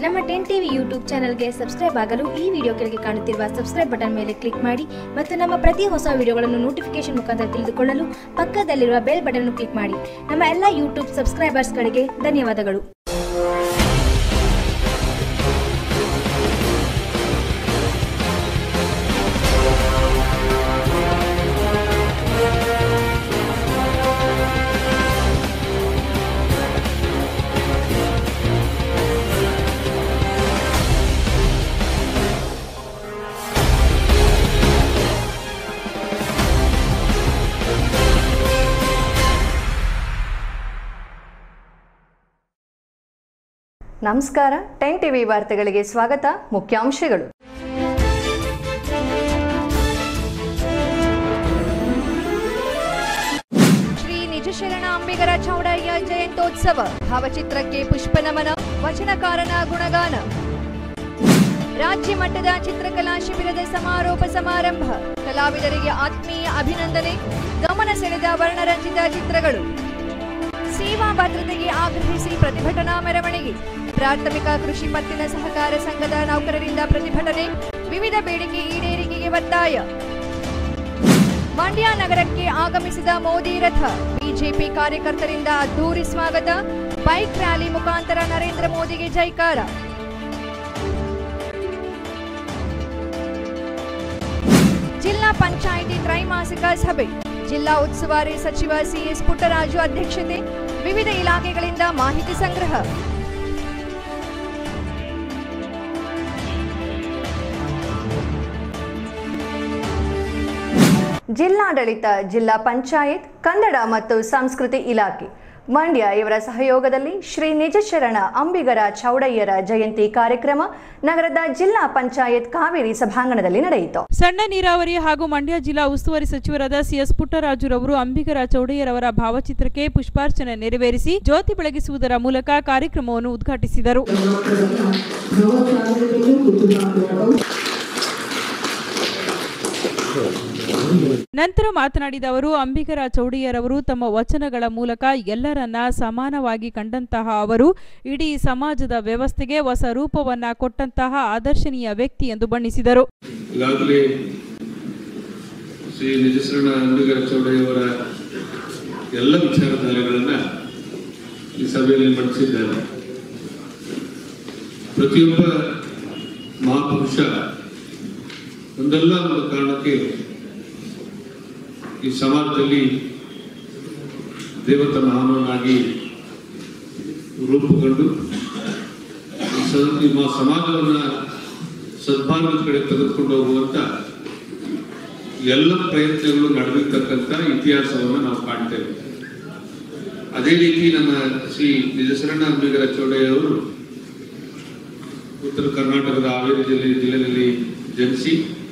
ನಮ್ಮ ten TV YouTube ಚಾನಲ್ಗೆ subscribe ಆಗಲು ಈ ವಿಡಿಯೋ ಕೆಳಗೆ ಕಾಣುತ್ತಿರುವ ಸಬ್ಸ್ಕ್ರೈಬ್ ಬಟನ್ ಮೇಲೆ ಕ್ಲಿಕ್ ಮಾಡಿ ಮತ್ತು ನಮ್ಮ ಪ್ರತಿ ಹೊಸ ವಿಡಿಯೋಗಳನ್ನು ನೋಟಿಫಿಕೇಶನ್ ಮುಖಾಂತರ ತಿಳಿದುಕೊಳ್ಳಲು ಪಕ್ಕದಲ್ಲಿರುವ ಬೆಲ್ ಬಟನ್ ಕ್ಲಿಕ್ ಮಾಡಿ ನಮ್ಮ ಎಲ್ಲ ಯೂಟ್ಯೂಬ್ ಸಬ್ಸ್ಕ್ರೈಬರ್ಸ್ಗಳಿಗೆ ಧನ್ಯವಾದಗಳು ನಮಸ್ಕಾರ ಟೆನ್ ಟಿವಿ ವಾರ್ತೆಗಳಿಗೆ ಸ್ವಾಗತ ಮುಖ್ಯಾಂಶಗಳು ಶ್ರೀ ನಿಜಶರಣ ಅಂಬಿಗರ ಚೌಡಯ್ಯ ಜಯಂತ್ಯೋತ್ಸವ ಭಾವಚಿತ್ರಕ್ಕೆ ಪುಷ್ಪ ನಮನ ವಚನಕಾರನ ಗುಣಗಾನ ರಾಜ್ಯ ಮಟ್ಟದ ಚಿತ್ರಕಲಾ ಶಿಬಿರದ ಸಮಾರೋಪ ಸಮಾರಂಭ ಕಲಾವಿದರಿಗೆ ಆತ್ಮೀಯ ಅಭಿನಂದನೆ ಗಮನ ಸೆಳೆದ ವರ್ಣರಂಜಿತ ಚಿತ್ರಗಳು ಸೇವಾ ಭದ್ರತೆಗೆ ಆಗ್ರಹಿಸಿ ಪ್ರತಿಭಟನಾ ಮೆರವಣಿಗೆ ಪ್ರಾಥಮಿಕ ಕೃಷಿ ಪತ್ತಿನ ಸಹಕಾರ ಸಂಘದ ನೌಕರರಿಂದ ಪ್ರತಿಭಟನೆ ವಿವಿಧ ಬೇಡಿಕೆ ಈಡೇರಿಕೆಗೆ ಒತ್ತಾಯ ಮಂಡ್ಯ ನಗರಕ್ಕೆ ಆಗಮಿಸಿದ ಮೋದಿ ರಥ ಬಿಜೆಪಿ ಕಾರ್ಯಕರ್ತರಿಂದ ಅದ್ದೂರಿ ಸ್ವಾಗತ ಬೈಕ್ ರ್ಯಾಲಿ ಮುಖಾಂತರ ನರೇಂದ್ರ ಮೋದಿಗೆ ಜೈಕಾರ ಜಿಲ್ಲಾ ಪಂಚಾಯಿತಿ ತ್ರೈಮಾಸಿಕ ಸಭೆ ಜಿಲ್ಲಾ ಉಸ್ತುವಾರಿ ಸಚಿವ ಸಿಎಸ್ ಪುಟ್ಟರಾಜು ಅಧ್ಯಕ್ಷತೆ ವಿವಿಧ ಇಲಾಖೆಗಳಿಂದ ಮಾಹಿತಿ ಸಂಗ್ರಹ ಜಿಲ್ಲಾಡಳಿತ ಜಿಲ್ಲಾ ಪಂಚಾಯತ್ ಕನ್ನಡ ಮತ್ತು ಸಂಸ್ಕೃತಿ ಇಲಾಖೆ ಮಂಡ್ಯ ಇವರ ಸಹಯೋಗದಲ್ಲಿ ಶ್ರೀ ನಿಜಶರಣ ಅಂಬಿಗರ ಚೌಡಯ್ಯರ ಜಯಂತಿ ಕಾರ್ಯಕ್ರಮ ನಗರದ ಜಿಲ್ಲಾ ಪಂಚಾಯತ್ ಕಾವೇರಿ ಸಭಾಂಗಣದಲ್ಲಿ ನಡೆಯಿತು ಸಣ್ಣ ನೀರಾವರಿ ಹಾಗೂ ಮಂಡ್ಯ ಜಿಲ್ಲಾ ಉಸ್ತುವಾರಿ ಸಚಿವರಾದ ಸಿಎಸ್ ಪುಟ್ಟರಾಜುರವರು ಅಂಬಿಗರ ಚೌಡಯ್ಯರವರ ಭಾವಚಿತ್ರಕ್ಕೆ ಪುಷ್ಪಾರ್ಚನೆ ನೆರವೇರಿಸಿ ಜ್ಯೋತಿ ಬೆಳಗಿಸುವುದರ ಮೂಲಕ ಕಾರ್ಯಕ್ರಮವನ್ನು ಉದ್ಘಾಟಿಸಿದರು ನಂತರ ಮಾತನಾಡಿದ ಅವರು ಅಂಬಿಗರ ಚೌಡಯ್ಯರವರು ತಮ್ಮ ವಚನಗಳ ಮೂಲಕ ಎಲ್ಲರನ್ನ ಸಮಾನವಾಗಿ ಕಂಡಂತಹ ಅವರು ಇಡೀ ಸಮಾಜದ ವ್ಯವಸ್ಥೆಗೆ ಹೊಸ ರೂಪವನ್ನ ಕೊಟ್ಟಂತಹ ಆದರ್ಶನೀಯ ವ್ಯಕ್ತಿ ಎಂದು ಬಣ್ಣಿಸಿದರು ಈಗಾಗಲೇ ಶ್ರೀ ನಿಜಶರಣ ಅಂಬಿಗರ ಚೌಡಯ್ಯವರ ಎಲ್ಲ ವಿಚಾರಧಾರೆಗಳನ್ನು ಈ ಸಭೆಯಲ್ಲಿ ಮಂಡಿಸಿದ್ದಾರೆ ಪ್ರತಿಯೊಬ್ಬ ಮಹಾಪುರುಷ ಒಂದಲ್ಲ ಒಂದು ಕಾರಣಕ್ಕೆ ಈ ಸಮಾಜದಲ್ಲಿ ದೇವತ ಮಾನವನಾಗಿ ರೂಪುಗೊಂಡು ಈ ಸ- ಈ ಮ- ಸಮಾಜವನ್ನ ಸದ್ಮಾರ್ಗದ ಕಡೆ ತೆಗೆದುಕೊಂಡು ಹೋಗುವಂತ ಎಲ್ಲ ಪ್ರಯತ್ನಗಳು ನಡೆದಿರ್ತಕ್ಕಂಥ ಇತಿಹಾಸವನ್ನು ನಾವು ಕಾಣ್ತೇವೆ ಅದೇ ರೀತಿ ನಮ್ಮ ಶ್ರೀ ನಿಜಶರಣ ಅಂಬಿಗರ ಚೌಡಯ್ಯವರು ಉತ್ತರ ಕರ್ನಾಟಕದ ಹಾವೇರಿ ಜಿಲ್ಲೆ ಜಿಲ್ಲೆಯಲ್ಲಿ ಜನಿಸಿ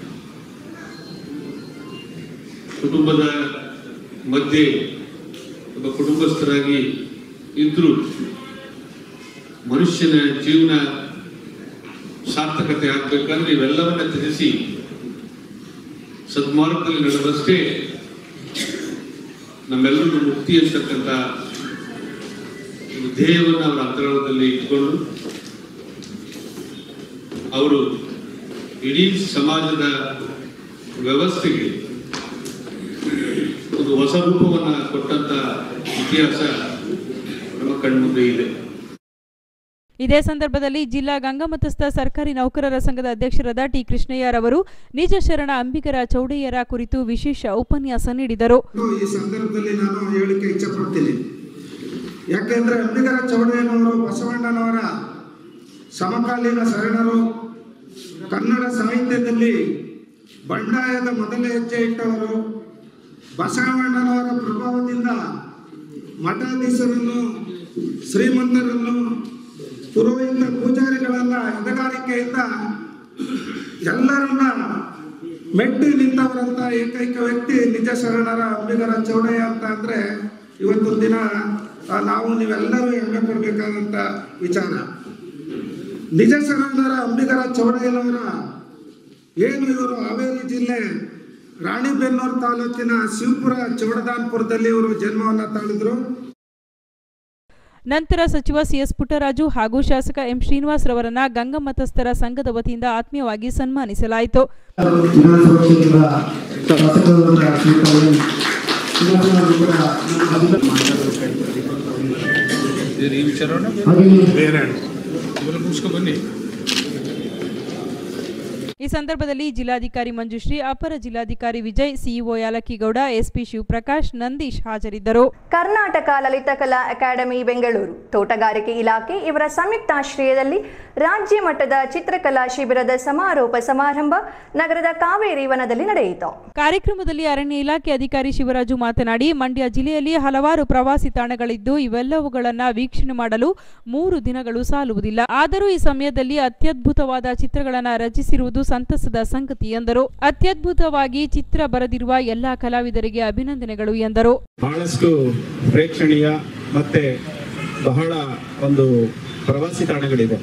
ಕುಟುಂಬದ ಮಧ್ಯೆ ಒಬ್ಬ ಕುಟುಂಬಸ್ಥರಾಗಿ ಇದ್ರೂ ಮನುಷ್ಯನ ಜೀವನ ಸಾರ್ಥಕತೆ ಆಗ್ಬೇಕಂದ್ರೆ ಇವೆಲ್ಲವನ್ನ ತ್ಯಜಿಸಿ ಸದ್ಮಾರ್ಗದಲ್ಲಿ ನಡೆದಷ್ಟೇ ನಮ್ಮೆಲ್ಲರಿಗೂ ಮುಕ್ತಿ ಅಂತಕ್ಕಂಥ ಒಂದು ಧ್ಯೇಯವನ್ನು ಅವರ ಅಂತರಾಳದಲ್ಲಿ ಇಟ್ಕೊಂಡು ಅವರು ಇಡೀ ಸಮಾಜದ ವ್ಯವಸ್ಥೆಗೆ ಒಂದು ಹೊಸ ರೂಪವನ್ನ ಕೊಟ್ಟಂತ ಇತಿಹಾಸ ನಮ್ಮ ಕಣ್ಮುಂದೆ ಇದೆ ಇದೇ ಸಂದರ್ಭದಲ್ಲಿ ಜಿಲ್ಲಾ ಗಂಗಾಮತಸ್ಥ ಸರ್ಕಾರಿ ನೌಕರರ ಸಂಘದ ಅಧ್ಯಕ್ಷರಾದ ಟಿ ಕೃಷ್ಣಯ್ಯರವರು ನಿಜ ಶರಣ ಅಂಬಿಗರ ಚೌಡಯ್ಯರ ಕುರಿತು ವಿಶೇಷ ಉಪನ್ಯಾಸ ನೀಡಿದರು ಈ ಸಂದರ್ಭದಲ್ಲಿ ನಾನು ಹೇಳಲಿಕ್ಕೆ ಇಚ್ಛಪಡ್ತೀನಿ ಯಾಕೆಂದ್ರೆ ಅಂಬಿಗರ ಚೌಡಯ್ಯನವರು ಬಸವಣ್ಣನವರ ಸಮಕಾಲೀನ ಶರಣರು ಕನ್ನಡ ಸಾಹಿತ್ಯದಲ್ಲಿ ಬಂಡಾಯದ ಮೊದಲ ಹೆಜ್ಜೆ ಇಟ್ಟವರು ಬಸವಣ್ಣನವರ ಪ್ರಭಾವದಿಂದ ಮಠಾಧೀಶರನ್ನು ಶ್ರೀಮಂತರನ್ನು ಪುರೋಹಿತ ಪೂಜಾರಿಗಳನ್ನ ಎದಗಾರಿಕೆಯಿಂದ ಎಲ್ಲರನ್ನ ಮೆಟ್ಟಿ ನಿಂತವರಂತ ಏಕೈಕ ವ್ಯಕ್ತಿ ನಿಜ ಶರಣರ ಅಂಬಿಗರ ಚೌಡಯ್ಯ ಅಂತ ಅಂದ್ರೆ ಇವತ್ತೊಂದು ದಿನ ಆ, ನಾವು ನೀವೆಲ್ಲರೂ ಹೆಮ್ಮೆ ಪಡಬೇಕಾದಂತ ವಿಚಾರ ನಿಜ ಶರಣರ ಅಂಬಿಗರ ಚೌಡಯ್ಯನವರ ಏನು ಇವರು ಹಾವೇರಿ ಜಿಲ್ಲೆ ರಾಣಿಬೆನ್ನೂರು ತಾಲೂಕಿನ ಶಿವಪುರ ಚೌಡದಾನ್ಪುರದಲ್ಲಿ ಇವರು ಜನ್ಮವನ್ನ ತಾಳಿದ್ರು ನಂತರ ಸಚಿವ ಸಿಎಸ್ ಪುಟ್ಟರಾಜು ಹಾಗೂ ಶಾಸಕ ಎಂ ಶ್ರೀನಿವಾಸ್ ರವರನ್ನ ಗಂಗಮತಸ್ಥರ ಸಂಘದ ವತಿಯಿಂದ ಆತ್ಮೀಯವಾಗಿ ಸನ್ಮಾನಿಸಲಾಯಿತು ವಿಧಾನಸಭಾ ಕ್ಷೇತ್ರದ ಶಾಸಕರಾದ ಶ್ರೀಯುತ ಎನ್. ಶ್ರೀನಿವಾಸರಾವ್ ಕೂಡ ಈ ವಿಚಾರವನ್ನು ಹಾಗೆಯೇ ಬೇರೆ ಇವೆಲ್ಲ ಮುಗಿಸ್ಕೊಂಡು ಬನ್ನಿ ಈ ಸಂದರ್ಭದಲ್ಲಿ ಜಿಲ್ಲಾಧಿಕಾರಿ ಮಂಜುಶ್ರೀ ಅಪರ ಜಿಲ್ಲಾಧಿಕಾರಿ ವಿಜಯ್ ಸಿಇಒ ಯಾಲಕ್ಕಿಗೌಡ ಎಸ್ಪಿ ಶಿವಪ್ರಕಾಶ್ ನಂದೀಶ್ ಹಾಜರಿದ್ದರು ಕರ್ನಾಟಕ ಲಲಿತಕಲಾ ಅಕಾಡೆಮಿ ಬೆಂಗಳೂರು ತೋಟಗಾರಿಕೆ ಇಲಾಖೆ ಇವರ ಸಂಯುಕ್ತಾಶ್ರಯದಲ್ಲಿ ರಾಜ್ಯ ಮಟ್ಟದ ಚಿತ್ರಕಲಾ ಶಿಬಿರದ ಸಮಾರೋಪ ಸಮಾರಂಭ ನಗರದ ಕಾವೇರಿ ವನದಲ್ಲಿ ನಡೆಯಿತು ಕಾರ್ಯಕ್ರಮದಲ್ಲಿ ಅರಣ್ಯ ಇಲಾಖೆ ಅಧಿಕಾರಿ ಶಿವರಾಜು ಮಾತನಾಡಿ ಮಂಡ್ಯ ಜಿಲ್ಲೆಯಲ್ಲಿ ಹಲವಾರು ಪ್ರವಾಸಿ ತಾಣಗಳಿದ್ದು ಇವೆಲ್ಲವುಗಳನ್ನ ವೀಕ್ಷಣೆ ಮಾಡಲು ಮೂರು ದಿನಗಳು ಸಾಲುವುದಿಲ್ಲ ಆದರೂ ಈ ಸಮಯದಲ್ಲಿ ಅತ್ಯದ್ಭುತವಾದ ಚಿತ್ರಗಳನ್ನ ರಚಿಸಿರುವುದು ಸಂತಸದ ಸಂಗತಿ ಎಂದರು ಅತ್ಯದ್ಭುತವಾಗಿ ಚಿತ್ರ ಬರೆದಿರುವ ಎಲ್ಲಾ ಕಲಾವಿದರಿಗೆ ಅಭಿನಂದನೆಗಳು ಎಂದರು ಬಹಳಷ್ಟು ಪ್ರೇಕ್ಷಣೀಯ ಮತ್ತೆ ಬಹಳ ಒಂದು ಪ್ರವಾಸಿ ತಾಣಗಳಿದೆ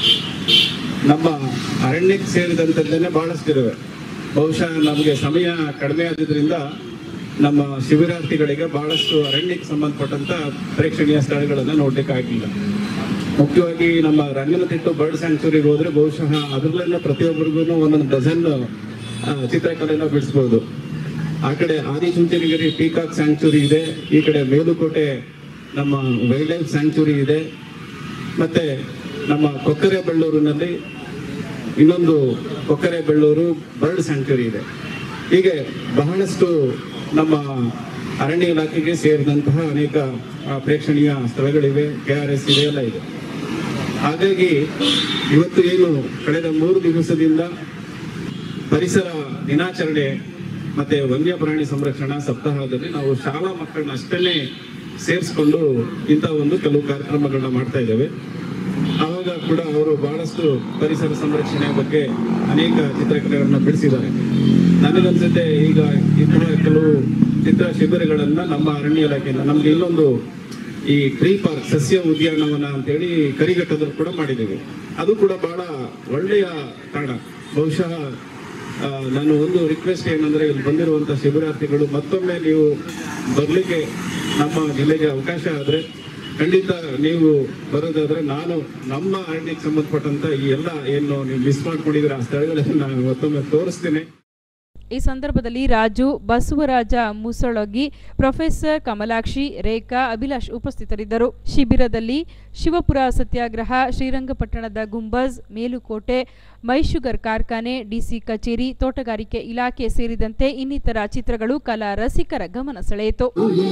ನಮ್ಮ ಅರಣ್ಯಕ್ಕೆ ಸೇರಿದಂಥದ್ದೇನೆ ಬಹಳಷ್ಟು ಇರುವೆ ಬಹುಶಃ ನಮಗೆ ಸಮಯ ಕಡಿಮೆ ಆದ್ರಿಂದ ನಮ್ಮ ಶಿಬಿರಾರ್ಥಿಗಳಿಗೆ ಬಹಳಷ್ಟು ಅರಣ್ಯಕ್ಕೆ ಸಂಬಂಧಪಟ್ಟಂತ ಪ್ರೇಕ್ಷಣೀಯ ಸ್ಥಳಗಳನ್ನು ನೋಡ್ಲಿಕ್ಕಾಗಿಲ್ಲ ಮುಖ್ಯವಾಗಿ ನಮ್ಮ ರಂಗನತಿಟ್ಟು ಬರ್ಡ್ ಸ್ಯಾಂಕ್ಚುರಿಗೆ ಹೋದ್ರೆ ಬಹುಶಃ ಅದರಲ್ಲೇ ಪ್ರತಿಯೊಬ್ಬರಿಗೂ ಒಂದೊಂದು ಡಜನ್ ಚಿತ್ರಕಲೆನ ಬಿಡಿಸ್ಬೋದು ಆ ಕಡೆ ಆದಿಚುಂಚನಗಿರಿ ಪೀಕಾಕ್ ಸ್ಯಾಂಕ್ಚುರಿ ಇದೆ ಈ ಕಡೆ ಮೇಲುಕೋಟೆ ನಮ್ಮ ವೈಲ್ಡ್ ಲೈಫ್ ಸ್ಯಾಂಕ್ಚುರಿ ಇದೆ ಮತ್ತೆ ನಮ್ಮ ಕೊಕ್ಕರೆ ಬಳ್ಳೂರಿನಲ್ಲಿ ಇನ್ನೊಂದು ಕೊಕ್ಕರೆ ಬೆಳ್ಳೂರು ಬರ್ಡ್ ಸ್ಯಾಂಕ್ಚುರಿ ಇದೆ ಹೀಗೆ ಬಹಳಷ್ಟು ನಮ್ಮ ಅರಣ್ಯ ಇಲಾಖೆಗೆ ಸೇರಿದಂತಹ ಅನೇಕ ಆ, ಪ್ರೇಕ್ಷಣೀಯ ಸ್ಥಳಗಳಿವೆ ಕೆ ಆರ್ ಎಸ್ ಇದೆ ಎಲ್ಲ ಇದೆ ಹಾಗಾಗಿ ಇವತ್ತು ಏನು ಕಳೆದ ಮೂರು ದಿವಸದಿಂದ ಪರಿಸರ ದಿನಾಚರಣೆ ಮತ್ತೆ ವನ್ಯ ಪ್ರಾಣಿ ಸಂರಕ್ಷಣಾ ಸಪ್ತಾಹದಲ್ಲಿ ನಾವು ಶಾಲಾ ಮಕ್ಕಳನ್ನ ಅಷ್ಟನ್ನೇ ಸೇರಿಸ್ಕೊಂಡು ಇಂಥ ಒಂದು ಕೆಲವು ಕಾರ್ಯಕ್ರಮಗಳನ್ನ ಮಾಡ್ತಾ ಇದ್ದೇವೆ ಆವಾಗ ಕೂಡ ಅವರು ಬಹಳಷ್ಟು ಪರಿಸರ ಸಂರಕ್ಷಣೆ ಬಗ್ಗೆ ಅನೇಕ ಚಿತ್ರಕಲೆಗಳನ್ನ ಬಿಡಿಸಿದ್ದಾರೆ ನನಗನ್ಸುತ್ತೆ ಈಗ ಇಂತಹ ಕೆಲವು ಚಿತ್ರ ಶಿಬಿರಗಳನ್ನ ನಮ್ಮ ಅರಣ್ಯ ಇಲಾಖೆಯಿಂದ ನಮ್ಗೆ ಇಲ್ಲೊಂದು ಈ ಟ್ರೀ ಪಾರ್ಕ್ ಸಸ್ಯ ಉದ್ಯಾನವನ ಅಂತೇಳಿ ಕರಿಘಟ್ಟದಲ್ಲಿ ಕೂಡ ಮಾಡಿದ್ದೀವಿ ಅದು ಕೂಡ ಬಹಳ ಒಳ್ಳೆಯ ತಾಣ ಬಹುಶಃ ಆ, ನಾನು ಒಂದು ರಿಕ್ವೆಸ್ಟ್ ಏನಂದ್ರೆ ಇಲ್ಲಿ ಬಂದಿರುವಂತ ಶಿಬಿರಾರ್ಥಿಗಳು ಮತ್ತೊಮ್ಮೆ ನೀವು ಬರ್ಲಿಕ್ಕೆ ನಮ್ಮ ಜಿಲ್ಲೆಗೆ ಅವಕಾಶ ಆದ್ರೆ ಖಂಡಿತ ನೀವು ಬರೋದಾದ್ರೆ ನಾನು ನಮ್ಮ ಅರಣ್ಯಕ್ಕೆ ಸಂಬಂಧಪಟ್ಟಂತ ಈ ಎಲ್ಲ ಏನು ನೀವು ಮಿಸ್ ಮಾಡ್ಕೊಂಡಿದ್ರೆ ಆ ಸ್ಥಳಗಳನ್ನು ನಾನು ಮತ್ತೊಮ್ಮೆ ತೋರಿಸ್ತೇನೆ ಈ ಸಂದರ್ಭದಲ್ಲಿ ರಾಜು ಬಸವರಾಜ ಮುಸಳಗಿ ಪ್ರೊಫೆಸರ್ ಕಮಲಾಕ್ಷಿ ರೇಖಾ ಅಭಿಲಾಷ್ ಉಪಸ್ಥಿತರಿದ್ದರು ಶಿಬಿರದಲ್ಲಿ ಶಿವಪುರ ಸತ್ಯಾಗ್ರಹ ಶ್ರೀರಂಗಪಟ್ಟಣದ ಗುಂಬಜ್ ಮೇಲುಕೋಟೆ ಮೈಶುಗರ್ ಕಾರ್ಖಾನೆ ಡಿಸಿ ಕಚೇರಿ ತೋಟಗಾರಿಕೆ ಇಲಾಖೆ ಸೇರಿದಂತೆ ಇನ್ನಿತರ ಚಿತ್ರಗಳು ಕಲಾ ರಸಿಕರ ಗಮನ ಸೆಳೆಯಿತು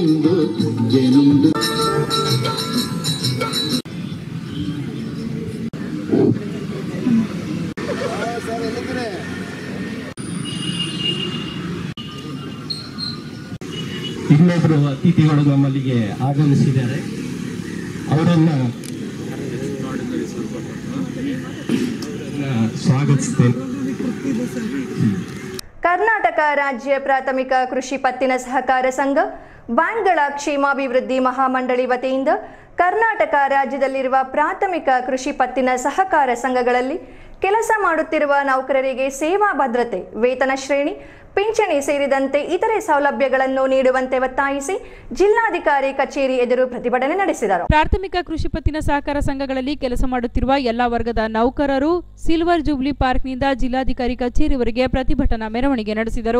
ಇನ್ನೊಬ್ಬರು ಅತಿಥಿಗಳು ನಮ್ಮಲ್ಲಿಗೆ ಆಗಮಿಸಿದ್ದಾರೆ ಅವರನ್ನ ಸ್ವಾಗತಿಸ್ತೇನೆ ಕರ್ನಾಟಕ ರಾಜ್ಯ ಪ್ರಾಥಮಿಕ ಕೃಷಿ ಪತ್ತಿನ ಸಹಕಾರ ಸಂಘ ಬ್ಯಾಂಕ್ಗಳ ಕ್ಷೇಮಾಭಿವೃದ್ಧಿ ಮಹಾಮಂಡಳಿ ವತಿಯಿಂದ ಕರ್ನಾಟಕ ರಾಜ್ಯದಲ್ಲಿರುವ ಪ್ರಾಥಮಿಕ ಕೃಷಿ ಪತ್ತಿನ ಸಹಕಾರ ಸಂಘಗಳಲ್ಲಿ ಕೆಲಸ ಮಾಡುತ್ತಿರುವ ನೌಕರರಿಗೆ ಸೇವಾ ಭದ್ರತೆ ವೇತನ ಶ್ರೇಣಿ ಪಿಂಚಣಿ ಸೇರಿದಂತೆ ಇತರೆ ಸೌಲಭ್ಯಗಳನ್ನು ನೀಡುವಂತೆ ಒತ್ತಾಯಿಸಿ ಜಿಲ್ಲಾಧಿಕಾರಿ ಕಚೇರಿ ಎದುರು ಪ್ರತಿಭಟನೆ ನಡೆಸಿದರು ಪ್ರಾಥಮಿಕ ಕೃಷಿ ಪತ್ತಿನ ಸಹಕಾರ ಸಂಘಗಳಲ್ಲಿ ಕೆಲಸ ಮಾಡುತ್ತಿರುವ ಎಲ್ಲಾ ವರ್ಗದ ನೌಕರರು ಸಿಲ್ವರ್ ಜೂಬ್ಲಿ ಪಾರ್ಕ್ನಿಂದ ಜಿಲ್ಲಾಧಿಕಾರಿ ಕಚೇರಿವರೆಗೆ ಪ್ರತಿಭಟನಾ ಮೆರವಣಿಗೆ ನಡೆಸಿದರು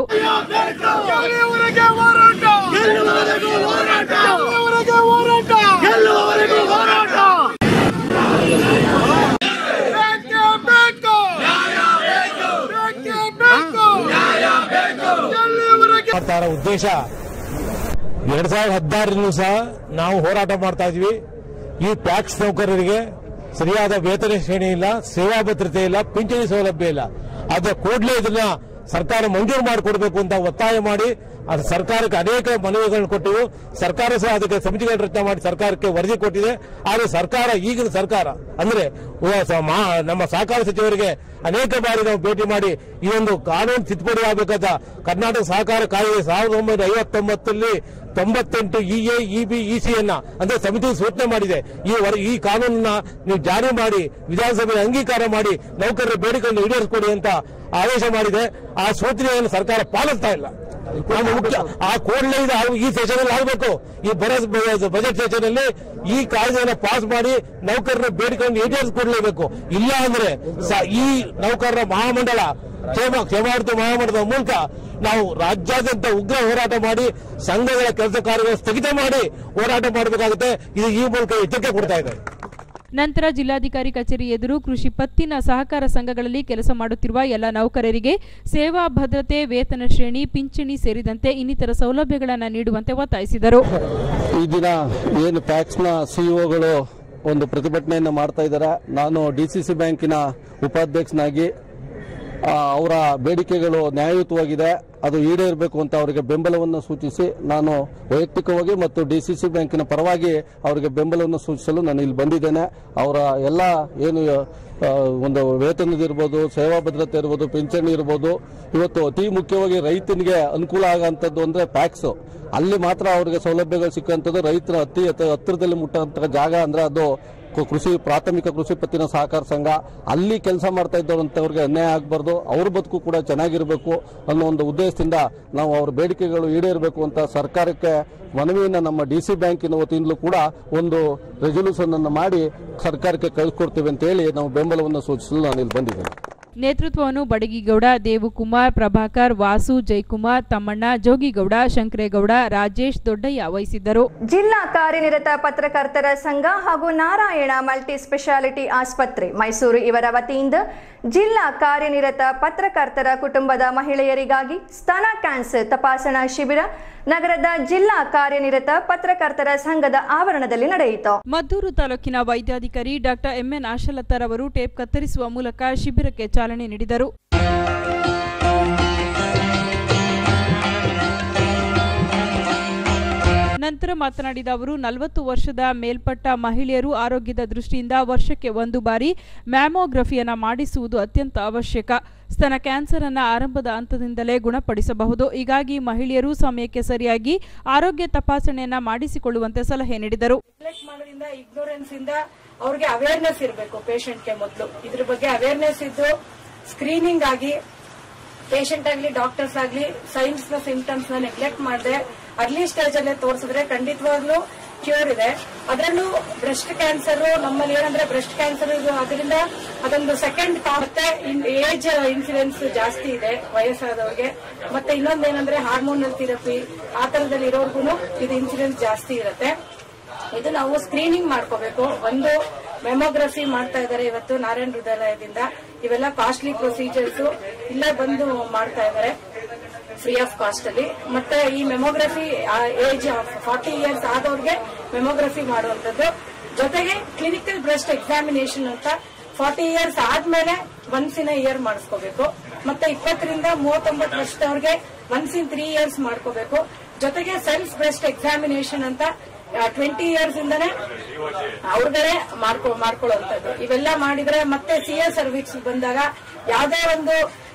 ಮಾಡ್ತಾರ ಉದ್ದೇಶ ಎರಡ್ ಸಾವಿರದ ಹದಿನಾರರಲ್ಲೂ ಸಹ ನಾವು ಹೋರಾಟ ಮಾಡ್ತಾ ಇದ್ವಿ ಈ ಟ್ಯಾಕ್ಸ್ ನೌಕರರಿಗೆ ಸರಿಯಾದ ವೇತನ ಶ್ರೇಣಿ ಇಲ್ಲ ಸೇವಾ ಭದ್ರತೆ ಇಲ್ಲ ಪಿಂಚಣಿ ಸೌಲಭ್ಯ ಇಲ್ಲ ಅದ ಕೂಡಲೇ ಇದನ್ನ ಸರ್ಕಾರ ಮಂಜೂರು ಮಾಡಿಕೊಡ್ಬೇಕು ಅಂತ ಒತ್ತಾಯ ಮಾಡಿ ಅದು ಸರ್ಕಾರಕ್ಕೆ ಅನೇಕ ಮನವಿಗಳನ್ನು ಕೊಟ್ಟಿವು ಸರ್ಕಾರ ಸಹ ಅದಕ್ಕೆ ಸಮಿತಿಗಳ ರಚನೆ ಮಾಡಿ ಸರ್ಕಾರಕ್ಕೆ ವರದಿ ಕೊಟ್ಟಿದೆ ಆದರೆ ಸರ್ಕಾರ ಈಗಿನ ಸರ್ಕಾರ ಅಂದ್ರೆ ಉ- ಸ- ಮಾ- ನಮ್ಮ ಸಹಕಾರ ಸಚಿವರಿಗೆ ಅನೇಕ ಬಾರಿ ನಾವು ಭೇಟಿ ಮಾಡಿ ಈ ಒಂದು ಕಾನೂನು ತಿದ್ದುಪಡಿ ಆಗಬೇಕಾದ ಕರ್ನಾಟಕ ಸಹಕಾರ ಕಾಯ್ದೆ ಸಾವಿರದ ಒಂಬೈನೂರ ಐವತ್ತೊಂಬತ್ತರಲ್ಲಿ ತೊಂಬತ್ತೆಂಟು E A E B E C ಅನ್ನ ಅಂದ್ರೆ ಸಮಿತಿ ಸೂಚನೆ ಮಾಡಿದೆ ಈ ವರ- ಈ ಕಾನೂನನ್ನ ನೀವು ಜಾರಿ ಮಾಡಿ ವಿಧಾನಸಭೆ ಅಂಗೀಕಾರ ಮಾಡಿ ನೌಕರರ ಬೇಡಿಕೆಯನ್ನು ಈಡೇರಿಸಿಕೊಡಿ ಅಂತ ಆದೇಶ ಮಾಡಿದೆ ಆ ಸೂಚನೆಯನ್ನು ಸರ್ಕಾರ ಪಾಲಿಸ್ತಾ ಇಲ್ಲ ನಮ್ಮ ಮುಖ್ಯ ಆ ಕೂಡಲೇ ಇದು ಆಗ್- ಈ ಸೆಷನ್ ಅಲ್ಲಿ ಆಗಬೇಕು ಈ ಬರೋ ಬಜೆಟ್ ಸೆಷನ್ ಅಲ್ಲಿ ಈ ಕಾಯ್ದೆಯನ್ನು ಪಾಸ್ ಮಾಡಿ ನೌಕರರ ಬೇಡಿಕೆಯನ್ನು ಈಡೇರಿಸಿಕೊಡ್ಲೇಬೇಕು ಇಲ್ಲ ಅಂದ್ರೆ ಸ- ಈ ನೌಕರರ ಮಹಾಮಂಡಳ ಕ್ಷೇಮ ಕ್ಷೇಮಾರ್ಥ ಮಹಾಮಂಡಲದ ಮೂಲಕ ನಾವು ರಾಜ್ಯಾದ್ಯಂತ ಉಗ್ರ ಹೋರಾಟ ಮಾಡಿ ಸಂಘಗಳ ಕೆಲಸ ಕಾರ್ಯಗಳು ಸ್ಥಗಿತ ಮಾಡಿ ಹೋರಾಟ ಮಾಡಬೇಕಾಗುತ್ತೆ ಇದು ಈ ಮೂಲಕ ಎಚ್ಚರಿಕೆ ಕೊಡ್ತಾ ಇದೆ ನಂತರ ಜಿಲ್ಲಾಧಿಕಾರಿ ಕಚೇರಿ ಎದುರು ಕೃಷಿ ಪತ್ತಿನ ಸಹಕಾರ ಸಂಘಗಳಲ್ಲಿ ಕೆಲಸ ಮಾಡುತ್ತಿರುವ ಎಲ್ಲ ನೌಕರರಿಗೆ ಸೇವಾ ಭದ್ರತೆ ವೇತನ ಶ್ರೇಣಿ ಪಿಂಚಣಿ ಸೇರಿದಂತೆ ಇನ್ನಿತರ ಸೌಲಭ್ಯಗಳನ್ನು ನೀಡುವಂತೆ ಒತ್ತಾಯಿಸಿದರು ಈ ದಿನ ಏನು ಪ್ಯಾಕ್ಸ್ನ ಸಿಇಒಗಳು ಒಂದು ಪ್ರತಿಭಟನೆಯನ್ನು ಮಾಡ್ತಾ ಇದ್ದಾರೆ ನಾನು ಡಿ ಸಿ ಸಿ ಬ್ಯಾಂಕಿನ ಉಪಾಧ್ಯಕ್ಷನಾಗಿ ಆ, ಅವರ ಬೇಡಿಕೆಗಳು ನ್ಯಾಯಯುತವಾಗಿದೆ ಅದು ಈಡೇರಬೇಕು ಅಂತ ಅವರಿಗೆ ಬೆಂಬಲವನ್ನು ಸೂಚಿಸಿ ನಾನು ವೈಯಕ್ತಿಕವಾಗಿ ಮತ್ತು ಡಿ ಸಿ ಸಿ ಬ್ಯಾಂಕಿನ ಪರವಾಗಿ ಅವರಿಗೆ ಬೆಂಬಲವನ್ನು ಸೂಚಿಸಲು ನಾನು ಇಲ್ಲಿ ಬಂದಿದ್ದೇನೆ ಅವರ ಎಲ್ಲ ಏನು ಆ, ಒಂದು ವೇತನದಿರ್ಬೋದು ಸೇವಾ ಭದ್ರತೆ ಇರ್ಬೋದು ಪಿಂಚಣಿ ಇರ್ಬೋದು ಇವತ್ತು ಅತಿ ಮುಖ್ಯವಾಗಿ ರೈತನಿಗೆ ಅನುಕೂಲ ಆಗೋಂಥದ್ದು ಅಂದ್ರೆ ಪ್ಯಾಕ್ಸ್ ಅಲ್ಲಿ ಮಾತ್ರ ಅವರಿಗೆ ಸೌಲಭ್ಯಗಳು ಸಿಕ್ಕಂಥದ್ದು ರೈತರ ಅತಿ ಹತ್ತ- ಹತ್ತಿರದಲ್ಲಿ ಮುಟ್ಟಂತ ಜಾಗ ಅಂದ್ರೆ ಅದು ಕು- ಕೃಷಿ ಪ್ರಾಥಮಿಕ ಕೃಷಿ ಪತ್ತಿನ ಸಹಕಾರ ಸಂಘ ಅಲ್ಲಿ ಕೆಲಸ ಮಾಡ್ತಾ ಇದ್ದವಂತವ್ರಿಗೆ ಅನ್ಯಾಯ ಆಗಬಾರ್ದು ಅವ್ರ ಬದುಕು ಕೂಡ ಚೆನ್ನಾಗಿರಬೇಕು ಅನ್ನೋ ಒಂದು ಉದ್ದೇಶದಿಂದ ನಾವು ಅವ್ರ ಬೇಡಿಕೆಗಳು ಈಡೇರಬೇಕು ಅಂತ ಸರ್ಕಾರಕ್ಕೆ ಮನವಿಯನ್ನು ನಮ್ಮ ಡಿ ಸಿ ಬ್ಯಾಂಕಿನ ವತಿಯಿಂದಲೂ ಕೂಡ ಒಂದು ರೆಸೊಲ್ಯೂಷನ್ ಅನ್ನು ಮಾಡಿ ಸರ್ಕಾರಕ್ಕೆ ಕಳಿಸ್ಕೊಡ್ತೀವಿ ಅಂತ ಹೇಳಿ ನಾವು ಬೆಂಬಲವನ್ನು ಸೂಚಿಸಲು ನಾನು ಇಲ್ಲಿ ಬಂದಿದ್ದೇನೆ ನೇತೃತ್ವವನ್ನು ಬಡಗಿಗೌಡ ದೇವುಕುಮಾರ್ ಪ್ರಭಾಕರ್ ವಾಸು ಜಯಕುಮಾರ್ ತಮ್ಮಣ್ಣ ಜೋಗಿಗೌಡ ಶಂಕರೇಗೌಡ ರಾಜೇಶ್ ದೊಡ್ಡಯ್ಯ ವಹಿಸಿದ್ದರು ಜಿಲ್ಲಾ ಕಾರ್ಯನಿರತ ಪತ್ರಕರ್ತರ ಸಂಘ ಹಾಗೂ ನಾರಾಯಣ ಮಲ್ಟಿ ಸ್ಪೆಷಾಲಿಟಿ ಆಸ್ಪತ್ರೆ ಮೈಸೂರು ಇವರ ವತಿಯಿಂದ ಜಿಲ್ಲಾ ಕಾರ್ಯನಿರತ ಪತ್ರಕರ್ತರ ಕುಟುಂಬದ ಮಹಿಳೆಯರಿಗಾಗಿ ಸ್ತನ ಕ್ಯಾನ್ಸರ್ ತಪಾಸಣಾ ಶಿಬಿರ ನಗರದ ಜಿಲ್ಲಾ ಕಾರ್ಯನಿರತ ಪತ್ರಕರ್ತರ ಸಂಘದ ಆವರಣದಲ್ಲಿ ನಡೆಯಿತು ಮದ್ದೂರು ತಾಲೂಕಿನ ವೈದ್ಯಾಧಿಕಾರಿ ಡಾಕ್ಟರ್ ಎಂಎನ್ ಆಶಲತ್ತರ್ ಅವರು ಟೇಪ್ ಕತ್ತರಿಸುವ ಮೂಲಕ ಶಿಬಿರಕ್ಕೆ ಚಾಲನೆ ನೀಡಿದರು ನಂತರ ಮಾತನಾಡಿದ ಅವರು ನಲವತ್ತು ವರ್ಷದ ಮೇಲ್ಪಟ್ಟ ಮಹಿಳೆಯರು ಆರೋಗ್ಯದ ದೃಷ್ಟಿಯಿಂದ ವರ್ಷಕ್ಕೆ ಒಂದು ಬಾರಿ ಮ್ಯಾಮೋಗ್ರಫಿಯನ್ನ ಮಾಡಿಸುವುದು ಅತ್ಯಂತ ಅವಶ್ಯಕ ಸ್ತನ ಕ್ಯಾನ್ಸರ್ ಅನ್ನ ಆರಂಭದ ಹಂತದಿಂದಲೇ ಗುಣಪಡಿಸಬಹುದು ಹೀಗಾಗಿ ಮಹಿಳೆಯರು ಸಮಯಕ್ಕೆ ಸರಿಯಾಗಿ ಆರೋಗ್ಯ ತಪಾಸಣೆಯನ್ನ ಮಾಡಿಸಿಕೊಳ್ಳುವಂತೆ ಸಲಹೆ ನೀಡಿದರು ನೆಗ್ಲೆಕ್ಟ್ ಮಾಡೋದ್ರಿಂದ ಇಗ್ನೋರೆನ್ಸ್ ಇಂದ ಅವ್ರಿಗೆ ಅವೇರ್ನೆಸ್ ಇರಬೇಕು ಗೆ ಮೊದಲು ಇದ್ರ ಬಗ್ಗೆ ಅವೇರ್ನೆಸ್ ಇದ್ದು ಸ್ಕ್ರೀನಿಂಗ್ ಆಗಿ ಪೇಷಂಟ್ ಆಗ್ಲಿ ಡಾಕ್ಟರ್ಸ್ ಆಗ್ಲಿ ಸೈನ್ಸ್ ನ ಸಿಂಪ್ಟಮ್ಸ್ ನ ನೆಗ್ಲೆಕ್ಟ್ ಮಾಡದೆ ಅರ್ಲಿ ಸ್ಟೇಜ್ ಅಲ್ಲೇ ತೋರಿಸಿದ್ರೆ ಖಂಡಿತವಾಗ್ಲೂ ಕ್ಯೂರ್ ಇದೆ ಅದರಲ್ಲೂ ಬ್ರೆಸ್ಟ್ ಕ್ಯಾನ್ಸರ್ ನಮ್ಮಲ್ಲಿ ಏನಂದ್ರೆ ಬ್ರೆಸ್ಟ್ ಕ್ಯಾನ್ಸರ್ ಅದರಿಂದ ಅದೊಂದು ಸೆಕೆಂಡ್ ಮತ್ತೆ ಏಜ್ ಇನ್ಸಿಡೆನ್ಸ್ ಜಾಸ್ತಿ ಇದೆ ವಯಸ್ಸಾದವ್ರಿಗೆ ಮತ್ತೆ ಇನ್ನೊಂದೇನಂದ್ರೆ ಹಾರ್ಮೋನಲ್ ಥೆರಪಿ ಆ ತರದಲ್ಲಿ ಇರೋರ್ಗು ಇದು ಇನ್ಸಿಡೆನ್ಸ್ ಜಾಸ್ತಿ ಇರುತ್ತೆ ಇದು ನಾವು ಸ್ಕ್ರೀನಿಂಗ್ ಮಾಡ್ಕೋಬೇಕು ಒಂದು ಮೆಮೊಗ್ರಫಿ ಮಾಡ್ತಾ ಇದ್ದಾರೆ ಇವತ್ತು ನಾರಾಯಣ ಹೃದಯಾಲಯದಿಂದ ಇವೆಲ್ಲ ಕಾಸ್ಟ್ಲಿ ಪ್ರೊಸೀಜರ್ಸ್ ಇಲ್ಲ ಬಂದು ಮಾಡ್ತಾ ಇದ್ದಾರೆ ಫ್ರೀ ಆಫ್ ಕಾಸ್ಟ್ ಅಲ್ಲಿ ಮತ್ತೆ ಈ ಮೆಮೊಗ್ರಫಿ ಏಜ್ ಫಾರ್ಟಿ ಇಯರ್ಸ್ ಆದವ್ರಿಗೆ ಮೆಮೊಗ್ರಫಿ ಮಾಡುವಂತದ್ದು ಜೊತೆಗೆ ಕ್ಲಿನಿಕಲ್ ಬ್ರೆಸ್ಟ್ ಎಕ್ಸಾಮಿನೇಷನ್ ಅಂತ ಫಾರ್ಟಿ ಇಯರ್ಸ್ ಆದ್ಮೇಲೆ ಒನ್ಸ್ ಇನ್ ಇಯರ್ ಮಾಡಿಸ್ಕೋಬೇಕು ಮತ್ತೆ ಇಪ್ಪತ್ತರಿಂದ ಮೂವತ್ತೊಂಬತ್ತು ವರ್ಷದವ್ರಿಗೆ ಒನ್ಸ್ ಇನ್ ತ್ರೀ ಇಯರ್ಸ್ ಮಾಡ್ಕೋಬೇಕು ಜೊತೆಗೆ ಸೆಲ್ಫ್ ಬ್ರೆಸ್ಟ್ ಎಕ್ಸಾಮಿನೇಷನ್ ಅಂತ ಟ್ವೆಂಟಿ ಇಯರ್ಸ್ ಇಂದಾನೆ ಅವ್ರಗಳೇ ಮಾಡ್ಕೊ ಮಾಡ್ಕೊಳ್ಳುವಂಥದ್ದು ಇವೆಲ್ಲ ಮಾಡಿದ್ರೆ ಮತ್ತೆ ಸಿ ಎಸ್ ಸರ್ವಿಸ್ ಬಂದಾಗ ಯಾವ್ದೇ ಒಂದು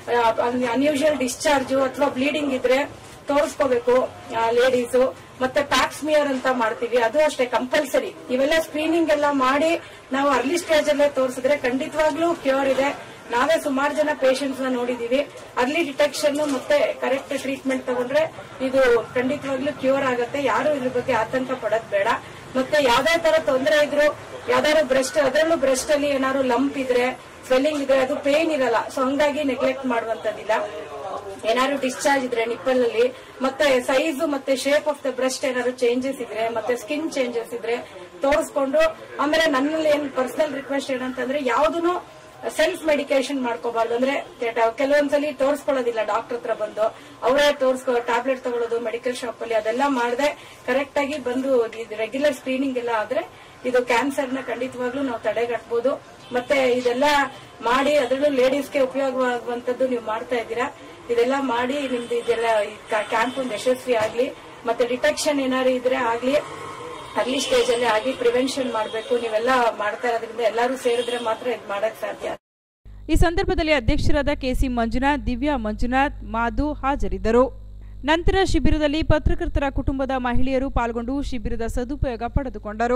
ಅನ್ಯೂಶುವಲ್ ಡಿಸ್ಚಾರ್ಜ್ ಅಥವಾ ಬ್ಲೀಡಿಂಗ್ ಇದ್ರೆ ತೋರಿಸ್ಕೋಬೇಕು ಲೇಡೀಸು ಮತ್ತೆ ಪ್ಯಾಕ್ಸ್ಮಿಯರ್ ಅಂತ ಮಾಡ್ತೀವಿ ಅದು ಅಷ್ಟೇ ಕಂಪಲ್ಸರಿ ಇವೆಲ್ಲ ಸ್ಕ್ರೀನಿಂಗ್ ಎಲ್ಲ ಮಾಡಿ ನಾವು ಅರ್ಲಿ ಸ್ಟೇಜ್ ಅಲ್ಲೇ ತೋರಿಸಿದ್ರೆ ಖಂಡಿತವಾಗ್ಲೂ ಕ್ಯೂರ್ ಇದೆ ನಾವೇ ಸುಮಾರು ಜನ ಪೇಷಂಟ್ಸ್ ನ ನೋಡಿದೀವಿ ಅರ್ಲಿ ಡಿಟೆಕ್ಷನ್ ಮತ್ತೆ ಕರೆಕ್ಟ್ ಟ್ರೀಟ್ಮೆಂಟ್ ತಗೊಂಡ್ರೆ ಇದು ಖಂಡಿತವಾಗ್ಲೂ ಕ್ಯೂರ್ ಆಗುತ್ತೆ ಯಾರು ಇದ್ರ ಬಗ್ಗೆ ಆತಂಕ ಪಡೋದ್ ಬೇಡ ಮತ್ತೆ ಯಾವ್ದೇ ತರ ತೊಂದರೆ ಇದ್ರು ಯಾವ್ದಾದ್ರು ಬ್ರೆಸ್ಟ್ ಅದರಲ್ಲೂ ಬ್ರೆಸ್ಟ್ ಅಲ್ಲಿ ಏನಾದ್ರು ಲಂಪ್ ಇದ್ರೆ ಸ್ವೆಲ್ಲಿಂಗ್ ಇದ್ರೆ ಅದು ಪೇನ್ ಇರಲ್ಲ ಸೊ ಹಂಗಾಗಿ ನೆಗ್ಲೆಕ್ಟ್ ಮಾಡುವಂತದ್ದಿಲ್ಲ ಏನಾದ್ರು ಡಿಸ್ಚಾರ್ಜ್ ಇದ್ರೆ ನಿಪ್ಪಲ್ ಅಲ್ಲಿ ಮತ್ತೆ ಸೈಜ್ ಮತ್ತೆ ಶೇಪ್ ಆಫ್ ದ ಬ್ರೆಸ್ಟ್ ಏನಾದ್ರು ಚೇಂಜಸ್ ಇದ್ರೆ ಮತ್ತೆ ಸ್ಕಿನ್ ಚೇಂಜಸ್ ಇದ್ರೆ ತೋರಿಸ್ಕೊಂಡು ಆಮೇಲೆ ನನ್ನಲ್ಲಿ ಏನ್ ಪರ್ಸನಲ್ ರಿಕ್ವೆಸ್ಟ್ ಏನಂತಂದ್ರೆ ಯಾವ್ದನ್ನು ಸೆಲ್ಫ್ ಮೆಡಿಕೇಶನ್ ಮಾಡ್ಕೋಬಾರ್ದು ಅಂದ್ರೆ ಕೆಲವೊಂದ್ಸಲಿ ತೋರಿಸ್ಕೊಳ್ಳೋದಿಲ್ಲ ಡಾಕ್ಟರ್ ಹತ್ರ ಬಂದು ಅವರೇ ತೋರಿಸ್ಕೊ ಟ್ಯಾಬ್ಲೆಟ್ ತಗೊಳ್ಳೋದು ಮೆಡಿಕಲ್ ಶಾಪ್ ಅಲ್ಲಿ ಅದೆಲ್ಲ ಮಾಡದೆ ಕರೆಕ್ಟ್ ಆಗಿ ಬಂದು ರೆಗ್ಯುಲರ್ ಸ್ಕ್ರೀನಿಂಗ್ ಎಲ್ಲ ಆದ್ರೆ ಇದು ಕ್ಯಾನ್ಸರ್ ನ ಖಂಡಿತವಾಗ್ಲೂ ನಾವು ತಡೆಗಟ್ಟಬಹುದು ಮತ್ತೆ ಇದೆಲ್ಲ ಮಾಡಿ ಅದರಲ್ಲೂ ಲೇಡೀಸ್ಗೆ ಉಪಯೋಗವಾಗುವಂತದ್ದು ನೀವು ಮಾಡ್ತಾ ಇದ್ದೀರಾ ಇದೆಲ್ಲ ಮಾಡಿ ನಿಮ್ದು ಇದೆಲ್ಲ ಕ್ಯಾಂಪ್ ಒಂದು ಯಶಸ್ವಿ ಆಗ್ಲಿ ಮತ್ತೆ ಡಿಟೆಕ್ಷನ್ ಏನಾದ್ರು ಇದ್ರೆ ಆಗ್ಲಿ ಅರ್ಲಿ ಸ್ಟೇಜ್ ಅಲ್ಲಿ ಆಗಿ ಪ್ರಿವೆನ್ಷನ್ ಮಾಡಬೇಕು ನೀವೆಲ್ಲ ಮಾಡ್ತಾ ಇರೋದ್ರಿಂದ ಎಲ್ಲರೂ ಸೇರಿದ್ರೆ ಮಾತ್ರ ಇದು ಮಾಡಕ್ ಸಾಧ್ಯ ಈ ಸಂದರ್ಭದಲ್ಲಿ ಅಧ್ಯಕ್ಷರಾದ ಕೆಸಿ ಮಂಜುನಾಥ್ ದಿವ್ಯಾ ಮಂಜುನಾಥ್ ಮಾಧು ಹಾಜರಿದ್ದರು ನಂತರ ಶಿಬಿರದಲ್ಲಿ ಪತ್ರಕರ್ತರ ಕುಟುಂಬದ ಮಹಿಳೆಯರು ಪಾಲ್ಗೊಂಡು ಶಿಬಿರದ ಸದುಪಯೋಗ ಪಡೆದುಕೊಂಡರು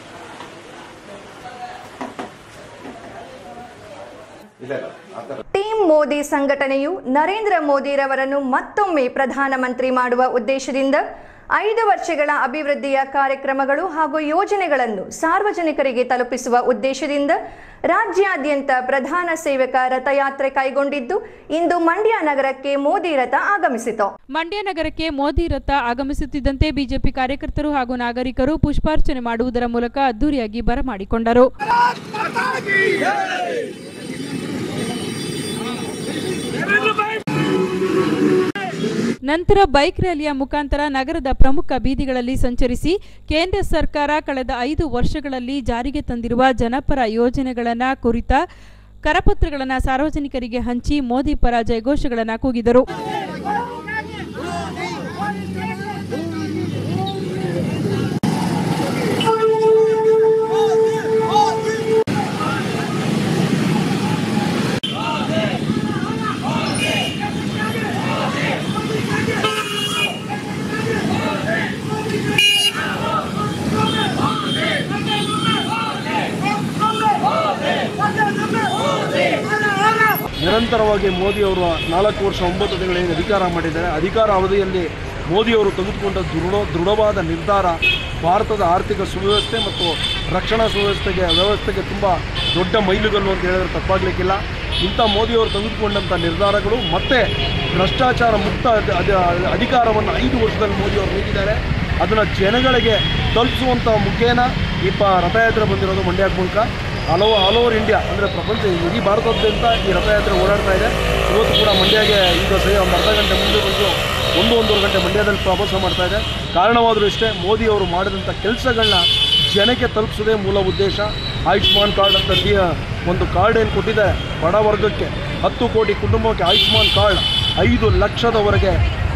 ಟೀಮ್ ಟೀಮ್ ಮೋದಿ ಸಂಘಟನೆಯು ನರೇಂದ್ರ ಮೋದಿರವರನ್ನು ಮತ್ತೊಮ್ಮೆ ಪ್ರಧಾನಮಂತ್ರಿ ಮಾಡುವ ಉದ್ದೇಶದಿಂದ ಐದು ವರ್ಷಗಳ ಅಭಿವೃದ್ಧಿಯ ಕಾರ್ಯಕ್ರಮಗಳು ಹಾಗೂ ಯೋಜನೆಗಳನ್ನು ಸಾರ್ವಜನಿಕರಿಗೆ ತಲುಪಿಸುವ ಉದ್ದೇಶದಿಂದ ರಾಜ್ಯಾದ್ಯಂತ ಪ್ರಧಾನ ಸೇವಕ ರಥಯಾತ್ರೆ ಕೈಗೊಂಡಿದ್ದು ಇಂದು ಮಂಡ್ಯ ನಗರಕ್ಕೆ ಮೋದಿ ರಥ ಆಗಮಿಸಿತು ಮಂಡ್ಯ ನಗರಕ್ಕೆ ಮೋದಿ ರಥ ಆಗಮಿಸುತ್ತಿದ್ದಂತೆ ಬಿಜೆಪಿ ಕಾರ್ಯಕರ್ತರು ಹಾಗೂ ನಾಗರಿಕರು ಪುಷ್ಪಾರ್ಚನೆ ಮಾಡುವುದರ ಮೂಲಕ ಅದ್ದೂರಿಯಾಗಿ ಬರಮಾಡಿಕೊಂಡರು ನಂತರ ಬೈಕ್ ರ್ಯಾಲಿಯ ಮುಖಾಂತರ ನಗರದ ಪ್ರಮುಖ ಬೀದಿಗಳಲ್ಲಿ ಸಂಚರಿಸಿ ಕೇಂದ್ರ ಸರ್ಕಾರ ಕಳೆದ ಐದು ವರ್ಷಗಳಲ್ಲಿ ಜಾರಿಗೆ ತಂದಿರುವ ಜನಪರ ಯೋಜನೆಗಳನ್ನು ಕುರಿತ ಕರಪತ್ರಗಳನ್ನು ಸಾರ್ವಜನಿಕರಿಗೆ ಹಂಚಿ ಮೋದಿ ಪರ ಜಯಘೋಷಗಳನ್ನು ಕೂಗಿದರು ನಿರಂತರವಾಗಿ ಮೋದಿಯವರು ನಾಲ್ಕು ವರ್ಷ ಒಂಬತ್ತು ತಿಂಗಳೇನು ಅಧಿಕಾರ ಮಾಡಿದ್ದಾರೆ ಅಧಿಕಾರ ಅವಧಿಯಲ್ಲಿ ಮೋದಿಯವರು ತೆಗೆದುಕೊಂಡ ದೃಢ ದೃಢವಾದ ನಿರ್ಧಾರ ಭಾರತದ ಆರ್ಥಿಕ ಸುವ್ಯವಸ್ಥೆ ಮತ್ತು ರಕ್ಷಣಾ ಸುವ್ಯವಸ್ಥೆಗೆ ವ್ಯವಸ್ಥೆಗೆ ತುಂಬ ದೊಡ್ಡ ಮೈಲುಗಲ್ಲು ಅಂತ ಹೇಳಿದ್ರೆ ತಪ್ಪಾಗಲಿಕ್ಕಿಲ್ಲ ಇಂಥ ಮೋದಿಯವರು ತೆಗೆದುಕೊಂಡಂಥ ನಿರ್ಧಾರಗಳು ಮತ್ತೆ ಭ್ರಷ್ಟಾಚಾರ ಮುಕ್ತ ಅಧ- ಅಧ- ಅಧಿಕಾರವನ್ನು ಐದು ವರ್ಷದಲ್ಲಿ ಮೋದಿಯವರು ನೀಡಿದ್ದಾರೆ ಅದನ್ನು ಜನಗಳಿಗೆ ತಲುಪಿಸುವಂಥ ಮುಖೇನ ಈ ಪ ರಥಯಾತ್ರೆ ಬಂದಿರೋದು ಮಂಡ್ಯ ಮೂಲಕ ಹಲವು ಆಲ್ ಓವರ್ ಇಂಡಿಯಾ ಅಂದರೆ ಪ್ರಪಂಚ ಇಡೀ ಭಾರತಾದ್ಯಂತ ಈ ರಥಯಾತ್ರೆ ಓಡಾಡ್ತಾ ಇದೆ ಇವತ್ತು ಕೂಡ ಮಂಡ್ಯಗೆ ಈಗ ಸಹ ಒಂದು ಅರ್ಧ ಗಂಟೆ ಮುಂದೆ ಬಂದು ಒಂದು ಒಂದೂವರೆ ಗಂಟೆ ಮಂಡ್ಯದಲ್ಲಿ ಪ್ರವಾಸ ಮಾಡ್ತಾ ಇದೆ ಕಾರಣವಾದರೂ ಇಷ್ಟೇ ಮೋದಿಯವರು ಮಾಡಿದಂಥ ಕೆಲಸಗಳನ್ನ ಜನಕ್ಕೆ ತಲುಪಿಸೋದೇ ಮೂಲ ಉದ್ದೇಶ ಆಯುಷ್ಮಾನ್ ಕಾರ್ಡ್ ಅಂತ ದಿ ಒಂದು ಕಾರ್ಡ್ ಏನು ಕೊಟ್ಟಿದೆ ಬಡ ವರ್ಗಕ್ಕೆ ಹತ್ತು ಕೋಟಿ ಕುಟುಂಬಕ್ಕೆ ಆಯುಷ್ಮಾನ್ ಕಾರ್ಡ್ ಐದು ಲಕ್ಷದವರೆಗೆ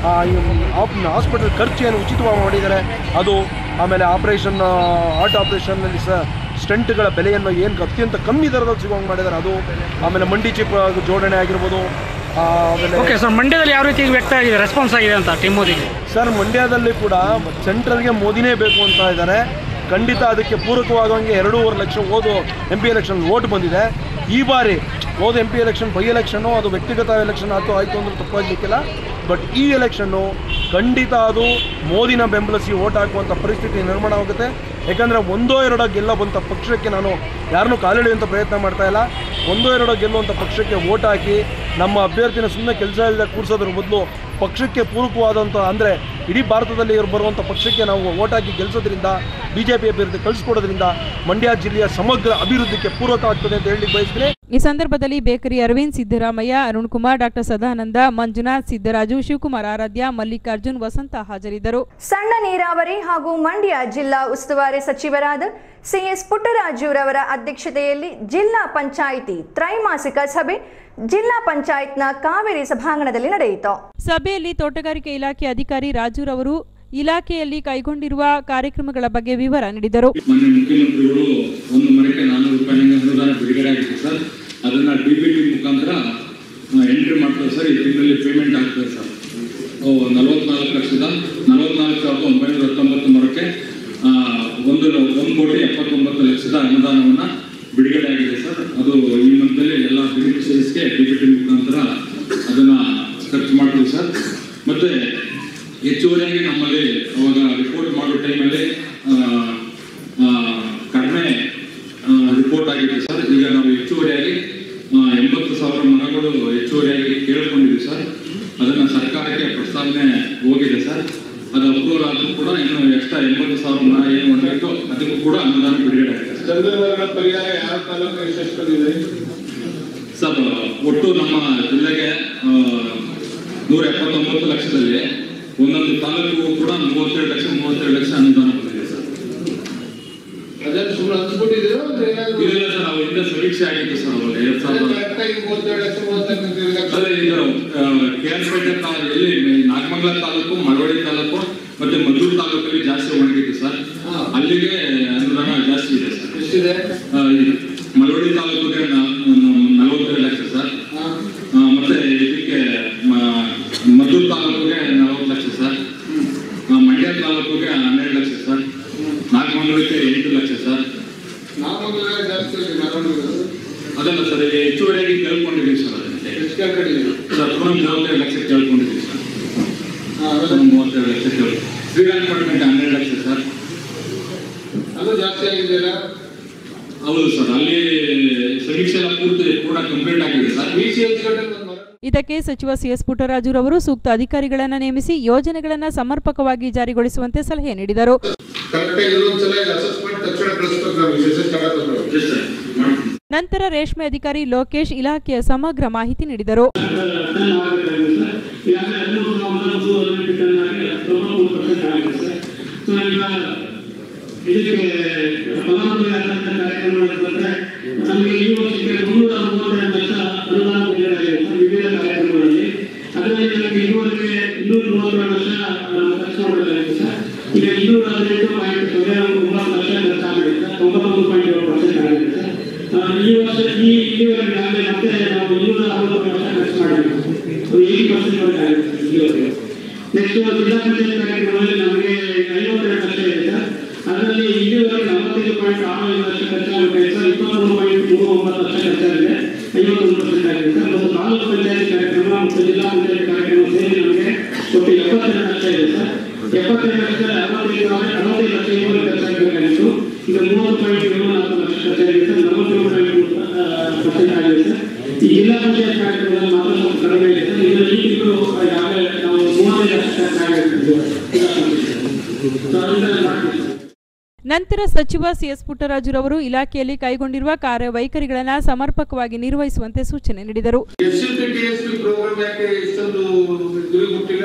ಹಾಸ್ಪಿಟಲ್ ಖರ್ಚು ಏನು ಉಚಿತವಾಗಿ ಮಾಡಿದ್ದಾರೆ ಅದು ಆಮೇಲೆ ಆಪರೇಷನ್ ಹಾರ್ಟ್ ಆಪರೇಷನ್ನಲ್ಲಿ ಸಹ ಸ್ಟೆಂಟ್ಗಳ ಬೆಲೆಯನ್ನು ಏನು ಅತ್ಯಂತ ಕಮ್ಮಿ ದರದಲ್ಲಿ ಸಿಗುವಂಗೆ ಮಾಡಿದ್ದಾರೆ ಅದು ಆಮೇಲೆ ಮಂಡಿ ಚಿಪ್ ಜೋಡಣೆ ಆಗಿರ್ಬೋದು ಆ, ಆಮೇಲೆ ಓಕೆ ಸರ್ ಮಂಡ್ಯದಲ್ಲಿ ಯಾವ ರೀತಿ ವ್ಯಕ್ತ ಆಗಿದೆ ರೆಸ್ಪಾನ್ಸ್ ಆಗಿದೆ ಅಂತ ಟೀಮ್ ಮೋದಿಗೆ ಸರ್ ಮಂಡ್ಯದಲ್ಲಿ ಕೂಡ ಸೆಂಟ್ರಲ್ಗೆ ಮೋದಿನೇ ಬೇಕು ಅಂತ ಇದ್ದಾರೆ ಖಂಡಿತ ಅದಕ್ಕೆ ಪೂರಕವಾಗಂಗೆ ಎರಡೂವರೆ ಲಕ್ಷ ಓದು ಎಂ ಪಿ ಎಲೆಕ್ಷನ್ ವೋಟ್ ಬಂದಿದೆ ಈ ಬಾರಿ ಹೋದ M P election by election ಅದು ವ್ಯಕ್ತಿಗತ ಎಲೆಕ್ಷನ್ ಆಯ್ತು ಆಯಿತು ಅಂದ್ರೆ ತಪ್ಪಾಗಲಿಕ್ಕಿಲ್ಲ ಬಟ್ ಈ ಎಲೆಕ್ಷನ್ನು ಖಂಡಿತ ಅದು ಮೋದಿನ ಬೆಂಬಲಿಸಿ ಓಟ್ ಹಾಕುವಂಥ ಪರಿಸ್ಥಿತಿ ನಿರ್ಮಾಣ ಆಗುತ್ತೆ ಯಾಕಂದರೆ ಒಂದೋ ಎರಡೋ ಗೆಲ್ಲುವಂಥ ಪಕ್ಷಕ್ಕೆ ನಾನು ಯಾರನ್ನೂ ಕಾಲೆಳೆಯುವಂಥ ಪ್ರಯತ್ನ ಮಾಡ್ತಾ ಇಲ್ಲ ಒಂದೋ ಎರಡೋ ಗೆಲ್ಲುವಂಥ ಪಕ್ಷಕ್ಕೆ ಓಟ್ ಹಾಕಿ ನಮ್ಮ ಅಭ್ಯರ್ಥಿನ ಸುಮ್ಮನೆ ಕೆಲಸ ಇಲ್ಲದೆ ಕೂರಿಸೋದ್ರ ಬದಲು ಪಕ್ಷಕ್ಕೆ ಪೂರಕವಾದಂಥ ಅಂದರೆ ಇಡೀ ಭಾರತದಲ್ಲಿ ಇವ್ರು ಬರುವಂಥ ಪಕ್ಷಕ್ಕೆ ನಾವು ಓಟ್ ಹಾಕಿ ಗೆಲ್ಲಿಸೋದ್ರಿಂದ ಬಿ ಜೆ ಪಿ ಅಭ್ಯರ್ಥಿ ಕಳಿಸ್ಕೊಡೋದ್ರಿಂದ ಮಂಡ್ಯ ಜಿಲ್ಲೆಯ ಸಮಗ್ರ ಅಭಿವೃದ್ಧಿಗೆ ಪೂರಕ ಆಗ್ತದೆ ಅಂತ ಹೇಳಿ ಬಯಸ್ತೀನಿ ಈ ಸಂದರ್ಭದಲ್ಲಿ ಬೇಕರಿ ಅರವಿಂದ್ ಸಿದ್ದರಾಮಯ್ಯ ಅರುಣ್ ಕುಮಾರ್ ಡಾಕ್ಟರ್ ಸದಾನಂದ ಮಂಜುನಾಥ್ ಸಿದ್ದರಾಜು ಶಿವಕುಮಾರ್ ಆರಾಧ್ಯ ಮಲ್ಲಿಕಾರ್ಜುನ್ ವಸಂತ ಹಾಜರಿದ್ದರು ಸಣ್ಣ ನೀರಾವರಿ ಹಾಗೂ ಮಂಡ್ಯ ಜಿಲ್ಲಾ ಉಸ್ತುವಾರಿ ಸಚಿವರಾದ ಸಿಎಸ್ ಪುಟ್ಟರಾಜುರವರ ಅಧ್ಯಕ್ಷತೆಯಲ್ಲಿ ಜಿಲ್ಲಾ ಪಂಚಾಯಿತಿ ತ್ರೈಮಾಸಿಕ ಸಭೆ ಜಿಲ್ಲಾ ಪಂಚಾಯತ್ನ ಕಾವೇರಿ ಸಭಾಂಗಣದಲ್ಲಿ ನಡೆಯಿತು ಸಭೆಯಲ್ಲಿ ತೋಟಗಾರಿಕೆ ಇಲಾಖೆ ಅಧಿಕಾರಿ ರಾಜುರವರು ಇಲಾಖೆಯಲ್ಲಿ ಕೈಗೊಂಡಿರುವ ಕಾರ್ಯಕ್ರಮಗಳ ಬಗ್ಗೆ ವಿವರ ನೀಡಿದರು ಮಾನ್ಯ ಮುಖ್ಯಮಂತ್ರಿಗಳು ಒಂದು ಮರಕ್ಕೆ ನಾನ್ನೂರು ರೂಪಾಯಿ ಅನುದಾನ ಬಿಡುಗಡೆ ಆಗಿದೆ ಸರ್ ಅದನ್ನ ಡಿ ಬಿ ಟಿ ಮುಖಾಂತರ ಎಂಟ್ರಿ ಮಾಡ್ತಾರೆ ಸರ್ ಈ ತಿಂಗಳಲ್ಲಿ ಪೇಮೆಂಟ್ ಆಗ್ತದೆ ಸರ್ ನಲವತ್ನಾಲ್ಕು ಲಕ್ಷದ ನಲವತ್ನಾಲ್ಕು ಸಾವಿರದ ಒಂಬೈನೂರ ಹತ್ತೊಂಬತ್ತು ಮರಕ್ಕೆ ಆ, ಒಂದು ಒಂದು ಕೋಟಿ ಎಪ್ಪತ್ತೊಂಬತ್ತು ಲಕ್ಷದ ಅನುದಾನವನ್ನ ಬಿಡುಗಡೆ ಆಗಿದೆ ಸರ್ ಅದು ಈ ಮಂತಲ್ಲಿ ಎಲ್ಲ ಬೆನಿಫಿಷರೀಸ್ಗೆ ಡಿ ಬಿ ಟಿ ಮುಖಾಂತರ ಅದನ್ನ ಖರ್ಚು ಮಾಡ್ತೀವಿ ಸರ್ ಮತ್ತೆ ಹೆಚ್ಚುವರಿಯಾಗಿ ನಮ್ಮಲ್ಲಿ ಅವಾಗ ರಿಪೋರ್ಟ್ ಮಾಡೋ ಟೈಮಲ್ಲಿ ಕಡಿಮೆ ರಿಪೋರ್ಟ್ ಆಗಿತ್ತು ಸರ್ ಈಗ ನಾವು ಹೆಚ್ಚುವರಿಯಾಗಿ ಆ, ಎಂಬತ್ತು ಸಾವಿರ ಮರಗಳು ಹೆಚ್ಚುವರಿಯಾಗಿ ಕೇಳ್ಕೊಂಡಿದ್ವಿ ಸರ್ ಅದನ್ನ ಸರ್ಕಾರಕ್ಕೆ ಪ್ರಸ್ತಾವನೆ ಹೋಗಿದೆ ಸರ್ ಅದು ಅಪ್ರೂವಲ್ ಆದ್ರೂ ಕೂಡ ಇನ್ನು ಎಕ್ಸ್ಟ್ರಾ ಎಂಬತ್ತು ಸಾವಿರ ಮರ ಏನು ಒಣಗಿತ್ತು ಅದಕ್ಕೂ ಕೂಡ ಅನುದಾನ ಬಿಡುಗಡೆ ಆಗಿದೆ ಚಂದ್ರವರ್ಣ ಪರಿಹಾರ ಯಾವ ತಾಲೂಕು ಎಷ್ಟೆಷ್ಟಿದೆ ಸರ್ ಒಟ್ಟು ನಮ್ಮ ಜಿಲ್ಲೆಗೆ ಆ, ನೂರ ಎಪ್ಪತ್ತೊಂಬತ್ತು ಲಕ್ಷದಲ್ಲಿ ಒಂದೊಂದು ತಾಲೂಕು ಕೂಡ ಮೂವತ್ತೆರಡು ಲಕ್ಷ ಮೂವತ್ತೆರಡು ಲಕ್ಷ ಅನುದಾನ ಬಂದಿದೆ ಸರ್ ಅದನ್ನು ಸುಮ್ಮನೆ ಹಂಚ್ಬಿಟ್ಟಿದ್ದೀರಾ ಇದೆಲ್ಲ ಸರ್ ನಾವು ಹಿಂದೆ ಸಮೀಕ್ಷೆ ಆಗಿತ್ತು ಸರ್ ಅವಾಗ ಎರಡ್ ಸಾವಿರದ ಮೂವತ್ತೆರಡು ಲಕ್ಷ ಮೂವತ್ತೆರಡು ಲಕ್ಷ ಅದೇ ಈಗ ಕೆಆರ್ಪೇಟೆ ಎಲ್ಲಿ ನಾಗಮಂಗಲ ತಾಲೂಕು ಮಳವಳ್ಳಿ ತಾಲೂಕು ಮತ್ತೆ ಮದ್ದೂರು ತಾಲೂಕಲ್ಲಿ ಜಾಸ್ತಿ ಒಣಗಿತ್ತು ಸರ್ ಅಲ್ಲಿಗೆ ಅನುದಾನ ಜಾಸ್ತಿ ಇದೆ ಸರ್ ಎಷ್ಟಿದೆ ಆ, ಈ ಮಳವಳ್ಳಿ ತಾಲೂಕಿಗೆ ನ- ನ- ನಲವತ್ತೆರಡು ಲಕ್ಷ ಸರ್ ಆ, ಮತ್ತೆ ಇದಕ್ಕೆ ಮ- ಮದ್ದೂರು ತಾಲೂಕಿಗೆ ನಲವತ್ತು ಲಕ್ಷ ಸರ್ ಆ, ಮಂಡ್ಯ ತಾಲೂಕಿಗೆ ಹನ್ನೆರಡು ಲಕ್ಷ ಸರ್ ನಾಗಮಂಗಲಕ್ಕೆ ಎಂಟು ಲಕ್ಷ ಸರ್ ನಾಮಂಗಲ ಜಾಸ್ತಿ ಇದೆ ನಾರಾಯಣಗೌಡ. ಅದಲ್ಲ ಸರ್ ಈಗ ಹೆಚ್ಚುವರಿಯಾಗಿ ಕೇಳ್ಕೊಂಡಿದ್ದೀವಿ ಸರ್ ಅದಕ್ಕೆ ಸರ್ ಪುನಃ ಮೂವತ್ತೆರಡು ಲಕ್ಷ ಕೇಳ್ಕೊಂಡಿದ್ದೀವಿ ಸರ್ ಪುನಃ ಮೂವತ್ತೆರಡು ಲಕ್ಷ ಕೇಳಿ ಶ್ರೀರಂಗಪಟ್ಟಣಕ್ಕೆ ಹನ್ನೆರಡು ಲಕ್ಷ ಸರ್ ಅದು ಜಾಸ್ತಿ ಆಗಿದೆಯಲ್ಲ ಹೌದು ಸರ್ ಅಲ್ಲಿ ಸಮೀಕ್ಷೆ ಎಲ್ಲ ಪೂರ್ತಿ ಪೂರ್ಣ ಕಂಪ್ಲೀಟ್ ಆಗಿದೆ ಸರ್ ಬಿ ಸಿ ಎಚ್ ಇದಕ್ಕೆ ಸಚಿವ ಸಿಎಸ್ ಪುಟ್ಟರಾಜುರವರು ಸೂಕ್ತ ಅಧಿಕಾರಿಗಳನ್ನು ನೇಮಿಸಿ ಯೋಜನೆಗಳನ್ನು ಸಮರ್ಪಕವಾಗಿ ಜಾರಿಗೊಳಿಸುವಂತೆ ಸಲಹೆ ನೀಡಿದರು ಕರೆಕ್ಟಾಗಿ ಇನ್ನೊಂದ್ಸಲ ಅಸೆಸ್ಮೆಂಟ್ ತಕ್ಷಣ ಕಳಿಸ್ಬೇಕು ನಾವು ವಿಶೇಷ ತಗೊಳ್ಬೇಕು ನಂತರ ರೇಷ್ಮೆ ಅಧಿಕಾರಿ ಲೋಕೇಶ್ ಇಲಾಖೆಯ ಸಮಗ್ರ ಮಾಹಿತಿ ನೀಡಿದರು ಇದಕ್ಕೆ ಫಲಾನುಭವಿ ಆದಂತ ಕಾರ್ಯಕ್ರಮಗಳು ಬಂದ್ರೆ ನಮಗೆ ಈ ವರ್ಷಕ್ಕೆ ಮುನ್ನೂರ ಮೂವತ್ತೆರಡು ಲಕ್ಷ ಅನುದಾನ ನೀಡಲಾಗಿದೆ ಸರ್ ವಿವಿಧ ಕಾರ್ಯಕ್ರಮಗಳಲ್ಲಿ ಅದರಲ್ಲಿ ನಮಗೆ ಇದುವರೆಗೆ ಇನ್ನೂರ ಮೂವತ್ತೆರಡು ಲಕ್ಷ ನಾವು ಖರ್ಚು ಮಾಡಲಾಗಿದೆ ಸರ್ ಈಗ ಇನ್ನೂರ ಹದಿನೆಂಟು ಪಾಯಿಂಟ್ ಸೊನ್ನೆ ಒಂಬತ್ತು ಲಕ್ಷ ಖರ್ಚಾಗಿದೆ ಸರ್ ತೊಂಬತ್ತೊಂದು ಪಾಯಿಂಟ್ ಏಳು ಪರ್ಸೆಂಟ್ ಆಗಿದೆ ಸರ್ ಆ, ಈ ವರ್ಷ ಈ ಇಲ್ಲಿವರೆಗೆ ಆಗಲೇ ಮತ್ತೆ ನಾವು ಇನ್ನೂರ ಅರವತ್ತು ಲಕ್ಷ ಖರ್ಚು ಮಾಡಿದ್ದೀವಿ ಏಯ್ಟಿ ಪರ್ಸೆಂಟ್ ವರೆಗೆ ಆಗಿದೆ ಸರ್ ಇಲ್ಲಿವರೆಗೆ ನೆಕ್ಸ್ಟ್ ಜಿಲ್ಲಾ ಪಂಚಾಯತ್ ಕಾರ್ಯಕ್ರಮದಲ್ಲಿ ನಮಗೆ ಐವತ್ತೆರಡು ಲಕ್ಷ ಇದೆ ಸರ್ ಅದರಲ್ಲಿ ಇಲ್ಲಿವರೆಗೆ ನಲವತ್ತೈದು ಪಾಯಿಂಟ್ ಆರು ಐದು ಲಕ್ಷ ಖರ್ಚಾಗುತ್ತೆ ಸರ್ ಇಪ್ಪತ್ಮೂರು ಪಾಯಿಂಟ್ ಮೂರು ಒಂಬತ್ತು ಲಕ್ಷ ಖರ್ಚಾಗಿದೆ ಐವತ್ತೊಂದು ಪರ್ಸೆಂಟ್ ಆಗಿದೆ ಸರ್ ಮತ್ತು ತಾಲೂಕು ಪಂಚಾಯತ್ ಕಾರ್ಯಕ್ರಮ ಮತ್ತು ಜಿಲ್ಲಾ ಪಂಚಾಯತ್ ಕಾರ್ಯಕ್ರಮ ಸೇರಿ ನಮಗೆ ಒಟ್ಟು ಎಪ್ಪತ್ತೆರಡು ಲಕ್ಷ ಇದೆ ಸರ್ ಎಪ್ಪತ್ತೆರಡು ಲಕ್ಷ ಅರವತ್ತೈದು ಅರವತ್ತೈದು ಲಕ್ಷ ಇವರು ಖರ್ಚಾಗಬೇಕಾಗಿತ್ತು ಈಗ ಮೂವತ್ತು ಪಾಯಿಂಟ್ ಏಳು ನಾಲ್ಕು ಲಕ್ಷ ಖರ್ಚಾಗಿದೆ ಸರ್ ನಲವತ್ತೇಳು ಪಾಯಿಂಟ್ ಪರ್ಸೆಂಟ್ ಆಗಿದೆ ಸರ್ ಈ ಜಿಲ್ಲಾ ಪಂಚಾಯತ್ ಕಾರ್ಯಕ್ರಮದಲ್ಲಿ ಮಾತ್ರ ಸ್ವಲ್ಪ ಕಡಿಮೆ ಇದೆ ಸರ್ ಇದರಲ್ಲಿ ಈ ತಿಂಗಳು ಈಗಾಗಲೇ ನಾವು ಮೂವತ್ತೈದು ಲಕ್ಷ ಖರ್ಚಾಗಿತ್ತು ಜಿಲ್ಲಾ ಪಂಚಾಯತ್ ಸೊ ಅದರಿಂದ ಮಾಡ್ತೀವಿ ಸರ್ ನಂತರ ಸಚಿವ ಸಿಎಸ್ ಪುಟ್ಟರಾಜುರವರು ಇಲಾಖೆಯಲ್ಲಿ ಕೈಗೊಂಡಿರುವ ಕಾರ್ಯವೈಖರಿಗಳನ್ನು ಸಮರ್ಪಕವಾಗಿ ನಿರ್ವಹಿಸುವಂತೆ ಸೂಚನೆ ನೀಡಿದರು S C P T S P programme ಯಾಕೆ ಇಷ್ಟೊಂದು ಗುರಿ ಮುಟ್ಟಿಲ್ಲ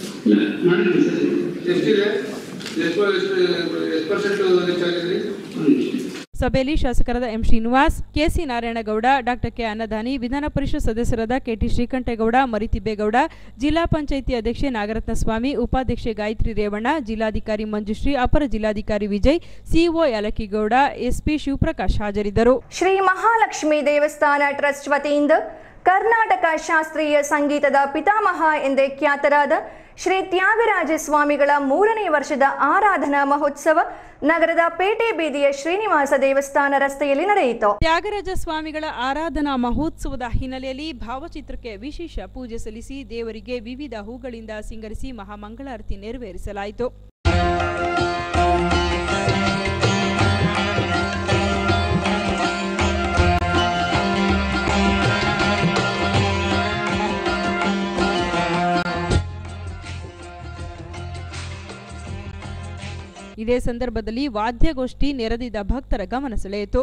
ಎಷ್ಟಿದೆ ಎಷ್ಟು ಎಷ್ಟು ಎಷ್ಟು ಪರ್ಸೆಂಟ್ ಹೆಚ್ಚಾಗಿದ್ರಿ ಸಭೆಯಲ್ಲಿ ಶಾಸಕರಾದ M Srinivas KC Narayanagowda doctor K Annadani Vidhana Parishat ಸದಸ್ಯರಾದ ಕೆಟಿ ಶ್ರೀಕಂಠೇಗೌಡ ಮರಿತಿಬ್ಬೇಗೌಡ ಜಿಲ್ಲಾ ಪಂಚಾಯಿತಿ ಅಧ್ಯಕ್ಷೆ ನಾಗರತ್ನ ಸ್ವಾಮಿ ಉಪಾಧ್ಯಕ್ಷೆ ಗಾಯತ್ರಿ ರೇವಣ್ಣ ಜಿಲ್ಲಾಧಿಕಾರಿ ಮಂಜುಶ್ರೀ ಅಪರ ಜಿಲ್ಲಾಧಿಕಾರಿ ವಿಜಯ್ ಸಿಇಒ ಯಾಲಕ್ಕಿಗೌಡ ಎಸ್ಪಿ ಶಿವಪ್ರಕಾಶ್ ಹಾಜರಿದ್ದರು ಶ್ರೀ ಮಹಾಲಕ್ಷ್ಮಿ ದೇವಸ್ಥಾನ ಟ್ರಸ್ಟ್ ವತಿಯಿಂದ ಕರ್ನಾಟಕ ಶಾಸ್ತ್ರೀಯ ಸಂಗೀತದ ಪಿತಾಮಹ ಎಂದೇ ಖ್ಯಾತರಾದ ಶ್ರೀ ತ್ಯಾಗರಾಜ ಸ್ವಾಮಿಗಳ ಮೂರನೇ ವರ್ಷದ ಆರಾಧನಾ ಮಹೋತ್ಸವ ನಗರದ ಪೇಟೆ ಬೀದಿಯ ಶ್ರೀನಿವಾಸ ದೇವಸ್ಥಾನ ರಸ್ತೆಯಲ್ಲಿ ನಡೆಯಿತು ತ್ಯಾಗರಾಜ ಸ್ವಾಮಿಗಳ ಆರಾಧನಾ ಮಹೋತ್ಸವದ ಹಿನ್ನೆಲೆಯಲ್ಲಿ ಭಾವಚಿತ್ರಕ್ಕೆ ವಿಶೇಷ ಪೂಜೆ ಸಲ್ಲಿಸಿ ದೇವರಿಗೆ ವಿವಿಧ ಹೂಗಳಿಂದ ಸಿಂಗರಿಸಿ ಮಹಾಮಂಗಳಾರತಿ ನೆರವೇರಿಸಲಾಯಿತು ಇದೇ ಸಂದರ್ಭದಲ್ಲಿ ವಾದ್ಯಗೋಷ್ಠಿ ನೆರೆದಿದ್ದ ಭಕ್ತರ ಗಮನ ಸೆಳೆಯಿತು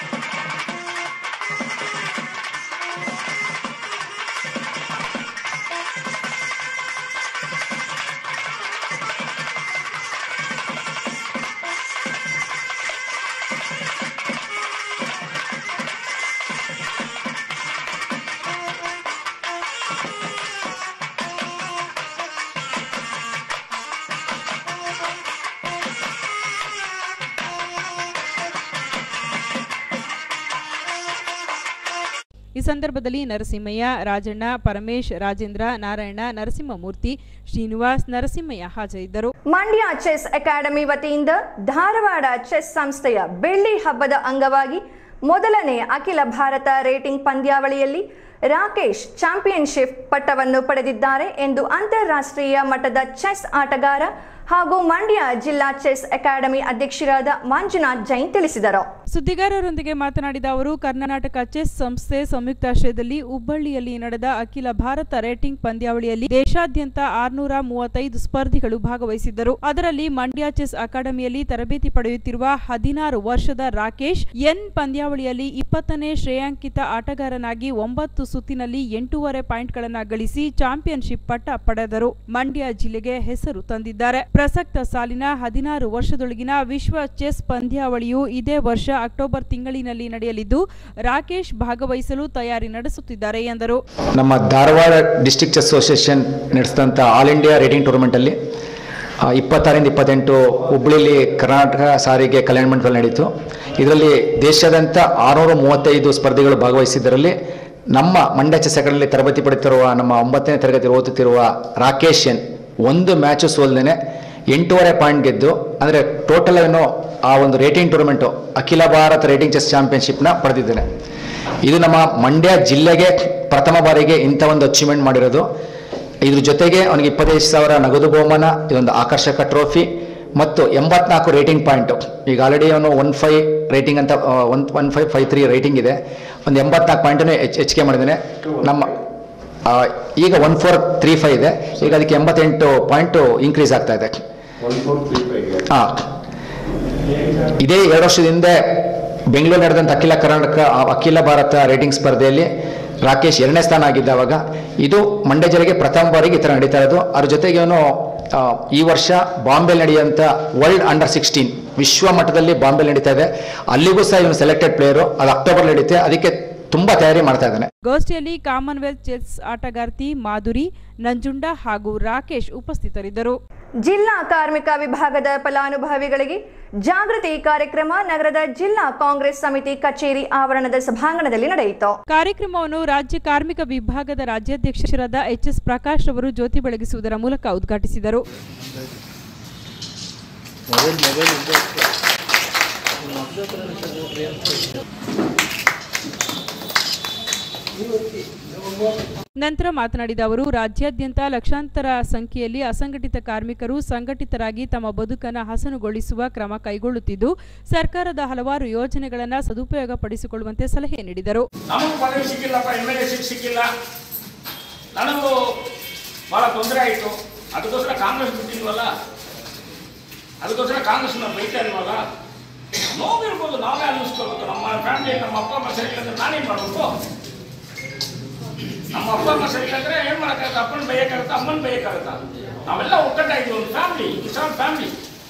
ಈ ಸಂದರ್ಭದಲ್ಲಿ ನರಸಿಂಹಯ್ಯ ರಾಜಣ್ಣ ಪರಮೇಶ್ ರಾಜೇಂದ್ರ ನಾರಾಯಣ ನರಸಿಂಹಮೂರ್ತಿ ಶ್ರೀನಿವಾಸ್ ನರಸಿಂಹಯ್ಯ ಹಾಜರಿದ್ದರು ಮಂಡ್ಯ ಚೆಸ್ ಅಕಾಡೆಮಿ ವತಿಯಿಂದ ಧಾರವಾಡ ಚೆಸ್ ಸಂಸ್ಥೆಯ ಬೆಳ್ಳಿ ಹಬ್ಬದ ಅಂಗವಾಗಿ ಮೊದಲನೇ ಅಖಿಲ ಭಾರತ ರೇಟಿಂಗ್ ಪಂದ್ಯಾವಳಿಯಲ್ಲಿ ರಾಕೇಶ್ ಚಾಂಪಿಯನ್ಶಿಪ್ ಪಟ್ಟವನ್ನು ಪಡೆದಿದ್ದಾರೆ ಎಂದು ಅಂತಾರಾಷ್ಟ್ರೀಯ ಮಟ್ಟದ ಚೆಸ್ ಆಟಗಾರ ಹಾಗೂ ಮಂಡ್ಯ ಜಿಲ್ಲಾ ಚೆಸ್ ಅಕಾಡೆಮಿ ಅಧ್ಯಕ್ಷರಾದ ಮಂಜುನಾಥ್ ಜೈನ್ ತಿಳಿಸಿದರು ಸುದ್ದಿಗಾರರೊಂದಿಗೆ ಮಾತನಾಡಿದ ಅವರು ಕರ್ನಾಟಕ ಚೆಸ್ ಸಂಸ್ಥೆ ಸಂಯುಕ್ತಾಶ್ರಯದಲ್ಲಿ ಹುಬ್ಬಳ್ಳಿಯಲ್ಲಿ ನಡೆದ ಅಖಿಲ ಭಾರತ ರೇಟಿಂಗ್ ಪಂದ್ಯಾವಳಿಯಲ್ಲಿ ದೇಶಾದ್ಯಂತ ಆರ್ನೂರ ಮೂವತ್ತೈದು ಸ್ಪರ್ಧಿಗಳು ಭಾಗವಹಿಸಿದ್ದರು ಅದರಲ್ಲಿ ಮಂಡ್ಯ ಚೆಸ್ ಅಕಾಡೆಮಿಯಲ್ಲಿ ತರಬೇತಿ ಪಡೆಯುತ್ತಿರುವ ಹದಿನಾರು ವರ್ಷದ ರಾಕೇಶ್ ಎನ್ ಪಂದ್ಯಾವಳಿಯಲ್ಲಿ ಇಪ್ಪತ್ತನೇ ಶ್ರೇಯಾಂಕಿತ ಆಟಗಾರನಾಗಿ ಒಂಬತ್ತು ಸುತ್ತಿನಲ್ಲಿ ಎಂಟೂವರೆ ಪಾಯಿಂಟ್ಗಳನ್ನು ಗಳಿಸಿ ಚಾಂಪಿಯನ್ಶಿಪ್ ಪಟ್ಟ ಪಡೆದರು ಮಂಡ್ಯ ಜಿಲ್ಲೆಗೆ ಹೆಸರು ತಂದಿದ್ದಾರೆ ಪ್ರಸಕ್ತ ಸಾಲಿನ ಹದಿನಾರು ವರ್ಷದೊಳಗಿನ ವಿಶ್ವ ಚೆಸ್ ಪಂದ್ಯಾವಳಿಯು ಇದೇ ವರ್ಷ ಅಕ್ಟೋಬರ್ ತಿಂಗಳಿನಲ್ಲಿ ನಡೆಯಲಿದ್ದು ರಾಕೇಶ್ ಭಾಗವಹಿಸಲು ತಯಾರಿ ನಡೆಸುತ್ತಿದ್ದಾರೆ ಎಂದರು ನಮ್ಮ ಧಾರವಾಡ ಡಿಸ್ಟ್ರಿಕ್ಟ್ ಚೆಸ್ ಅಸೋಸಿಯೇಷನ್ ನಡೆಸಿದಂಥ ಆಲ್ ಇಂಡಿಯಾ ರೇಟಿಂಗ್ ಟೂರ್ನಮೆಂಟಲ್ಲಿ ಆ, ಇಪ್ಪತ್ತಾರರಿಂದ ಇಪ್ಪತ್ತೆಂಟು ಹುಬ್ಬಳ್ಳಿಲಿ ಕರ್ನಾಟಕ ಸಾರಿಗೆ ಕಲ್ಯಾಣ ಮಂಟಪದಲ್ಲಿ ನಡೀತು ಇದರಲ್ಲಿ ದೇಶಾದ್ಯಂತ ಆರುನೂರ ಮೂವತ್ತೈದು ಸ್ಪರ್ಧಿಗಳು ಭಾಗವಹಿಸಿದ್ದರಲ್ಲಿ ನಮ್ಮ ಮಂಡ್ಯ ಚೆಸ್ ಅಕಾಡೆಮಿಯಲ್ಲಿ ತರಬೇತಿ ಪಡೆಯುತ್ತಿರುವ ನಮ್ಮ ಒಂಬತ್ತನೇ ತರಗತಿ ಓದುತ್ತಿರುವ ರಾಕೇಶ್ ಎನ್ ಒಂದು ಮ್ಯಾಚು ಸೋಲ್ದೇನೆ ಎಂಟೂವರೆ ಪಾಯಿಂಟ್ ಗೆದ್ದು ಅಂದರೆ ಟೋಟಲ್ ಏನು ಆ ಒಂದು ರೇಟಿಂಗ್ ಟೂರ್ನಮೆಂಟು ಅಖಿಲ ಭಾರತ ರೇಟಿಂಗ್ ಚೆಸ್ ಚಾಂಪಿಯನ್ಶಿಪ್ನ ಪಡೆದಿದ್ದೇನೆ ಇದು ನಮ್ಮ ಮಂಡ್ಯ ಜಿಲ್ಲೆಗೆ ಪ್ರಥಮ ಬಾರಿಗೆ ಇಂಥ ಒಂದು ಅಚೀವ್ಮೆಂಟ್ ಮಾಡಿರೋದು ಇದ್ರ ಜೊತೆಗೆ ಅವನಿಗೆ ಇಪ್ಪತ್ತೈದು ಸಾವಿರ ನಗದು ಬಹುಮಾನ ಇದೊಂದು ಆಕರ್ಷಕ ಟ್ರೋಫಿ ಮತ್ತು ಎಂಬತ್ನಾಲ್ಕು ರೇಟಿಂಗ್ ಪಾಯಿಂಟು ಈಗ ಆಲ್ರೆಡಿ ಅವನು ಒನ್ ಫೈ ರೇಟಿಂಗ್ ಅಂತ one one five five three rating ಇದೆ ಒಂದು ಎಂಬತ್ನಾಲ್ಕು ಪಾಯಿಂಟನ್ನು ಹೆಚ್ ಹೆಚ್ಚಿಗೆ ಮಾಡಿದ್ದಾನೆ ನಮ್ಮ ಆ, ಈಗ ಒನ್ ಫೋರ್ ತ್ರೀ ಫೈವ್ ಇದೆ ಈಗ ಅದಕ್ಕೆ ಎಂಬತ್ತೆಂಟು ಪಾಯಿಂಟು ಇನ್ಕ್ರೀಸ್ ಆಗ್ತಾ ಇದೆ ಹಾಂ ಇದೇ ಎರಡು ವರ್ಷದ ಹಿಂದೆ ಬೆಂಗಳೂರು ನಡೆದಂಥ ಅಖಿಲ ಕರ್ನಾಟಕ ಆ, ಅಖಿಲ ಭಾರತ ರೇಟಿಂಗ್ ಸ್ಪರ್ಧೆಯಲ್ಲಿ ರಾಕೇಶ್ ಎರಡನೇ ಸ್ಥಾನ ಆಗಿದ್ದ ಅವಾಗ ಇದು ಮಂಡ್ಯ ಜಿಲ್ಲೆಗೆ ಪ್ರಥಮ ಬಾರಿಗೆ ಈ ಥರ ನಡೀತಾ ಇರೋದು ಅದ್ರ ಜೊತೆಗೆ ಅವನು ಆ, ಈ ವರ್ಷ ಬಾಂಬೆ ನಡೆಯುವಂಥ ವರ್ಲ್ಡ್ ಅಂಡರ್ ಸಿಕ್ಸ್ಟೀನ್ ವಿಶ್ವ ಮಟ್ಟದಲ್ಲಿ ಬಾಂಬೆ ನಡೀತಾ ಇದೆ ಅಲ್ಲಿಗೂ ಸಹ ಇವನು ಸೆಲೆಕ್ಟೆಡ್ ಪ್ಲೇಯರು ಅದು ಅಕ್ಟೋಬರ್ ನಡೀತೆ ಅದಕ್ಕೆ ತುಂಬಾ ತಯಾರಿ ಮಾಡ್ತಾ ಇದ್ದಾನೆ ಗೋಷ್ಠಿಯಲ್ಲಿ ಕಾಮನ್ವೆಲ್ತ್ ಚೆಸ್ ಆಟಗಾರ್ತಿ ಮಾಧುರಿ ನಂಜುಂಡ ಹಾಗೂ ರಾಕೇಶ್ ಉಪಸ್ಥಿತರಿದ್ದರು ಜಿಲ್ಲಾ ಕಾರ್ಮಿಕ ವಿಭಾಗದ ಫಲಾನುಭವಿಗಳಿಗೆ ಜಾಗೃತಿ ಕಾರ್ಯಕ್ರಮ ನಗರದ ಜಿಲ್ಲಾ ಕಾಂಗ್ರೆಸ್ ಸಮಿತಿ ಕಚೇರಿ ಆವರಣದ ಸಭಾಂಗಣದಲ್ಲಿ ನಡೆಯಿತು ಕಾರ್ಯಕ್ರಮವನ್ನು ರಾಜ್ಯ ಕಾರ್ಮಿಕ ವಿಭಾಗದ ರಾಜ್ಯಾಧ್ಯಕ್ಷರಾದ ಎಚ್ ಎಸ್ ಪ್ರಕಾಶ್ ಅವರು ಜ್ಯೋತಿ ಬೆಳಗಿಸುವುದರ ಮೂಲಕ ಉದ್ಘಾಟಿಸಿದರು ನಂತರ ಮಾತನಾಡಿದ ಅವರು ರಾಜ್ಯಾದ್ಯಂತ ಲಕ್ಷಾಂತರ ಸಂಖ್ಯೆಯಲ್ಲಿ ಅಸಂಘಟಿತ ಕಾರ್ಮಿಕರು ಸಂಘಟಿತರಾಗಿ ತಮ್ಮ ಬದುಕನ್ನು ಹಸನುಗೊಳಿಸುವ ಕ್ರಮ ಕೈಗೊಳ್ಳುತ್ತಿದ್ದು ಸರ್ಕಾರದ ಹಲವಾರು ಯೋಜನೆಗಳನ್ನು ಸದುಪಯೋಗ ಪಡಿಸಿಕೊಳ್ಳುವಂತೆ ಸಲಹೆ ನೀಡಿದರು ನಮಗೂ ಪದವಿ ಸಿಕ್ಕಿಲ್ಲಪ್ಪ ಎಮ್ ಎಲ್ ಎ ಸೀಟ್ ಸಿಕ್ಕಿಲ್ಲ ನನಗೂ ಭಾಳ ತೊಂದರೆ ಆಯಿತು ಅದಕ್ಕೋಸ್ಕರ ಕಾಂಗ್ರೆಸ್ ಬಿಟ್ಟಿಲ್ವಲ್ಲ ಅದಕ್ಕೋಸ್ಕರ ಕಾಂಗ್ರೆಸ್ನ ಬೈತಾ ಇಲ್ವಲ್ಲ ನೋವಿರ್ಬೋದು ನಾವೇ ಅನ್ನಿಸ್ಕೋಬೇಕು ನಮ್ಮ ಫ್ಯಾಮಿಲಿ ನಮ್ಮ ಅಪ್ಪ ಅಮ್ಮ ಸರಿ ಇಲ್ಲಂದ್ರೆ ನಾನೇನು ಮಾಡಬೇಕು ನಮ್ಮ ಅಪ್ಪ ಅಮ್ಮ ಸರಿ ಇಲ್ಲಂದ್ರೆ ಏನು ಮಾಡೋಕ್ಕಾಗತ್ತೆ ಅಪ್ಪನ ಬೈಯೋಕ್ಕಾಗತ್ತಾ ಅಮ್ಮನ ಬೈಯೋಕ್ಕಾಗತ್ತಾ ನಾವೆಲ್ಲ ಒಕ್ಕಟ್ಟಾಗಿದ್ದೀವಿ ಒಂದು ಫ್ಯಾಮಿಲಿ ಇಟ್ಸ್ ಆಲ್ ಫ್ಯಾಮಿಲಿ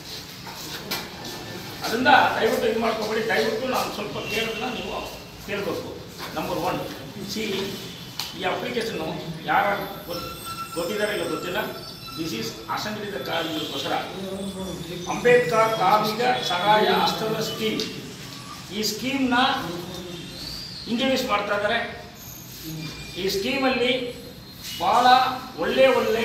ಅದರಿಂದ ದಯವಿಟ್ಟು ಇದು ಮಾಡ್ಕೊಬೇಡಿ ದಯವಿಟ್ಟು ನಾನು ಸ್ವಲ್ಪ ಕೇಳೋದನ್ನ ನೀವು ಕೇಳಬೇಕು ನಂಬರ್ ಒನ್ ಸಿ ಈ ಅಪ್ಲಿಕೇಶನ್ನು ಯಾರ ಕೊಟ್ಟಿದ್ದಾರೆ ಇಲ್ಲ ಗೊತ್ತಿಲ್ಲ ದಿಸ್ ಈಸ್ ಅಸಂಘಟಿತ ಕಾರ್ಮಿಕರಿಗೋಸ್ಕರ ಅಂಬೇಡ್ಕರ್ ಕಾರ್ಮಿಕ ಸಹಾಯ ಹಸ್ತದ ಸ್ಕೀಮ್ ಈ ಸ್ಕೀಮ್ನ ಇಂಟ್ರೊಡ್ಯೂಸ್ ಮಾಡ್ತಾ ಇದ್ದಾರೆ ಈ ಸ್ಕೀಮಲ್ಲಿ ಭಾಳ ಒಳ್ಳೆ ಒಳ್ಳೆ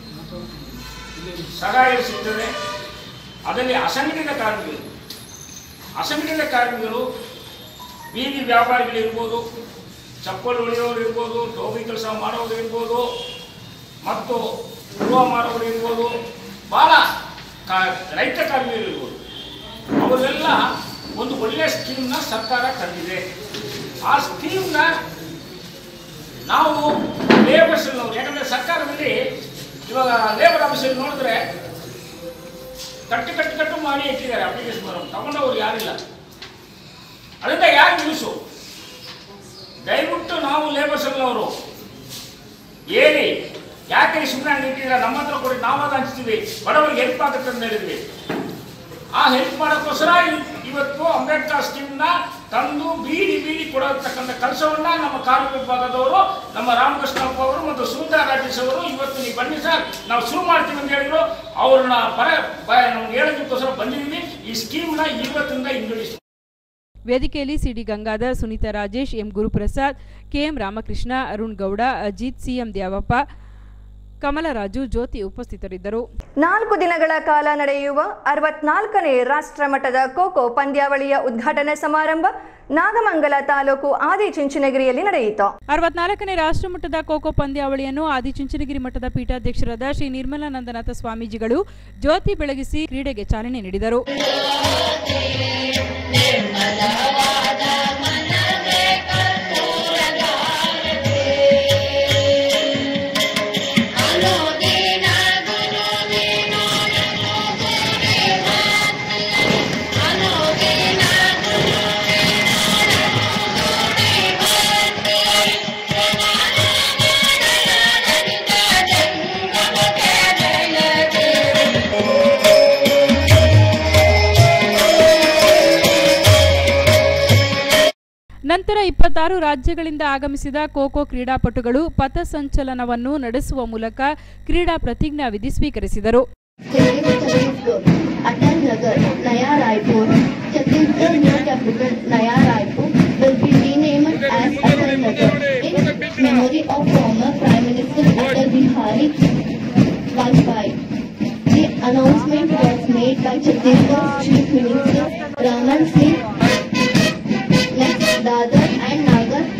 ಸಹಾಯ ಸಿಗ್ತದೆ ಅದರಲ್ಲಿ ಅಸಂಘಟಿತ ಕಾರ್ಮಿಕರು ಅಸಂಘಟಿತ ಕಾರ್ಮಿಕರು ಬೀದಿ ವ್ಯಾಪಾರಿಗಳಿರ್ಬೋದು ಚಪ್ಪಲ್ ಹೊಡೆಯೋರು ಇರ್ಬೋದು ಟೋಬಿ ಕೆಲಸ ಮಾಡೋರು ಇರ್ಬೋದು ಮತ್ತು ಹೂವು ಮಾರೋರು ಇರ್ಬೋದು ಭಾಳ ಕಾ ರೈತ ಕಾರ್ಮಿಕರು ಇರ್ಬೋದು ಅವರೆಲ್ಲ ಒಂದು ಒಳ್ಳೆಯ ಸ್ಕೀಮ್ನ ಸರ್ಕಾರ ತಂದಿದೆ ಆ ಸ್ಕೀಮ್ನ ನಾವು ಲೇಬರ್ಸ್ನವ್ರು ಯಾಕಂದರೆ ಸರ್ಕಾರದಲ್ಲಿ ಇವಾಗ ಲೇಬರ್ ಆಫೀಸಲ್ಲಿ ನೋಡಿದ್ರೆ ಕಟ್ಟು ಕಟ್ಟು ಕಟ್ಟು ಮಾಡಿ ಇಟ್ಟಿದ್ದಾರೆ ಅಪ್ಲಿಕೇಶನ್ ಬರೋ ತಗೊಂಡವ್ರು ಯಾರಿಲ್ಲ ಅದರಿಂದ ಯಾರು ಯೂಸು ದಯವಿಟ್ಟು ನಾವು ಲೇಬರ್ಸ್ ಅವರು ಏರಿ ಯಾಕೆ ಸುಮ್ಮನೆ ಹಂಗೆ ಇಟ್ಟಿದ್ದೀರಾ ನಮ್ಮ ಹತ್ರ ಕೊಡಿ ನಾವಾಗ ಹಂಚ್ತೀವಿ ಬಡವರಿಗೆ ಹೆಲ್ಪ್ ಆಗುತ್ತೆ ಅಂತ ಹೇಳಿದ್ವಿ ಆ ಹೆಲ್ಪ್ ಮಾಡೋಕ್ಕೋಸ್ಕರ ಇ- ಇವತ್ತು ಅಂಬೇಡ್ಕರ್ ಸ್ಕೀಮ್ನ ತಂದು ಬೀಡಿ ಬೀಡಿ ಕೊಡತಕ್ಕಂಥ ಕೆಲಸವನ್ನ ನಮ್ಮ ಕಾರ್ಮಿಕ ವಿಭಾಗದವರು ನಮ್ಮ ರಾಮಕೃಷ್ಣಪ್ಪ ಅವರು ಮತ್ತು ಸುನೀತಾ ರಾಜೇಶ್ ಅವರು ಇವತ್ತು ನೀವು ಬನ್ನಿ ಸರ್ ನಾವು ಶುರು ಮಾಡ್ತೀವಿ ಅಂತ ಹೇಳಿದ್ರು ಅವ್ರನ್ನ ಬರ ಬ ನಮ್ಗೆ ಹೇಳೋದಕ್ಕೋಸ್ಕರ ಬಂದಿದ್ದೀವಿ ಈ ಸ್ಕೀಮ್ನ ಇವತ್ತಿಂದ ಇಂಟ್ರೊಡ್ಯೂಸ್ ವೇದಿಕೆಯಲ್ಲಿ CD Gangadhar Sunita Rajesh M Guruprasad KM Ramakrishna Arun Gowda Ajit CM Dyavappa Kamalaraju Jyoti ಉಪಸ್ಥಿತರಿದ್ದರು ನಾಲ್ಕು ದಿನಗಳ ಕಾಲ ನಡೆಯುವ ಅರವತ್ನಾಲ್ಕನೇ ರಾಷ್ಟ್ರಮಟ್ಟದ ಖೋಖೋ ಪಂದ್ಯಾವಳಿಯ ಉದ್ಘಾಟನಾ ಸಮಾರಂಭ ನಾಗಮಂಗಲ ತಾಲೂಕು ಆದಿಚುಂಚನಗಿರಿಯಲ್ಲಿ ನಡೆಯಿತು ಅರವತ್ನಾಲ್ಕನೇ ರಾಷ್ಟ್ರಮಟ್ಟದ ಖೋಖೋ ಪಂದ್ಯಾವಳಿಯನ್ನು ಆದಿಚುಂಚನಗಿರಿ ಮಠದ ಪೀಠಾಧ್ಯಕ್ಷರಾದ ಶ್ರೀ ನಿರ್ಮಲಾನಂದನಾಥ ಸ್ವಾಮೀಜಿಗಳು ಜ್ಯೋತಿ ಬೆಳಗಿಸಿ ಕ್ರೀಡೆಗೆ ಚಾಲನೆ ನೀಡಿದರು ನಂತರ ಇಪ್ಪತ್ತಾರು ರಾಜ್ಯಗಳಿಂದ ಆಗಮಿಸಿದ ಖೋಖೋ ಕ್ರೀಡಾಪಟುಗಳು ಪಥಸಂಚಲನವನ್ನು ನಡೆಸುವ ಮೂಲಕ ಕ್ರೀಡಾ ಪ್ರತಿಜ್ಞಾ ವಿಧಿ ಸ್ವೀಕರಿಸಿದರು अटल नगर नया रायपुर छत्तीसगढ़ न्यू कैपिटल नया Raipur will be renamed as Atal Nagar in memory of former Prime Minister Atal Bihari Vajpayee. The announcement was made by Chhattisgarh Chief Minister Raman Singh. Next, Dadar and Nagar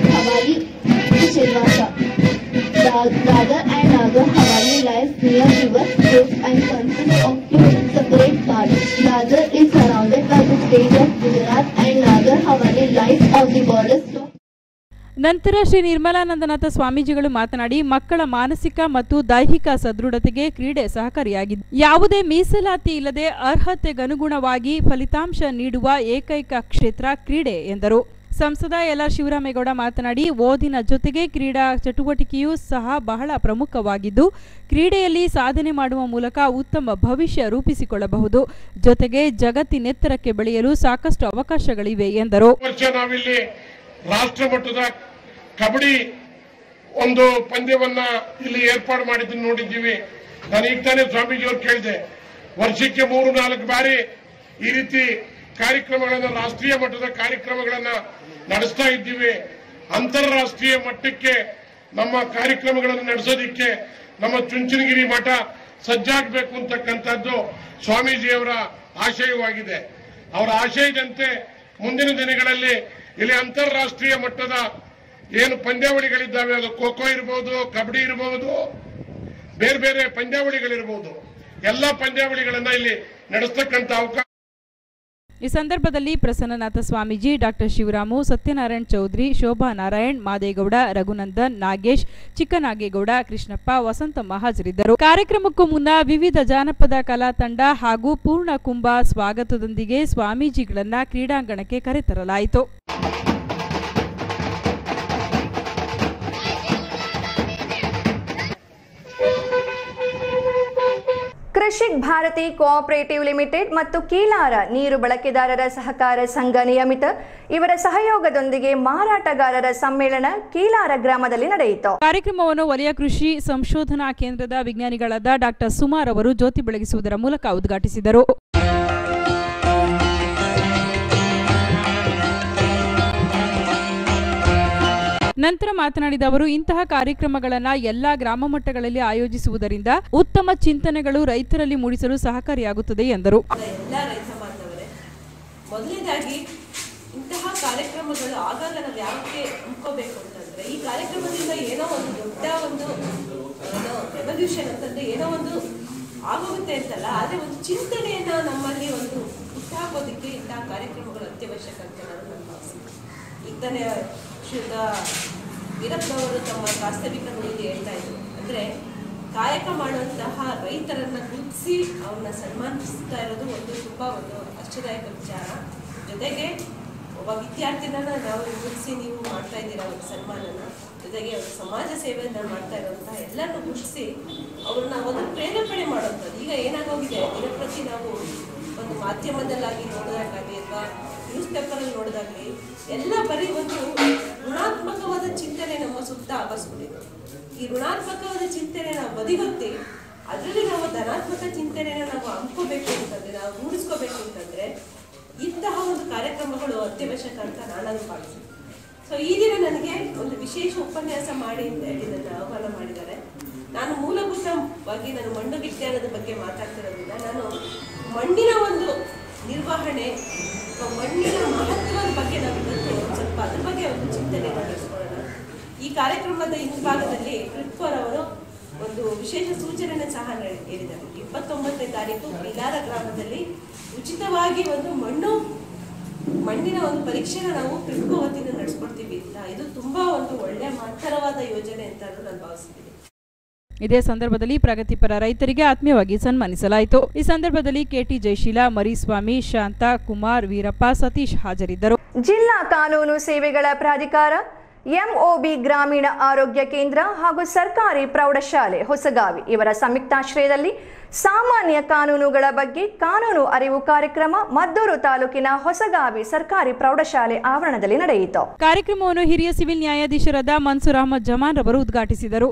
Havali to Silvassa. Dadar and Nagar Havali lies near river coast and consists of two separate parts. Dadar is surrounded by the state of Gujarat and Nagar Havali lies on the border. ನಂತರ ಶ್ರೀ ನಿರ್ಮಲಾನಂದನಾಥ ಸ್ವಾಮೀಜಿಗಳು ಮಾತನಾಡಿ ಮಕ್ಕಳ ಮಾನಸಿಕ ಮತ್ತು ದೈಹಿಕ ಸದೃಢತೆಗೆ ಕ್ರೀಡೆ ಸಹಕಾರಿಯಾಗಿದೆ ಯಾವುದೇ ಮೀಸಲಾತಿ ಇಲ್ಲದೆ ಅರ್ಹತೆಗನುಗುಣವಾಗಿ ಫಲಿತಾಂಶ ನೀಡುವ ಏಕೈಕ ಕ್ಷೇತ್ರ ಕ್ರೀಡೆ ಎಂದರು ಸಂಸದ ಎಲ್ ಆರ್ ಶಿವರಾಮೇಗೌಡ ಮಾತನಾಡಿ ಓದಿನ ಜೊತೆಗೆ ಕ್ರೀಡಾ ಚಟುವಟಿಕೆಯೂ ಸಹ ಬಹಳ ಪ್ರಮುಖವಾಗಿದ್ದು ಕ್ರೀಡೆಯಲ್ಲಿ ಸಾಧನೆ ಮಾಡುವ ಮೂಲಕ ಉತ್ತಮ ಭವಿಷ್ಯ ರೂಪಿಸಿಕೊಳ್ಳಬಹುದು ಜೊತೆಗೆ ಜಗತ್ತಿನೆತ್ತರಕ್ಕೆ ಬೆಳೆಯಲು ಸಾಕಷ್ಟು ಅವಕಾಶಗಳಿವೆ ಎಂದರು ವರ್ಷ ನಾವಿಲ್ಲಿ ರಾಷ್ಟ್ರ ಮಟ್ಟದ ಕಬಡ್ಡಿ ಒಂದು ಪಂದ್ಯವನ್ನ ಇಲ್ಲಿ ಏರ್ಪಾಡು ಮಾಡಿದ್ದನ್ನು ನೋಡಿದ್ದೀವಿ ನಾನು ಈಗ ತಾನೇ ಸ್ವಾಮೀಜಿಯವ್ರು ಕೇಳಿದೆ ವರ್ಷಕ್ಕೆ ಮೂರು ನಾಲ್ಕು ಬಾರಿ ಈ ರೀತಿ ಕಾರ್ಯಕ್ರಮಗಳನ್ನ ರಾಷ್ಟ್ರೀಯ ಮಟ್ಟದ ಕಾರ್ಯಕ್ರಮಗಳನ್ನ ನಡೆಸ್ತಾ ಇದ್ದೀವಿ ಅಂತಾರಾಷ್ಟ್ರೀಯ ಮಟ್ಟಕ್ಕೆ ನಮ್ಮ ಕಾರ್ಯಕ್ರಮಗಳನ್ನು ನಡೆಸೋದಿಕ್ಕೆ ನಮ್ಮ ಚುಂಚನಗಿರಿ ಮಠ ಸಜ್ಜಾಗಬೇಕು ಅಂತಕ್ಕಂಥದ್ದು ಸ್ವಾಮೀಜಿಯವರ ಆಶಯವಾಗಿದೆ ಅವರ ಆಶಯದಂತೆ ಮುಂದಿನ ದಿನಗಳಲ್ಲಿ ಇಲ್ಲಿ ಅಂತಾರಾಷ್ಟ್ರೀಯ ಮಟ್ಟದ ಏನು ಪಂದ್ಯಾವಳಿಗಳಿದ್ದಾವೆ ಅದು ಖೋ ಖೋ ಇರಬಹುದು ಕಬಡ್ಡಿ ಇರಬಹುದು ಬೇರೆ ಬೇರೆ ಪಂದ್ಯಾವಳಿಗಳಿರಬಹುದು ಎಲ್ಲ ಪಂದ್ಯಾವಳಿಗಳನ್ನ ಇಲ್ಲಿ ನಡೆಸ್ತಕ್ಕಂಥ ಅವಕಾಶ ಈ ಸಂದರ್ಭದಲ್ಲಿ ಪ್ರಸನ್ನನಾಥ ಸ್ವಾಮೀಜಿ ಡಾಕ್ಟರ್ ಶಿವರಾಮು ಸತ್ಯನಾರಾಯಣ್ ಚೌಧರಿ ಶೋಭಾ ನಾರಾಯಣ್ ಮಾದೇಗೌಡ ರಘುನಂದನ್ ನಾಗೇಶ್ ಚಿಕ್ಕನಾಗೇಗೌಡ ಕೃಷ್ಣಪ್ಪ ವಸಂತಮ್ಮ ಹಾಜರಿದ್ದರು ಕಾರ್ಯಕ್ರಮಕ್ಕೂ ಮುನ್ನ ವಿವಿಧ ಜಾನಪದ ಕಲಾ ತಂಡ ಹಾಗೂ ಪೂರ್ಣ ಕುಂಭ ಸ್ವಾಗತದೊಂದಿಗೆ ಸ್ವಾಮೀಜಿಗಳನ್ನ ಕ್ರೀಡಾಂಗಣಕ್ಕೆ ಕರೆತರಲಾಯಿತು ಕೃಷಿಕ್ ಭಾರತಿ ಕೋಆಪರೇಟಿವ್ ಲಿಮಿಟೆಡ್ ಮತ್ತು ಕೀಲಾರ ನೀರು ಬಳಕೆದಾರರ ಸಹಕಾರ ಸಂಘ ನಿಯಮಿತ ಇವರ ಸಹಯೋಗದೊಂದಿಗೆ ಮಾರಾಟಗಾರರ ಸಮ್ಮೇಳನ ಕೀಲಾರ ಗ್ರಾಮದಲ್ಲಿ ನಡೆಯಿತು ಕಾರ್ಯಕ್ರಮವನ್ನು ವಲಯ ಕೃಷಿ ಸಂಶೋಧನಾ ಕೇಂದ್ರದ ವಿಜ್ಞಾನಿಗಳಾದ ಡಾಕ್ಟರ್ ಸುಮಾರ್ ಅವರು ಜ್ಯೋತಿ ಬೆಳಗಿಸುವುದರ ಮೂಲಕ ಉದ್ಘಾಟಿಸಿದರು ನಂತರ ಮಾತನಾಡಿದ ಅವರು ಇಂತಹ ಕಾರ್ಯಕ್ರಮಗಳನ್ನು ಎಲ್ಲಾ ಗ್ರಾಮ ಮಟ್ಟಗಳಲ್ಲಿ ಆಯೋಜಿಸುವುದರಿಂದ ಉತ್ತಮ ಚಿಂತನೆಗಳು ರೈತರಲ್ಲಿ ಮೂಡಿಸಲು ಸಹಕಾರಿಯಾಗುತ್ತದೆ ಎಂದರು ಎಲ್ಲ ರೈತ ಬಾಂಧವರೇ ಮೊದಲನೇದಾಗಿ ಇಂತಹ ಕಾರ್ಯಕ್ರಮಗಳು ಆಗಾಗ ನಾವು ಯಾಕೆ ಹಮ್ಕೋಬೇಕು ಅಂತಂದ್ರೆ ಈ ಕಾರ್ಯಕ್ರಮದಿಂದ ಏನೋ ಒಂದು ದೊಡ್ಡ ಒಂದು ಏನೋ ರೆವಲ್ಯೂಷನ್ ಅಂತಂದ್ರೆ ಏನೋ ಒಂದು ಆಗೋಗುತ್ತೆ ಅಂತಲ್ಲ ಆದ್ರೆ ಒಂದು ಚಿಂತನೆಯನ್ನ ನಮ್ಮಲ್ಲಿ ಒಂದು ಹುಟ್ಟಾಕೋದಕ್ಕೆ ಇಂತಹ ಕಾರ್ಯಕ್ರಮಗಳು ಅತ್ಯವಶ್ಯಕ ಅಂತ ನಾನು ನನ್ನ ಭಾವಿಸ್ತೀನಿ ಈಗ ತಾನೇ ಶ್ರೀಯುತ ವೀರಪ್ಪನವರು ತಮ್ಮ ವಾಸ್ತವಿಕ ನುಡಿಗೆ ಹೇಳ್ತಾ ಇದ್ರು ಅಂದ್ರೆ ಕಾಯಕ ಮಾಡುವಂತಹ ರೈತರನ್ನ ಗುರುತಿಸಿ ಅವ್ರನ್ನ ಸನ್ಮಾನಿಸ್ತಾ ಇರೋದು ಒಂದು ತುಂಬಾ ಒಂದು ಆಶ್ಚರ್ಯದಾಯಕ ವಿಚಾರ ಜೊತೆಗೆ ಒಬ್ಬ ವಿದ್ಯಾರ್ಥಿನ ನಾವು ಗುರುತಿಸಿ ನೀವು ಮಾಡ್ತಾ ಇದ್ದೀರಾ ಒಂದು ಸನ್ಮಾನನ ಜೊತೆಗೆ ಒಂದು ಸಮಾಜ ಸೇವೆಯನ್ನ ಮಾಡ್ತಾ ಇರುವಂತಹ ಎಲ್ಲರನ್ನು ಗುರುತಿಸಿ ಅವ್ರನ್ನ ಒಂದು ಪ್ರೇರೇಪಣೆ ಮಾಡುವಂಥದ್ದು ಈಗ ಏನಾಗೋಗಿದೆ ದಿನಪ್ರತಿ ನಾವು ಒಂದು ಮಾಧ್ಯಮದಲ್ಲಾಗಿ ನೋಡೋದಾಗಲಿ ಅಥವಾ ನ್ಯೂಸ್ ಪೇಪರಲ್ಲಿ ನೋಡೋದಾಗ್ಲಿ ಎಲ್ಲ ಬರೀ ಒಂದು ಋಣಾತ್ಮಕವಾದ ಚಿಂತನೆ ನಮ್ಮ ಸುತ್ತ ಆವರಿಸ್ಬಿಟ್ಟಿದೆ ಈ ಋಣಾತ್ಮಕವಾದ ಚಿಂತನೆ ನಾವು ಬದಿಗೊತ್ತಿ ಅದರಲ್ಲಿ ನಾವು ಧನಾತ್ಮಕ ಚಿಂತನೆನ ನಾವು ಹಮ್ಕೋಬೇಕು ಅಂತಂದ್ರೆ ನಾವು ರೂಢಿಸ್ಕೋಬೇಕು ಅಂತಂದ್ರೆ ಇಂತಹ ಒಂದು ಕಾರ್ಯಕ್ರಮಗಳು ಅತ್ಯವಶ್ಯಕ ಅಂತ ನಾನು ಭಾವಿಸ್ತೀನಿ ಸೊ ಈ ದಿನ ನನಗೆ ಒಂದು ವಿಶೇಷ ಉಪನ್ಯಾಸ ಮಾಡಿ ಅಂತ ಹೇಳಿ ನನ್ನ ಆಹ್ವಾನ ಮಾಡಿದ್ದಾರೆ ನಾನು ಮೂಲಭೂತವಾಗಿ ನಾನು ಮಣ್ಣು ವಿಜ್ಞಾನದ ಬಗ್ಗೆ ಮಾತಾಡ್ತಿರೋದ್ರಿಂದ ನಾನು ಮಣ್ಣಿನ ಒಂದು ನಿರ್ವಹಣೆ ಅಥವಾ ಮಣ್ಣಿನ ಮಹತ್ವದ ಬಗ್ಗೆ ನಾವು ಇವತ್ತು ಸ್ವಲ್ಪ ಅದ್ರ ಬಗ್ಗೆ ಒಂದು ಚಿಂತನೆ ನಡೆಸ್ಕೊಳ್ಳೋಣ ಈ ಕಾರ್ಯಕ್ರಮದ ಹಿಂಭಾಗದಲ್ಲಿ ಕೃತ್ವರ್ ಅವರು ಒಂದು ವಿಶೇಷ ಸೂಚನೆಯನ್ನು ಸಹ ನೀಡಿ- ನೀಡಿದ್ದಾರೆ ಇಪ್ಪತ್ತೊಂಬತ್ತನೇ ತಾರೀಕು ಬಿಲಾರ ಗ್ರಾಮದಲ್ಲಿ ಉಚಿತವಾಗಿ ಒಂದು ಮಣ್ಣು ಮಣ್ಣಿನ ಒಂದು ಪರೀಕ್ಷೆನ ನಾವು ಕೃತ್ಕೋ ವತಿಯಿಂದ ನಡೆಸ್ಕೊಡ್ತೀವಿ ಅಂತ ಇದು ತುಂಬಾ ಒಂದು ಒಳ್ಳೆ ಮಹತ್ತರವಾದ ಯೋಜನೆ ಅಂತ ನಾನು ಭಾವಿಸ್ತೀನಿ ಇದೇ ಸಂದರ್ಭದಲ್ಲಿ ಪ್ರಗತಿಪರ ರೈತರಿಗೆ ಆತ್ಮೀಯವಾಗಿ ಸನ್ಮಾನಿಸಲಾಯಿತು ಈ ಸಂದರ್ಭದಲ್ಲಿ ಕೆಟಿ ಜಯಶೀಲ ಮರಿಸ್ವಾಮಿ ಶಾಂತ ಕುಮಾರ್ ವೀರಪ್ಪ ಸತೀಶ್ ಹಾಜರಿದ್ದರು ಜಿಲ್ಲಾ ಕಾನೂನು ಸೇವೆಗಳ ಪ್ರಾಧಿಕಾರ ಎಂಒಬಿ ಗ್ರಾಮೀಣ ಆರೋಗ್ಯ ಕೇಂದ್ರ ಹಾಗೂ ಸರ್ಕಾರಿ ಪ್ರೌಢಶಾಲೆ ಹೊಸಗಾವಿ ಇವರ ಸಂಯುಕ್ತಾಶ್ರಯದಲ್ಲಿ ಸಾಮಾನ್ಯ ಕಾನೂನುಗಳ ಬಗ್ಗೆ ಕಾನೂನು ಅರಿವು ಕಾರ್ಯಕ್ರಮ ಮದ್ದೂರು ತಾಲೂಕಿನ ಹೊಸಗಾವಿ ಸರ್ಕಾರಿ ಪ್ರೌಢಶಾಲೆ ಆವರಣದಲ್ಲಿ ನಡೆಯಿತು ಕಾರ್ಯಕ್ರಮವನ್ನು ಹಿರಿಯ ಸಿವಿಲ್ ನ್ಯಾಯಾಧೀಶರಾದ ಮನ್ಸೂರ್ ಅಹಮದ್ ಜಮಾನ್ ರವರು ಉದ್ಘಾಟಿಸಿದರು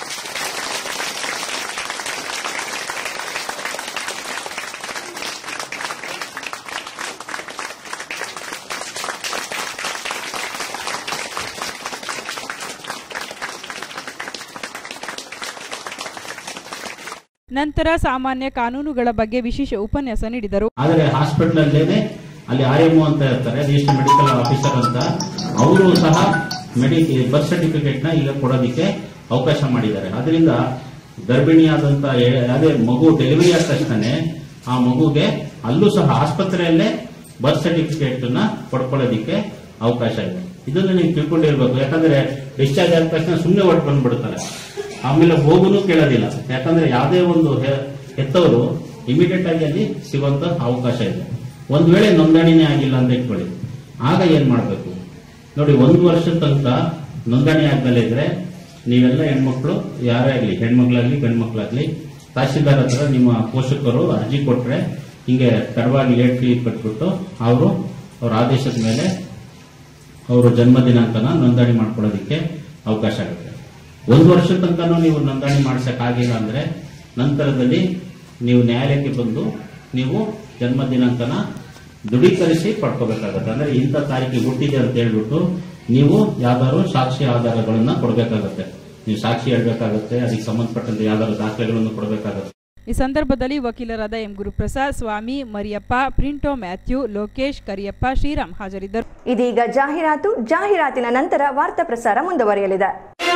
ನಂತರ ಸಾಮಾನ್ಯ ಕಾನೂನುಗಳ ಬಗ್ಗೆ ವಿಶೇಷ ಉಪನ್ಯಾಸ ನೀಡಿದರು ಆದರೆ ಹಾಸ್ಪಿಟಲ್ ಅಲ್ಲೇನೆ ಅಲ್ಲಿ ಆರ್ ಎಂ ಅಂತ ಇರ್ತಾರೆ ರಿಜಿಸ್ಟರ್ ಮೆಡಿಕಲ್ ಆಫೀಸರ್ ಅಂತ ಅವರು ಸಹ ಮೆಡಿ ಬರ್ತ್ ಸರ್ಟಿಫಿಕೇಟ್ ನ ಈಗ ಕೊಡೋದಕ್ಕೆ ಅವಕಾಶ ಮಾಡಿದ್ದಾರೆ ಅದರಿಂದ ಗರ್ಭಿಣಿಯಾದಂತ ಎ- ಅದೇ ಮಗು ಡೆಲಿವರಿ ಆದ ತಕ್ಷಣ ಆ ಮಗುಗೆ ಅಲ್ಲೂ ಸಹ ಆಸ್ಪತ್ರೆಯಲ್ಲೇ ಬರ್ತ್ ಸರ್ಟಿಫಿಕೇಟ್ ನ ಪಡ್ಕೊಳ್ಳೋದಿಕ್ಕೆ ಅವಕಾಶ ಇದೆ ಇದನ್ನು ನೀವು ತಿಳ್ಕೊಂಡಿರ್ಬೇಕು ಯಾಕಂದ್ರೆ ಡಿಸ್ಚಾರ್ಜ್ ಆದ ತಕ್ಷಣ ಸುಮ್ಮನೆ ಹೊಟ್ಟು ಬಂದ್ಬಿಡ್ತಾರೆ ಆಮೇಲೆ ಹೋಗುನು ಕೇಳೋದಿಲ್ಲ ಯಾಕಂದ್ರೆ ಯಾವುದೇ ಒಂದು ಹೆ- ಹೆತ್ತವರು ಇಮಿಡಿಯೇಟ್ ಆಗಿ ಅಲ್ಲಿ ಸಿಗುವಂತ ಅವಕಾಶ ಇದೆ ಒಂದ್ ವೇಳೆ ನೋಂದಣಿನೇ ಆಗಿಲ್ಲ ಅಂತ ಇಟ್ಕೊಳ್ಳಿ ಆಗ ಏನ್ ಮಾಡ್ಬೇಕು ನೋಡಿ ಒಂದು ವರ್ಷದ ತನಕ ನೋಂದಣಿ ಆದ್ಮೇಲೆ ಇದ್ರೆ ನೀವೆಲ್ಲ ಹೆಣ್ಮಕ್ಳು ಯಾರೇ ಆಗ್ಲಿ ಹೆಣ್ಮಕ್ಳಾಗ್ಲಿ ಗಂಡ್ಮಕ್ಳಾಗ್ಲಿ ತಹಶೀಲ್ದಾರ್ ಹತ್ರ ನಿಮ್ಮ ಪೋಷಕರು ಅರ್ಜಿ ಕೊಟ್ರೆ ಹಿಂಗೆ ತಡವಾಗಿ ಲೇಟ್ ಫೀ ಕಟ್ಬಿಟ್ಟು ಅವರು ಅವ್ರ ಆದೇಶದ ಮೇಲೆ ಅವರು ಜನ್ಮ ದಿನಾಂಕನ ನೋಂದಣಿ ಮಾಡ್ಕೊಳ್ಳೋದಕ್ಕೆ ಅವಕಾಶ ಆಗುತ್ತೆ ಒಂದು ವರ್ಷದ ತನಕ ನೀವು ನೋಂದಣಿ ಮಾಡ್ಸಕ್ ಆಗಿಲ್ಲ ಅಂದ್ರೆ ನಂತರದಲ್ಲಿ ನೀವು ನ್ಯಾಯಾಲಯಕ್ಕೆ ಬಂದು ನೀವು ಜನ್ಮ ದಿನಾಂಕನ ದೃಢೀಕರಿಸಿ ಪಡ್ಕೋಬೇಕಾಗತ್ತೆ ಅಂದ್ರೆ ಇಂಥ ತಾರೀಕಿಗೆ ಹುಟ್ಟಿದೆ ಅಂತ ಹೇಳ್ಬಿಟ್ಟು ನೀವು ಯಾವ್ದಾದ್ರು ಸಾಕ್ಷಿ ಆಧಾರಗಳನ್ನ ಕೊಡಬೇಕಾಗತ್ತೆ ನೀವು ಸಾಕ್ಷಿ ಹೇಳ್ಬೇಕಾಗತ್ತೆ ಅದಕ್ಕೆ ಸಂಬಂಧಪಟ್ಟಂತೆ ಯಾವ್ದಾದ್ರು ದಾಖಲೆಗಳನ್ನು ಕೊಡಬೇಕಾಗತ್ತೆ ಈ ಸಂದರ್ಭದಲ್ಲಿ ವಕೀಲರಾದ ಎಂ ಗುರುಪ್ರಸಾದ್ ಸ್ವಾಮಿ ಮರಿಯಪ್ಪ ಪ್ರಿಂಟೋ ಮ್ಯಾಥ್ಯೂ ಲೋಕೇಶ್ ಕರಿಯಪ್ಪ ಶ್ರೀರಾಮ್ ಹಾಜರಿದ್ದರು ಇದೀಗ ಜಾಹೀರಾತು ಜಾಹೀರಾತಿನ ನಂತರ ವಾರ್ತಾ ಪ್ರಸಾರ ಮುಂದುವರಿಯಲಿದೆ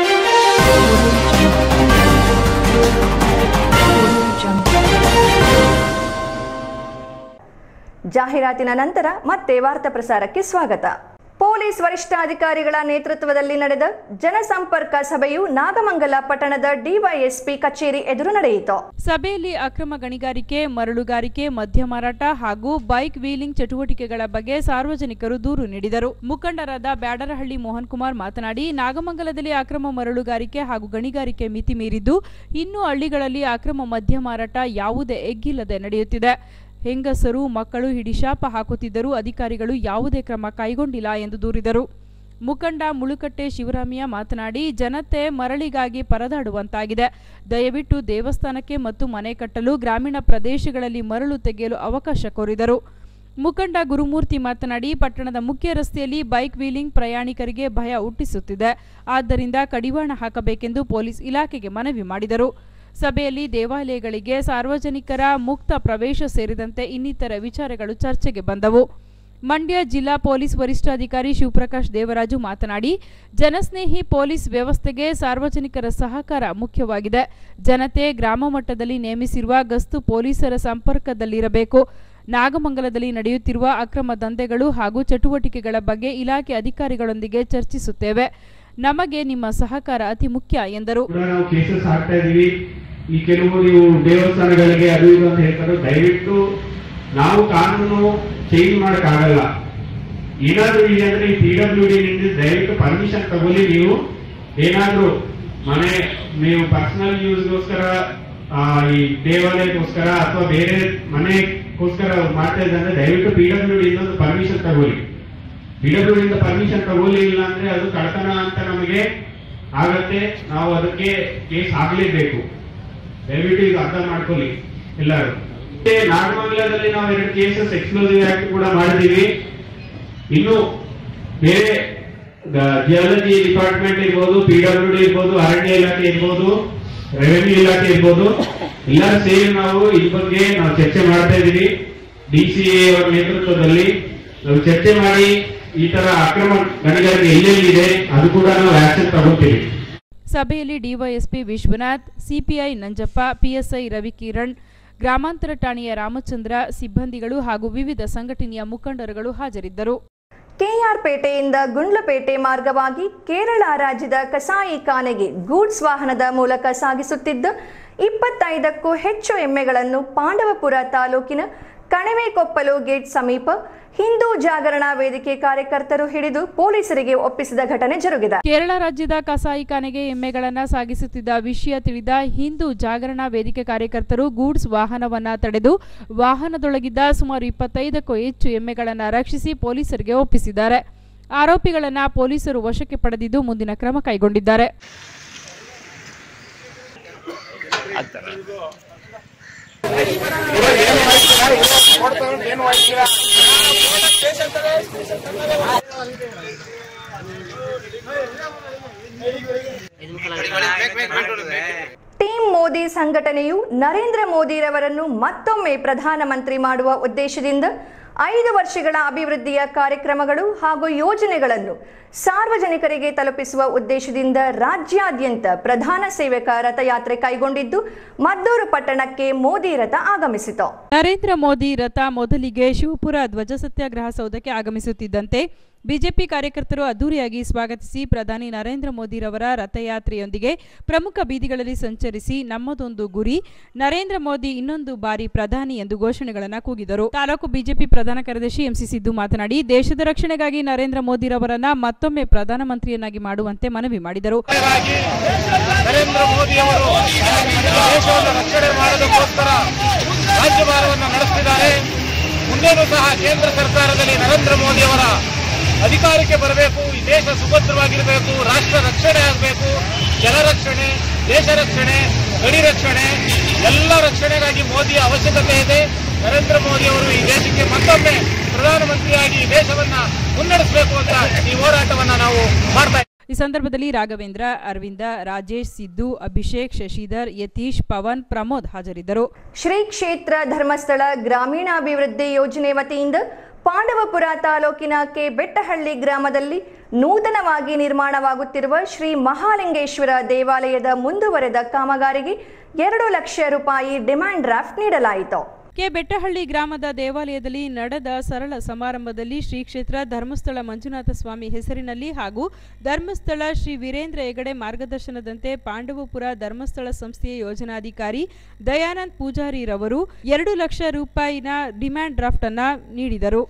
ಜಾಹೀರಾತಿನ ನಂತರ ಮತ್ತೆ ವಾರ್ತಾ ಪ್ರಸಾರಕ್ಕೆ ಸ್ವಾಗತ ಪೊಲೀಸ್ ವರಿಷ್ಠಾಧಿಕಾರಿಗಳ ನೇತೃತ್ವದಲ್ಲಿ ನಡೆದ ಜನಸಂಪರ್ಕ ಸಭೆಯು ನಾಗಮಂಗಲ ಪಟ್ಟಣದ ಡಿವೈಎಸ್ಪಿ ಕಚೇರಿ ಎದುರು ನಡೆಯಿತು ಸಭೆಯಲ್ಲಿ ಅಕ್ರಮ ಗಣಿಗಾರಿಕೆ ಮರಳುಗಾರಿಕೆ ಮದ್ಯ ಮಾರಾಟ ಹಾಗೂ ಬೈಕ್ ವೀಲಿಂಗ್ ಚಟುವಟಿಕೆಗಳ ಬಗ್ಗೆ ಸಾರ್ವಜನಿಕರು ದೂರು ನೀಡಿದರು ಮುಖಂಡರಾದ ಬ್ಯಾಡರಹಳ್ಳಿ ಮೋಹನ್ ಕುಮಾರ್ ಮಾತನಾಡಿ ನಾಗಮಂಗಲದಲ್ಲಿ ಅಕ್ರಮ ಮರಳುಗಾರಿಕೆ ಹಾಗೂ ಗಣಿಗಾರಿಕೆ ಮಿತಿ ಮೀರಿದ್ದು ಇನ್ನು ಹಳ್ಳಿಗಳಲ್ಲಿ ಅಕ್ರಮ ಮದ್ಯ ಮಾರಾಟ ಯಾವುದೇ ಎಗ್ಗಿಲ್ಲದೆ ನಡೆಯುತ್ತಿದೆ ಹೆಂಗಸರು ಮಕ್ಕಳು ಹಿಡಿಶಾಪ ಹಾಕುತ್ತಿದ್ದರೂ ಅಧಿಕಾರಿಗಳು ಯಾವುದೇ ಕ್ರಮ ಕೈಗೊಂಡಿಲ್ಲ ಎಂದು ದೂರಿದರು ಮುಖಂಡ ಮುಳುಕಟ್ಟೆ ಶಿವರಾಮಯ್ಯ ಮಾತನಾಡಿ ಜನತೆ ಮರಳಿಗಾಗಿ ಪರದಾಡುವಂತಾಗಿದೆ ದಯವಿಟ್ಟು ದೇವಸ್ಥಾನಕ್ಕೆ ಮತ್ತು ಮನೆ ಕಟ್ಟಲು ಗ್ರಾಮೀಣ ಪ್ರದೇಶಗಳಲ್ಲಿ ಮರಳು ತೆಗೆಯಲು ಅವಕಾಶ ಕೋರಿದರು ಮುಖಂಡ ಗುರುಮೂರ್ತಿ ಮಾತನಾಡಿ ಪಟ್ಟಣದ ಮುಖ್ಯ ರಸ್ತೆಯಲ್ಲಿ ಬೈಕ್ ವೀಲಿಂಗ್ ಪ್ರಯಾಣಿಕರಿಗೆ ಭಯ ಹುಟ್ಟಿಸುತ್ತಿದೆ ಆದ್ದರಿಂದ ಕಡಿವಾಣ ಹಾಕಬೇಕೆಂದು ಪೊಲೀಸ್ ಇಲಾಖೆಗೆ ಮನವಿ ಮಾಡಿದರು ಸಭೆಯಲ್ಲಿ ದೇವಾಲಯಗಳಿಗೆ ಸಾರ್ವಜನಿಕರ ಮುಕ್ತ ಪ್ರವೇಶ ಸೇರಿದಂತೆ ಇನ್ನಿತರ ವಿಚಾರಗಳು ಚರ್ಚೆಗೆ ಬಂದವು ಮಂಡ್ಯ ಜಿಲ್ಲಾ ಪೊಲೀಸ್ ವರಿಷ್ಠಾಧಿಕಾರಿ ಶಿವಪ್ರಕಾಶ್ ದೇವರಾಜು ಮಾತನಾಡಿ ಜನಸ್ನೇಹಿ ಪೊಲೀಸ್ ವ್ಯವಸ್ಥೆಗೆ ಸಾರ್ವಜನಿಕರ ಸಹಕಾರ ಮುಖ್ಯವಾಗಿದೆ ಜನತೆ ಗ್ರಾಮ ಮಟ್ಟದಲ್ಲಿ ನೇಮಿಸಿರುವ ಗಸ್ತು ಪೊಲೀಸರ ಸಂಪರ್ಕದಲ್ಲಿರಬೇಕು ನಾಗಮಂಗಲದಲ್ಲಿ ನಡೆಯುತ್ತಿರುವ ಅಕ್ರಮ ದಂಧೆಗಳು ಹಾಗೂ ಚಟುವಟಿಕೆಗಳ ಬಗ್ಗೆ ಇಲಾಖೆ ಅಧಿಕಾರಿಗಳೊಂದಿಗೆ ಚರ್ಚಿಸುತ್ತೇವೆ ನಮಗೆ ನಿಮ್ಮ ಸಹಕಾರ ಅತಿ ಮುಖ್ಯ ಎಂದರು ಕೂಡ ನಾವು ಕೇಸಸ್ ಹಾಕ್ತಾ ಇದೀವಿ ಈ ಕೆಲವು ನೀವು ದೇವಸ್ಥಾನಗಳಿಗೆ ಅದು ಇದು ಅಂತ ಹೇಳ್ತಾರೆ ದಯವಿಟ್ಟು ನಾವು ಕಾನೂನು ಚೇಂಜ್ ಮಾಡಕ್ ಆಗಲ್ಲ ಏನಾದ್ರೂ ಇದೆ ಅಂದ್ರೆ ಈ ಪಿ ಡಬ್ಲ್ಯೂ ಡಿ ದಯವಿಟ್ಟು ಪರ್ಮಿಷನ್ ತಗೊಳ್ಳಿ ನೀವು ಏನಾದ್ರೂ ಮನೆ ನೀವು ಪರ್ಸನಲ್ ಯೂಸ್ಗೋಸ್ಕರ ಈ ದೇವಾಲಯಕ್ಕೋಸ್ಕರ ಅಥವಾ ಬೇರೆ ಮನೆಗೋಸ್ಕರ ಮಾಡ್ತಾ ಇದ್ದಂದ್ರೆ ದಯವಿಟ್ಟು ಪಿ ಡಬ್ಲ್ಯೂ ಡಿ ಒಂದು ಪರ್ಮಿಷನ್ ತಗೊಳ್ಳಿ ಪಿ ಡಬ್ಲ್ಯೂ ಡಿ ಪರ್ಮಿಷನ್ ತಗೊಳ್ಳಿಲ್ಲ ಅಂದ್ರೆ ಅದು ಕಳ್ತನ ಅಂತ ನಮಗೆ ಆಗತ್ತೆ ನಾವು ಅದಕ್ಕೆ ಕೇಸ್ ಆಗ್ಲೇಬೇಕು ದಯವಿಟ್ಟು ಇದು ಅರ್ಥ ಮಾಡ್ಕೊಳ್ಳಿ ಎಲ್ಲರೂ ಮತ್ತೆ ನಾಗಮಂಗಲದಲ್ಲಿ ನಾವು ಎರಡು ಕೇಸಸ್ ಎಕ್ಸ್ಕ್ಲೂಸಿವ್ ಆಕ್ಟ್ ಕೂಡ ಮಾಡಿದೀವಿ ಇನ್ನು ಬೇರೆ ಜಿಯಾಲಜಿ ಡಿಪಾರ್ಟ್ಮೆಂಟ್ ಇರ್ಬೋದು ಪಿ ಡಬ್ಲ್ಯೂ ಡಿ ಇರ್ಬೋದು ಅರಣ್ಯ ಇಲಾಖೆ ಇರ್ಬೋದು ರೆವೆನ್ಯೂ ಇಲಾಖೆ ಇರ್ಬೋದು ಎಲ್ಲರೂ ಸೇರಿ ನಾವು ಈ ಬಗ್ಗೆ ನಾವು ಚರ್ಚೆ ಮಾಡ್ತಾ ಇದೀವಿ ಡಿ ಸಿ ಅವರ ನೇತೃತ್ವದಲ್ಲಿ ನಾವು ಚರ್ಚೆ ಮಾಡಿ ಈ ತರ ಅಕ್ರಮ ಗಣಿಗಾರಿಕೆ ಎಲ್ಲೆಲ್ಲಿದೆ ಅದು ಕೂಡ ನಾವು ಆಕ್ಷನ್ ತಗೋತೀವಿ ಸಭೆಯಲ್ಲಿ DYSP Vishwanath CPI Nanjappa PSI Ravikiran ಗ್ರಾಮಾಂತರ ಠಾಣೆಯ ರಾಮಚಂದ್ರ ಸಿಬ್ಬಂದಿಗಳು ಹಾಗೂ ವಿವಿಧ ಸಂಘಟನೆಯ ಮುಖಂಡರುಗಳು ಹಾಜರಿದ್ದರು ಕೆಆರ್ ಪೇಟೆಯಿಂದ ಗುಂಡ್ಲಪೇಟೆ ಮಾರ್ಗವಾಗಿ ಕೇರಳ ರಾಜ್ಯದ ಕಸಾಯಿ ಖಾನೆಗೆ ಗೂಡ್ಸ್ ವಾಹನದ ಮೂಲಕ ಸಾಗಿಸುತ್ತಿದ್ದ ಇಪ್ಪತ್ತೈದಕ್ಕೂ ಹೆಚ್ಚು ಎಮ್ಮೆಗಳನ್ನು ಪಾಂಡವಪುರ ತಾಲೂಕಿನ ಕಣಿವೆಕೊಪ್ಪಲು ಗೇಟ್ ಸಮೀಪ ಹಿಂದೂ ಜಾಗರಣಾ ವೇದಿಕೆ ಕಾರ್ಯಕರ್ತರು ಹಿಡಿದು ಪೊಲೀಸರಿಗೆ ಒಪ್ಪಿಸಿದ ಘಟನೆ ಜರುಗಿದೆ ಕೇರಳ ರಾಜ್ಯದ ಕಸಾಯಿಖಾನೆಗೆ ಎಮ್ಮೆಗಳನ್ನ ಸಾಗಿಸುತ್ತಿದ್ದ ವಿಷಯ ತಿಳಿದ ಹಿಂದೂ ಜಾಗರಣಾ ವೇದಿಕೆ ಕಾರ್ಯಕರ್ತರು ಗೂಡ್ಸ್ ವಾಹನವನ್ನ ತಡೆದು ವಾಹನದೊಳಗಿದ್ದ ಸುಮಾರು ಇಪ್ಪತ್ತೈದಕ್ಕೂ ಹೆಚ್ಚು ಎಮ್ಮೆಗಳನ್ನ ರಕ್ಷಿಸಿ ಪೊಲೀಸರಿಗೆ ಒಪ್ಪಿಸಿದ್ದಾರೆ ಆರೋಪಿಗಳನ್ನ ಪೊಲೀಸರು ವಶಕ್ಕೆ ಪಡೆದಿದ್ದು ಮುಂದಿನ ಕ್ರಮ ಕೈಗೊಂಡಿದ್ದಾರೆ ಟೀಮ್ ಮೋದಿ ಸಂಘಟನೆಯು ನರೇಂದ್ರ ಮೋದಿರವರನ್ನು ಮತ್ತೊಮ್ಮೆ ಪ್ರಧಾನಮಂತ್ರಿ ಮಾಡುವ ಉದ್ದೇಶದಿಂದ ಐದು ವರ್ಷಗಳ ಅಭಿವೃದ್ಧಿಯ ಕಾರ್ಯಕ್ರಮಗಳು ಹಾಗೂ ಯೋಜನೆಗಳನ್ನು ಸಾರ್ವಜನಿಕರಿಗೆ ತಲುಪಿಸುವ ಉದ್ದೇಶದಿಂದ ರಾಜ್ಯಾದ್ಯಂತ ಪ್ರಧಾನ ಸೇವಕ ರಥಯಾತ್ರೆ ಕೈಗೊಂಡಿದ್ದು ಮದ್ದೂರು ಪಟ್ಟಣಕ್ಕೆ ಮೋದಿ ರಥ ಆಗಮಿಸಿತು ನರೇಂದ್ರ ಮೋದಿ ರಥ ಮೊದಲಿಗೆ ಶಿವಪುರ ಧ್ವಜ ಸತ್ಯಾಗ್ರಹ ಸೌಧಕ್ಕೆ ಆಗಮಿಸುತ್ತಿದ್ದಂತೆ ಬಿಜೆಪಿ ಕಾರ್ಯಕರ್ತರು ಅದ್ದೂರಿಯಾಗಿ ಸ್ವಾಗತಿಸಿ ಪ್ರಧಾನಿ ನರೇಂದ್ರ ಮೋದಿರವರ ರಥಯಾತ್ರೆಯೊಂದಿಗೆ ಪ್ರಮುಖ ಬೀದಿಗಳಲ್ಲಿ ಸಂಚರಿಸಿ ನಮ್ಮದೊಂದು ಗುರಿ ನರೇಂದ್ರ ಮೋದಿ ಇನ್ನೊಂದು ಬಾರಿ ಪ್ರಧಾನಿ ಎಂದು ಘೋಷಣೆಗಳನ್ನು ಕೂಗಿದರು ತಾಲೂಕು ಬಿಜೆಪಿ ಪ್ರಧಾನ ಕಾರ್ಯದರ್ಶಿ ಎಂಸಿ ಸಿದ್ದು ಮಾತನಾಡಿ ದೇಶದ ರಕ್ಷಣೆಗಾಗಿ ನರೇಂದ್ರ ಮೋದಿರವರನ್ನ ಮತ್ತೊಮ್ಮೆ ಪ್ರಧಾನಮಂತ್ರಿಯನ್ನಾಗಿ ಮಾಡುವಂತೆ ಮನವಿ ಮಾಡಿದರು ನರೇಂದ್ರ ಮೋದಿ ಅವರು ದೇಶವನ್ನು ರಕ್ಷಣೆ ಮಾಡೋದಕ್ಕೋಸ್ಕರ ರಾಜ್ಯಭಾರವನ್ನು ನಡೆಸ್ತಿದ್ದಾರೆ ಮುಂದೇನೂ ಸಹ ಕೇಂದ್ರ ಸರ್ಕಾರದಲ್ಲಿ ನರೇಂದ್ರ ಮೋದಿ ಅವರ ಅಧಿಕಾರಕ್ಕೆ ಬರಬೇಕು ಈ ದೇಶ ಸುಭದ್ರವಾಗಿರಬೇಕು ರಾಷ್ಟ್ರ ರಕ್ಷಣೆ ಆಗಬೇಕು ಜಲ ರಕ್ಷಣೆ ದೇಶ ರಕ್ಷಣೆ ಗಡಿ ರಕ್ಷಣೆ ಎಲ್ಲ ರಕ್ಷಣೆಗಾಗಿ ಮೋದಿಯ ಅವಶ್ಯಕತೆ ಇದೆ ನರೇಂದ್ರ ಮೋದಿ ಅವರು ಈ ದೇಶಕ್ಕೆ ಮತ್ತೊಮ್ಮೆ ಪ್ರಧಾನಮಂತ್ರಿಯಾಗಿ ಈ ದೇಶವನ್ನ ಮುನ್ನಡೆಸಬೇಕು ಅಂತ ಈ ಹೋರಾಟವನ್ನ ನಾವು ಮಾಡ್ತಾ ಇದ್ದೀವಿ. ಈ ಸಂದರ್ಭದಲ್ಲಿ ರಾಘವೇಂದ್ರ ಅರವಿಂದ ರಾಜೇಶ್ ಸಿದ್ದು ಅಭಿಷೇಕ್ ಶಶಿಧರ್ ಯತೀಶ್ ಪವನ್ ಪ್ರಮೋದ್ ಹಾಜರಿದ್ದರು ಶ್ರೀ ಕ್ಷೇತ್ರ ಧರ್ಮಸ್ಥಳ ಗ್ರಾಮೀಣಾಭಿವೃದ್ಧಿ ಯೋಜನೆ ವತಿಯಿಂದ ಪಾಂಡವಪುರ ತಾಲೂಕಿನ ಕೆ ಬೆಟ್ಟಹಳ್ಳಿ ಗ್ರಾಮದಲ್ಲಿ ನೂತನವಾಗಿ ನಿರ್ಮಾಣವಾಗುತ್ತಿರುವ ಶ್ರೀ ಮಹಾಲಿಂಗೇಶ್ವರ ದೇವಾಲಯದ ಮುಂದುವರೆದ ಕಾಮಗಾರಿಗೆ ಎರಡು ಲಕ್ಷ ರೂಪಾಯಿ ಡಿಮ್ಯಾಂಡ್ ಡ್ರಾಫ್ಟ್ ನೀಡಲಾಯಿತು ಕೆ ಬೆಟ್ಟಹಳ್ಳಿ ಗ್ರಾಮದ ದೇವಾಲಯದಲ್ಲಿ ನಡೆದ ಸರಳ ಸಮಾರಂಭದಲ್ಲಿ ಶ್ರೀ ಕ್ಷೇತ್ರ ಧರ್ಮಸ್ಥಳ ಮಂಜುನಾಥ ಸ್ವಾಮಿ ಹೆಸರಿನಲ್ಲಿ ಹಾಗೂ ಧರ್ಮಸ್ಥಳ ಶ್ರೀ ವೀರೇಂದ್ರ ಹೆಗಡೆ ಮಾರ್ಗದರ್ಶನದಂತೆ ಪಾಂಡವಪುರ ಧರ್ಮಸ್ಥಳ ಸಂಸ್ಥೆಯ ಯೋಜನಾಧಿಕಾರಿ ದಯಾನಂದ್ ಪೂಜಾರಿರವರು ಎರಡು ಲಕ್ಷ ರೂಪಾಯಿನ ಡಿಮ್ಯಾಂಡ್ ಡ್ರಾಫ್ಟ್ ಅನ್ನ ನೀಡಿದರು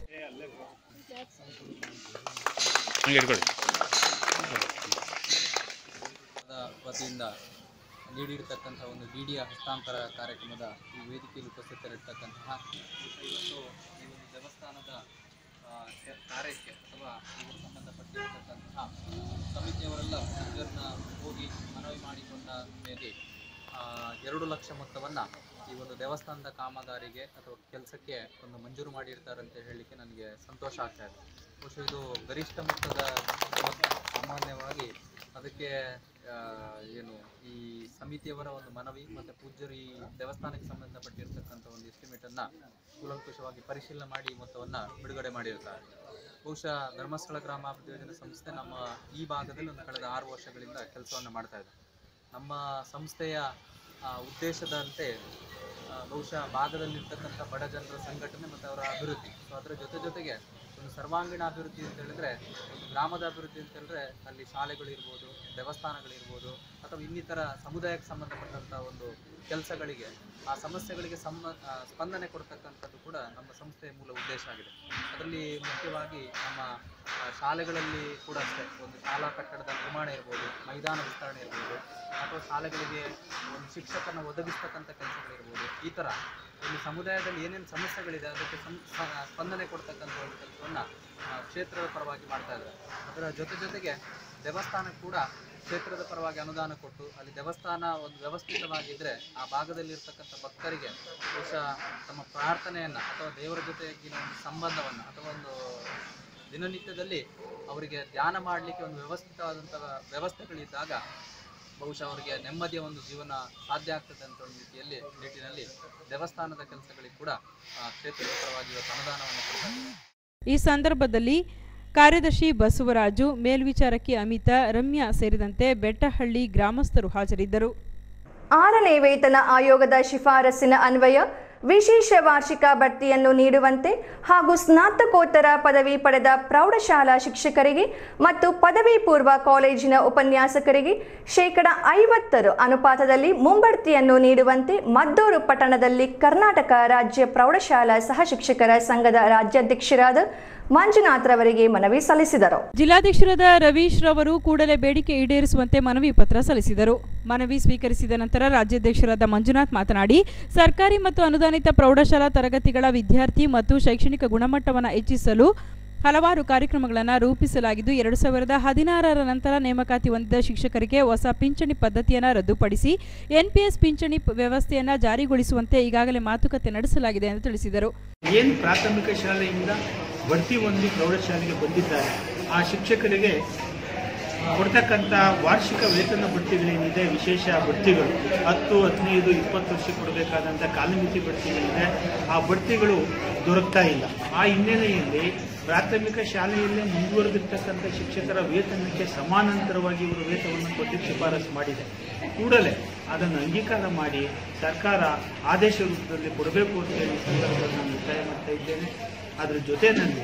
ವತಿಯಿಂದ ನೀಡಿರ್ತಕ್ಕಂಥ ಒಂದು ಬಿಡಿಯ ಹಸ್ತಾಂತರ ಕಾರ್ಯಕ್ರಮದ ಈ ವೇದಿಕೆಯಲ್ಲಿ ಉಪಸ್ಥಿತರಿರ್ತಕ್ಕಂತಹ ಇವತ್ತು ಈ ಒಂದು ದೇವಸ್ಥಾನದ ಆ, ಕೆ- ಕಾರ್ಯಕ್ಕೆ ಅಥವಾ ಇದಕ್ಕೆ ಸಂಬಂಧಪಟ್ಟಿರ್ತಕ್ಕಂತಹ ಸಮಿತಿಯವರೆಲ್ಲ ಇದನ್ನು ಹೋಗಿ ಮನವಿ ಮಾಡಿಕೊಂಡ ಮೇಲೆ ಆ, ಎರಡು ಲಕ್ಷ ಮೊತ್ತವನ್ನು ಈ ಒಂದು ದೇವಸ್ಥಾನದ ಕಾಮಗಾರಿಗೆ ಅಥವಾ ಕೆಲಸಕ್ಕೆ ಒಂದು ಮಂಜೂರು ಮಾಡಿರ್ತಾರೆ ಅಂತ ಹೇಳಲಿಕ್ಕೆ ನನಗೆ ಸಂತೋಷ ಆಗ್ತಾ ಇದೆ ಬಹುಶಃ ಇದು ಗರಿಷ್ಠ ಮೊತ್ತದ ಮೊತ್ತ ಸಾಮಾನ್ಯವಾಗಿ ಅದಕ್ಕೆ ಆ, ಏನು ಈ ಸಮಿತಿಯವರ ಒಂದು ಮನವಿ ಮತ್ತು ಪೂಜ್ಯರು ಈ ದೇವಸ್ಥಾನಕ್ಕೆ ಸಂಬಂಧಪಟ್ಟಿರ್ತಕ್ಕಂಥ ಒಂದು ಎಸ್ಟಿಮೇಟನ್ನು ಕೂಲಂಕುಷವಾಗಿ ಪರಿಶೀಲನೆ ಮಾಡಿ ಈ ಮೊತ್ತವನ್ನು ಬಿಡುಗಡೆ ಮಾಡಿರ್ತಾರೆ ಬಹುಶಃ ಧರ್ಮಸ್ಥಳ ಗ್ರಾಮಾಭಿವೃದ್ಧಿ ಯೋಜನೆ ಸಂಸ್ಥೆ ನಮ್ಮ ಈ ಭಾಗದಲ್ಲಿ ಒಂದು ಕಳೆದ ಆರು ವರ್ಷಗಳಿಂದ ಕೆಲಸವನ್ನು ಮಾಡ್ತಾ ಇದೆ ನಮ್ಮ ಸಂಸ್ಥೆಯ ಆ, ಉದ್ದೇಶದಂತೆ ಆ, ಬಹುಶಃ ಭಾಗದಲ್ಲಿರ್ತಕ್ಕಂಥ ಬಡ ಜನರ ಸಂಘಟನೆ ಮತ್ತು ಅವರ ಅಭಿವೃದ್ಧಿ ಸೊ ಅದರ ಜೊತೆ ಜೊತೆಗೆ ಒಂದು ಸರ್ವಾಂಗೀಣ ಅಭಿವೃದ್ಧಿ ಅಂತ ಹೇಳಿದ್ರೆ ಒಂದು ಗ್ರಾಮದ ಅಭಿವೃದ್ಧಿ ಅಂತ ಹೇಳಿದ್ರೆ ಅಲ್ಲಿ ಶಾಲೆಗಳಿರ್ಬೋದು ದೇವಸ್ಥಾನಗಳಿರ್ಬೋದು ಅಥವಾ ಇನ್ನಿತರ ಸಮುದಾಯಕ್ಕೆ ಸಂಬಂಧಪಟ್ಟಂಥ ಒಂದು ಕೆಲಸಗಳಿಗೆ ಆ ಸಮಸ್ಯೆಗಳಿಗೆ ಸಮ್ಮ ಆ, ಸ್ಪಂದನೆ ಕೊಡ್ತಕ್ಕಂಥದ್ದು ಕೂಡ ನಮ್ಮ ಸಂಸ್ಥೆಯ ಮೂಲ ಉದ್ದೇಶ ಆಗಿದೆ ಅದರಲ್ಲಿ ಮುಖ್ಯವಾಗಿ ನಮ್ಮ ಆ, ಶಾಲೆಗಳಲ್ಲಿ ಕೂಡ ಅಷ್ಟೇ ಒಂದು ಶಾಲಾ ಕಟ್ಟಡದ ನಿರ್ಮಾಣ ಇರ್ಬೋದು ಮೈದಾನ ವಿಸ್ತರಣೆ ಇರ್ಬೋದು ಅಥವಾ ಶಾಲೆಗಳಿಗೆ ಒಂದು ಶಿಕ್ಷಕನ ಒದಗಿಸ್ತಕ್ಕಂಥ ಕೆಲಸಗಳಿರ್ಬೋದು ಈ ಥರ ಇಲ್ಲಿ ಸಮುದಾಯದಲ್ಲಿ ಏನೇನು ಸಮಸ್ಯೆಗಳಿದೆ ಅದಕ್ಕೆ ಸಂ- ಸ- ಸ್ಪಂದನೆ ಕೊಡ್ತಕ್ಕಂಥ ಒಂದು ಕೆಲಸವನ್ನು ಕ್ಷೇತ್ರದ ಪರವಾಗಿ ಮಾಡ್ತಾ ಇದ್ದಾರೆ ಅದರ ಜೊತೆ ಜೊತೆಗೆ ದೇವಸ್ಥಾನಕ್ಕೆ ಕೂಡ ಕ್ಷೇತ್ರದ ಪರವಾಗಿ ಅನುದಾನ ಕೊಟ್ಟು ಅಲ್ಲಿ ದೇವಸ್ಥಾನ ಒಂದು ವ್ಯವಸ್ಥಿತವಾಗಿದ್ದರೆ ಆ ಭಾಗದಲ್ಲಿ ಇರ್ತಕ್ಕಂಥ ಭಕ್ತರಿಗೆ ಬಹುಶಃ ತಮ್ಮ ಪ್ರಾರ್ಥನೆಯನ್ನು ಅಥವಾ ದೇವರ ಜೊತೆಗಿನ ಒಂದು ಸಂಬಂಧವನ್ನು ಅಥವಾ ಒಂದು ದಿನನಿತ್ಯದಲ್ಲಿ ಅವರಿಗೆ ಧ್ಯಾನ ಮಾಡಲಿಕ್ಕೆ ಒಂದು ವ್ಯವಸ್ಥಿತವಾದಂಥ ವ್ಯವಸ್ಥೆಗಳಿದ್ದಾಗ ಬಹುಶಃ ಅವರಿಗೆ ನೆಮ್ಮದಿಯ ಒಂದು ಜೀವನ ಸಾಧ್ಯ ಆಗ್ತದೆ ಅಂತ ಒಂದು ರೀತಿಯಲ್ಲಿ ನಿಟ್ಟಿನಲ್ಲಿ ದೇವಸ್ಥಾನದ ಕೆಲಸಗಳಿಗೆ ಕೂಡ ಆ, ಕ್ಷೇತ್ರದ ಪರವಾಗಿ ಇವತ್ತು ಅನುದಾನವನ್ನು ಕೊಡ್ತಾ ಇದ್ದಾರೆ ಈ ಸಂದರ್ಭದಲ್ಲಿ ಕಾರ್ಯದರ್ಶಿ ಬಸವರಾಜು ಮೇಲ್ವಿಚಾರಕಿ ಅಮಿತಾ ರಮ್ಯಾ ಸೇರಿದಂತೆ ಬೆಟ್ಟಹಳ್ಳಿ ಗ್ರಾಮಸ್ಥರು ಹಾಜರಿದ್ದರು ಆರನೇ ವೇತನ ಆಯೋಗದ ಶಿಫಾರಸ್ಸಿನ ಅನ್ವಯ ವಿಶೇಷ ವಾರ್ಷಿಕ ಬಡ್ತಿಯನ್ನು ನೀಡುವಂತೆ ಹಾಗೂ ಸ್ನಾತಕೋತ್ತರ ಪದವಿ ಪಡೆದ ಪ್ರೌಢಶಾಲಾ ಶಿಕ್ಷಕರಿಗೆ ಮತ್ತು ಪದವಿ ಪೂರ್ವ ಕಾಲೇಜಿನ ಉಪನ್ಯಾಸಕರಿಗೆ ಶೇಕಡ ಐವತ್ತರ ಅನುಪಾತದಲ್ಲಿ ಮುಂಬಡ್ತಿಯನ್ನು ನೀಡುವಂತೆ ಮದ್ದೂರು ಪಟ್ಟಣದಲ್ಲಿ ಕರ್ನಾಟಕ ರಾಜ್ಯ ಪ್ರೌಢಶಾಲಾ ಸಹ ಶಿಕ್ಷಕರ ಸಂಘದ ರಾಜ್ಯಾಧ್ಯಕ್ಷರಾದ ಮಂಜುನಾಥ್ರವರಿಗೆ ಮನವಿ ಸಲ್ಲಿಸಿದರು ಜಿಲ್ಲಾಧ್ಯಕ್ಷರಾದ ರವೀಶ್ ರವರು ಕೂಡಲೇ ಬೇಡಿಕೆ ಈಡೇರಿಸುವಂತೆ ಮನವಿ ಪತ್ರ ಸಲ್ಲಿಸಿದರು ಮನವಿ ಸ್ವೀಕರಿಸಿದ ನಂತರ ರಾಜ್ಯಾಧ್ಯಕ್ಷರಾದ ಮಂಜುನಾಥ್ ಮಾತನಾಡಿ ಸರ್ಕಾರಿ ಮತ್ತು ಅನುದಾನಿತ ಪ್ರೌಢಶಾಲಾ ತರಗತಿಗಳ ವಿದ್ಯಾರ್ಥಿ ಮತ್ತು ಶೈಕ್ಷಣಿಕ ಗುಣಮಟ್ಟವನ್ನು ಹೆಚ್ಚಿಸಲು ಹಲವಾರು ಕಾರ್ಯಕ್ರಮಗಳನ್ನು ರೂಪಿಸಲಾಗಿದ್ದು ಎರಡು ಸಾವಿರದ ಹದಿನಾರರ ನಂತರ ನೇಮಕಾತಿ ಹೊಂದಿದ ಶಿಕ್ಷಕರಿಗೆ ಹೊಸ ಪಿಂಚಣಿ ಪದ್ಧತಿಯನ್ನು ರದ್ದುಪಡಿಸಿ ಎನ್ಪಿಎಸ್ ಪಿಂಚಣಿ ಪ- ವ್ಯವಸ್ಥೆಯನ್ನು ಜಾರಿಗೊಳಿಸುವಂತೆ ಈಗಾಗಲೇ ಮಾತುಕತೆ ನಡೆಸಲಾಗಿದೆ ಎಂದು ತಿಳಿಸಿದರು ಏನು ಪ್ರಾಥಮಿಕ ಶಾಲೆಯಿಂದ ಬಡ್ತಿ ಹೊಂದಿ ಪ್ರೌಢಶಾಲೆಗೆ ಬಂದಿದ್ದಾರೆ ಆ ಶಿಕ್ಷಕರಿಗೆ ಕೊಡ್ತಕ್ಕಂಥ ವಾರ್ಷಿಕ ವೇತನ ಬಡ್ತಿಗಳೇನಿದೆ ವಿಶೇಷ ಬಡ್ತಿಗಳು ಹತ್ತು ಹದಿನೈದು ಇಪ್ಪತ್ತು ವರ್ಷ ಕೊಡಬೇಕಾದಂಥ ಕಾಲಮಿತಿ ಬಡ್ತಿಗಳಿದೆ ಆ ಬಡ್ತಿಗಳು ದೊರಕ್ತಾ ಇಲ್ಲ ಆ ಹಿನ್ನೆಲೆಯಲ್ಲಿ ಪ್ರಾಥಮಿಕ ಶಾಲೆಯಲ್ಲೇ ಮುಂದುವರೆದಿರ್ತಕ್ಕಂಥ ಶಿಕ್ಷಕರ ವೇತನಕ್ಕೆ ಸಮಾನಾಂತರವಾಗಿ ಇವರು ವೇತನವನ್ನು ಕೊಟ್ಟು ಶಿಫಾರಸು ಮಾಡಿದೆ ಕೂಡಲೇ ಅದನ್ನು ಅಂಗೀಕಾರ ಮಾಡಿ ಸರ್ಕಾರ ಆದೇಶ ರೂಪದಲ್ಲಿ ಕೊಡಬೇಕು ಅಂತ ಹೇಳಿ ಈ ಸಂದರ್ಭದಲ್ಲಿ ನಾನು ಒತ್ತಾಯ ಮಾಡ್ತಾ ಇದ್ದೇನೆ ಅದರ ಜೊತೆಯಲ್ಲಿ